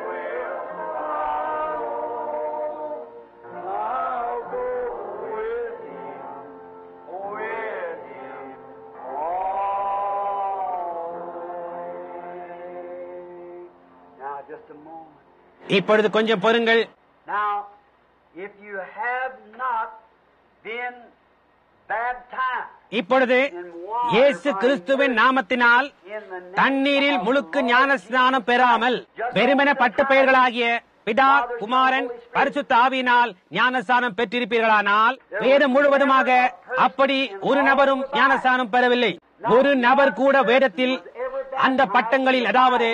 I'll go with him, with him all the way. Now, just a moment. இப்பொழுது கொஞ்சம் பொறுங்கள் Now, if you have not been baptized இப்பொழுது இயேசு கிறிஸ்துவின் நாமத்தினால் in the name தண்ணீரில் of முழுக்கு the ஞான Lord ஸ்நானம் பெறாமல் வெறுமென பட்ட பெயர்களாகிய பிதா குமாரன் பரிசுத்த ஆவியினால் ஞானஸ்தானம் பெற்றிருப்பீர்களானால் வேதம் முழுவதுமாக அப்படி ஒரு நபரும் ஞானஸ்தானம் பெறவில்லை ஒரு நபர் கூட வேதத்தில் அந்த பட்டங்களில் அதாவது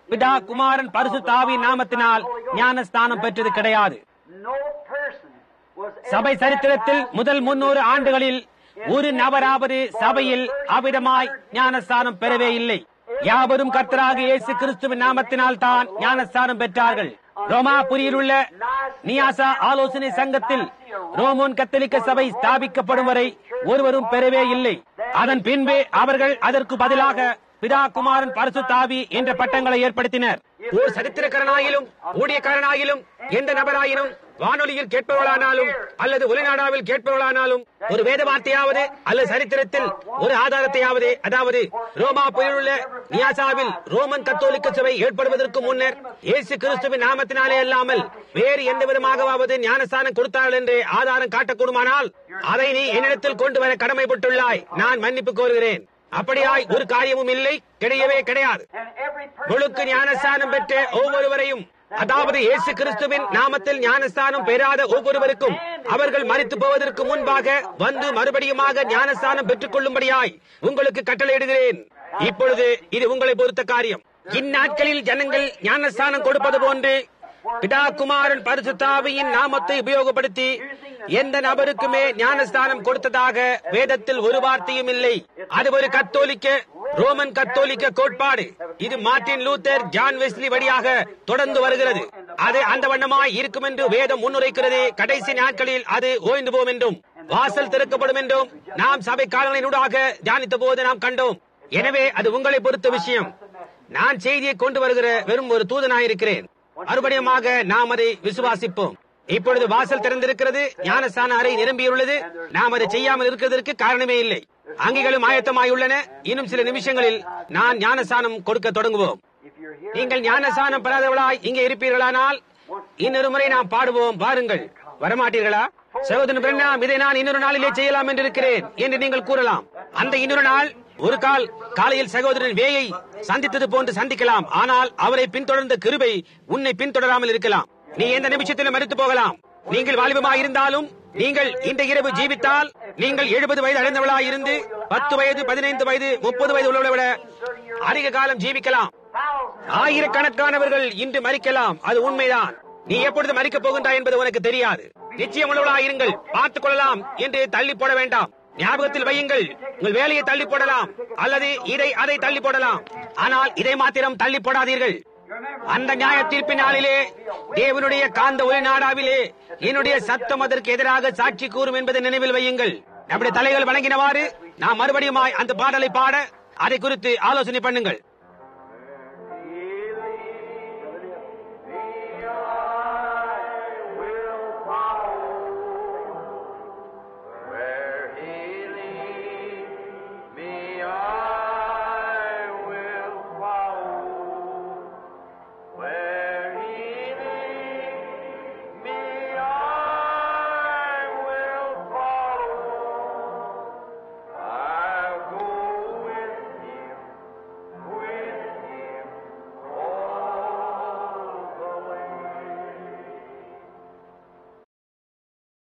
பிதா குமாரன் பரிசு தாவி நாமத்தினால் ஞானஸ்தானம் பெற்றது கிடையாது No person was சபை சரித்திரத்தில் முதல் முன்னூறு ஆண்டுகளில் ஒரு நபராவது சபையில் அவ்விதமாய் ஞானஸ்தானம் பெறவே இல்லை யாவரும் கர்த்தராக இயேசு கிறிஸ்துவின் நாமத்தினால் தான் ஞானஸ்தானம் பெற்றார்கள் ரோமாபுரியில் உள்ள நியாசா ஆலோசனை சங்கத்தில் ரோமோன் கத்தோலிக்க சபை ஸ்தாபிக்கப்படும் வரை ஒருவரும் பெறவே இல்லை அதன் பின்பு அவர்கள் அதற்கு பதிலாக பிதா குமாரன் பரிசுத்தாவி என்ற பட்டங்களை ஏற்படுத்தினர் ஓர் சரித்திரக்காரனாயிலும் ஊழியக்காரனாயிலும் எந்த நபராயினும் வானொலியில் கேட்பவர்களானாலும் அல்லது ஒலிநாடாவில் கேட்பவர்களானாலும் ஒரு வேத வார்த்தையாவது அல்லது சரித்திரத்தில் ஒரு ஆதாரத்தையாவது அதாவது ரோமா உள்ள நியாசாவில் ரோமன் கத்தோலிக்க சபை ஏற்படுவதற்கு முன்னர் இயேசு கிறிஸ்துவின் நாமத்தினாலே அல்லாமல் வேறு எந்த விதமாகவாவது ஞானஸ்தானம் கொடுத்தார்கள் என்று ஆதாரம் காட்டக்கூடுமானால் அதை நீ என்னிடத்தில் கொண்டு வர கடமைப்பட்டுள்ளாய் நான் மன்னிப்பு கோருகிறேன் அப்படியாய் ஒரு காரியமும் இல்லை கிடையவே கிடையாது and every person முழுக்கு ஞானஸ்தானம் பெற்ற ஒவ்வொருவரையும் அதாவது இயேசு கிறிஸ்துவின் நாமத்தில் ஞானஸ்தானம் பெறாத ஒவ்வொருவருக்கும் அவர்கள் மறித்து போவதற்கு முன்பாக வந்து மறுபடியுமாக ஞானஸ்தானம் பெற்றுக் கொள்ளும்படியாய் உங்களுக்கு கட்டளையிடுகிறேன் இப்பொழுது இது உங்களை பொறுத்த காரியம் இந்நாட்களில் ஜனங்கள் ஞானஸ்தானம் கொடுப்பது போன்று பிதா குமாரன் பரிசுத்தாவியின் நாமத்தை உபயோகப்படுத்தி எந்த நபருக்குமே ஞானஸ்தானம் கொடுத்ததாக வேதத்தில் ஒரு வார்த்தையும் இல்லை அது ஒரு கத்தோலிக்க ரோமன் கத்தோலிக்க கோட்பாடு இது மார்ட்டின் லூத்தர் ஜான் வெஸ்லி வழியாக தொடர்ந்து வருகிறது அது அந்த வண்ணமாய் இருக்கும் என்று வேதம் முன்னுரைக்கிறது கடைசி நாட்களில் அது ஓய்ந்து போம் என்றும் வாசல் திறக்கப்படும் என்றும் நாம் சபை காலங்களினூடாக தியானித்த போது நாம் கண்டோம் எனவே அது உங்களை பொறுத்த விஷயம் நான் செய்தியை கொண்டு வருகிற வெறும் ஒரு தூதனாயிருக்கிறேன் மறுபடியுமாக நாம் அதை விசுவாசிப்போம் இப்பொழுது வாசல் திறந்திருக்கிறது ஞானஸ்தான அறை நிரம்பியுள்ளது நாம் அதை செய்யாமல் இருக்கிறதற்கு காரணமே இல்லை அங்கிகளும் ஆயத்தமாயுள்ளன இன்னும் சில நிமிஷங்களில் நான் ஞானஸ்தானம் கொடுக்க தொடங்குவோம் if you're here நீங்கள் ஞானஸ்தானம் பெறாதவளாய் இங்கே இருப்பீர்களானால் இன்னொரு முறை நாம் பாடுவோம் வாருங்கள் வரமாட்டீர்களா சகோதரன் பிரண்ணாம் இதை நான் இன்னொரு நாளிலே செய்யலாம் என்று இருக்கிறேன் என்று நீங்கள் கூறலாம் அந்த இன்னொரு நாள் ஒரு கால் காலையில் சகோதரன் வேயை சந்தித்தது போன்று சந்திக்கலாம் ஆனால் அவரை பின்தொடர்ந்த கிருபை உன்னை பின்தொடராமல் இருக்கலாம் நீ எந்த நிமிஷத்திலும் மறுத்து போகலாம் நீங்கள் வாலிபமாய் இருந்தாலும் நீங்கள் இந்த இரவு ஜீவித்தால் நீங்கள் எழுபது வயது அடைந்தவளாய் இருந்து பத்து வயது பதினைந்து வயது முப்பது வயது உள்ளவளை விட அதிக காலம் ஜீவிக்கலாம் ஆயிரக்கணக்கானவர்கள் இன்று மறிக்கலாம் அது உண்மைதான் நீ எப்பொழுது மறிக்கப் போகின்றாய் என்பது உனக்கு தெரியாது நிச்சயம் உள்ளவளாயிருங்கள் பார்த்துக் கொள்ளலாம் என்று தள்ளி போட வேண்டாம் ஞாபகத்தில் வையுங்கள் உங்கள் வேலையை தள்ளி போடலாம் அல்லது இதை அதை தள்ளி போடலாம் ஆனால் இதை மாத்திரம் தள்ளி போடாதீர்கள் அந்த நியாய தீர்ப்பின் நாளிலே தேவனுடைய காந்த ஒளி நாடாவிலே என்னுடைய சத்தம் அதற்கு எதிராக சாட்சி கூறும் என்பதை நினைவில் வையுங்கள் நம்முடைய தலைகள் வணங்கினவாறு நாம் மறுபடியும் அந்த பாடலை பாட அதை குறித்து ஆலோசனை பண்ணுங்கள்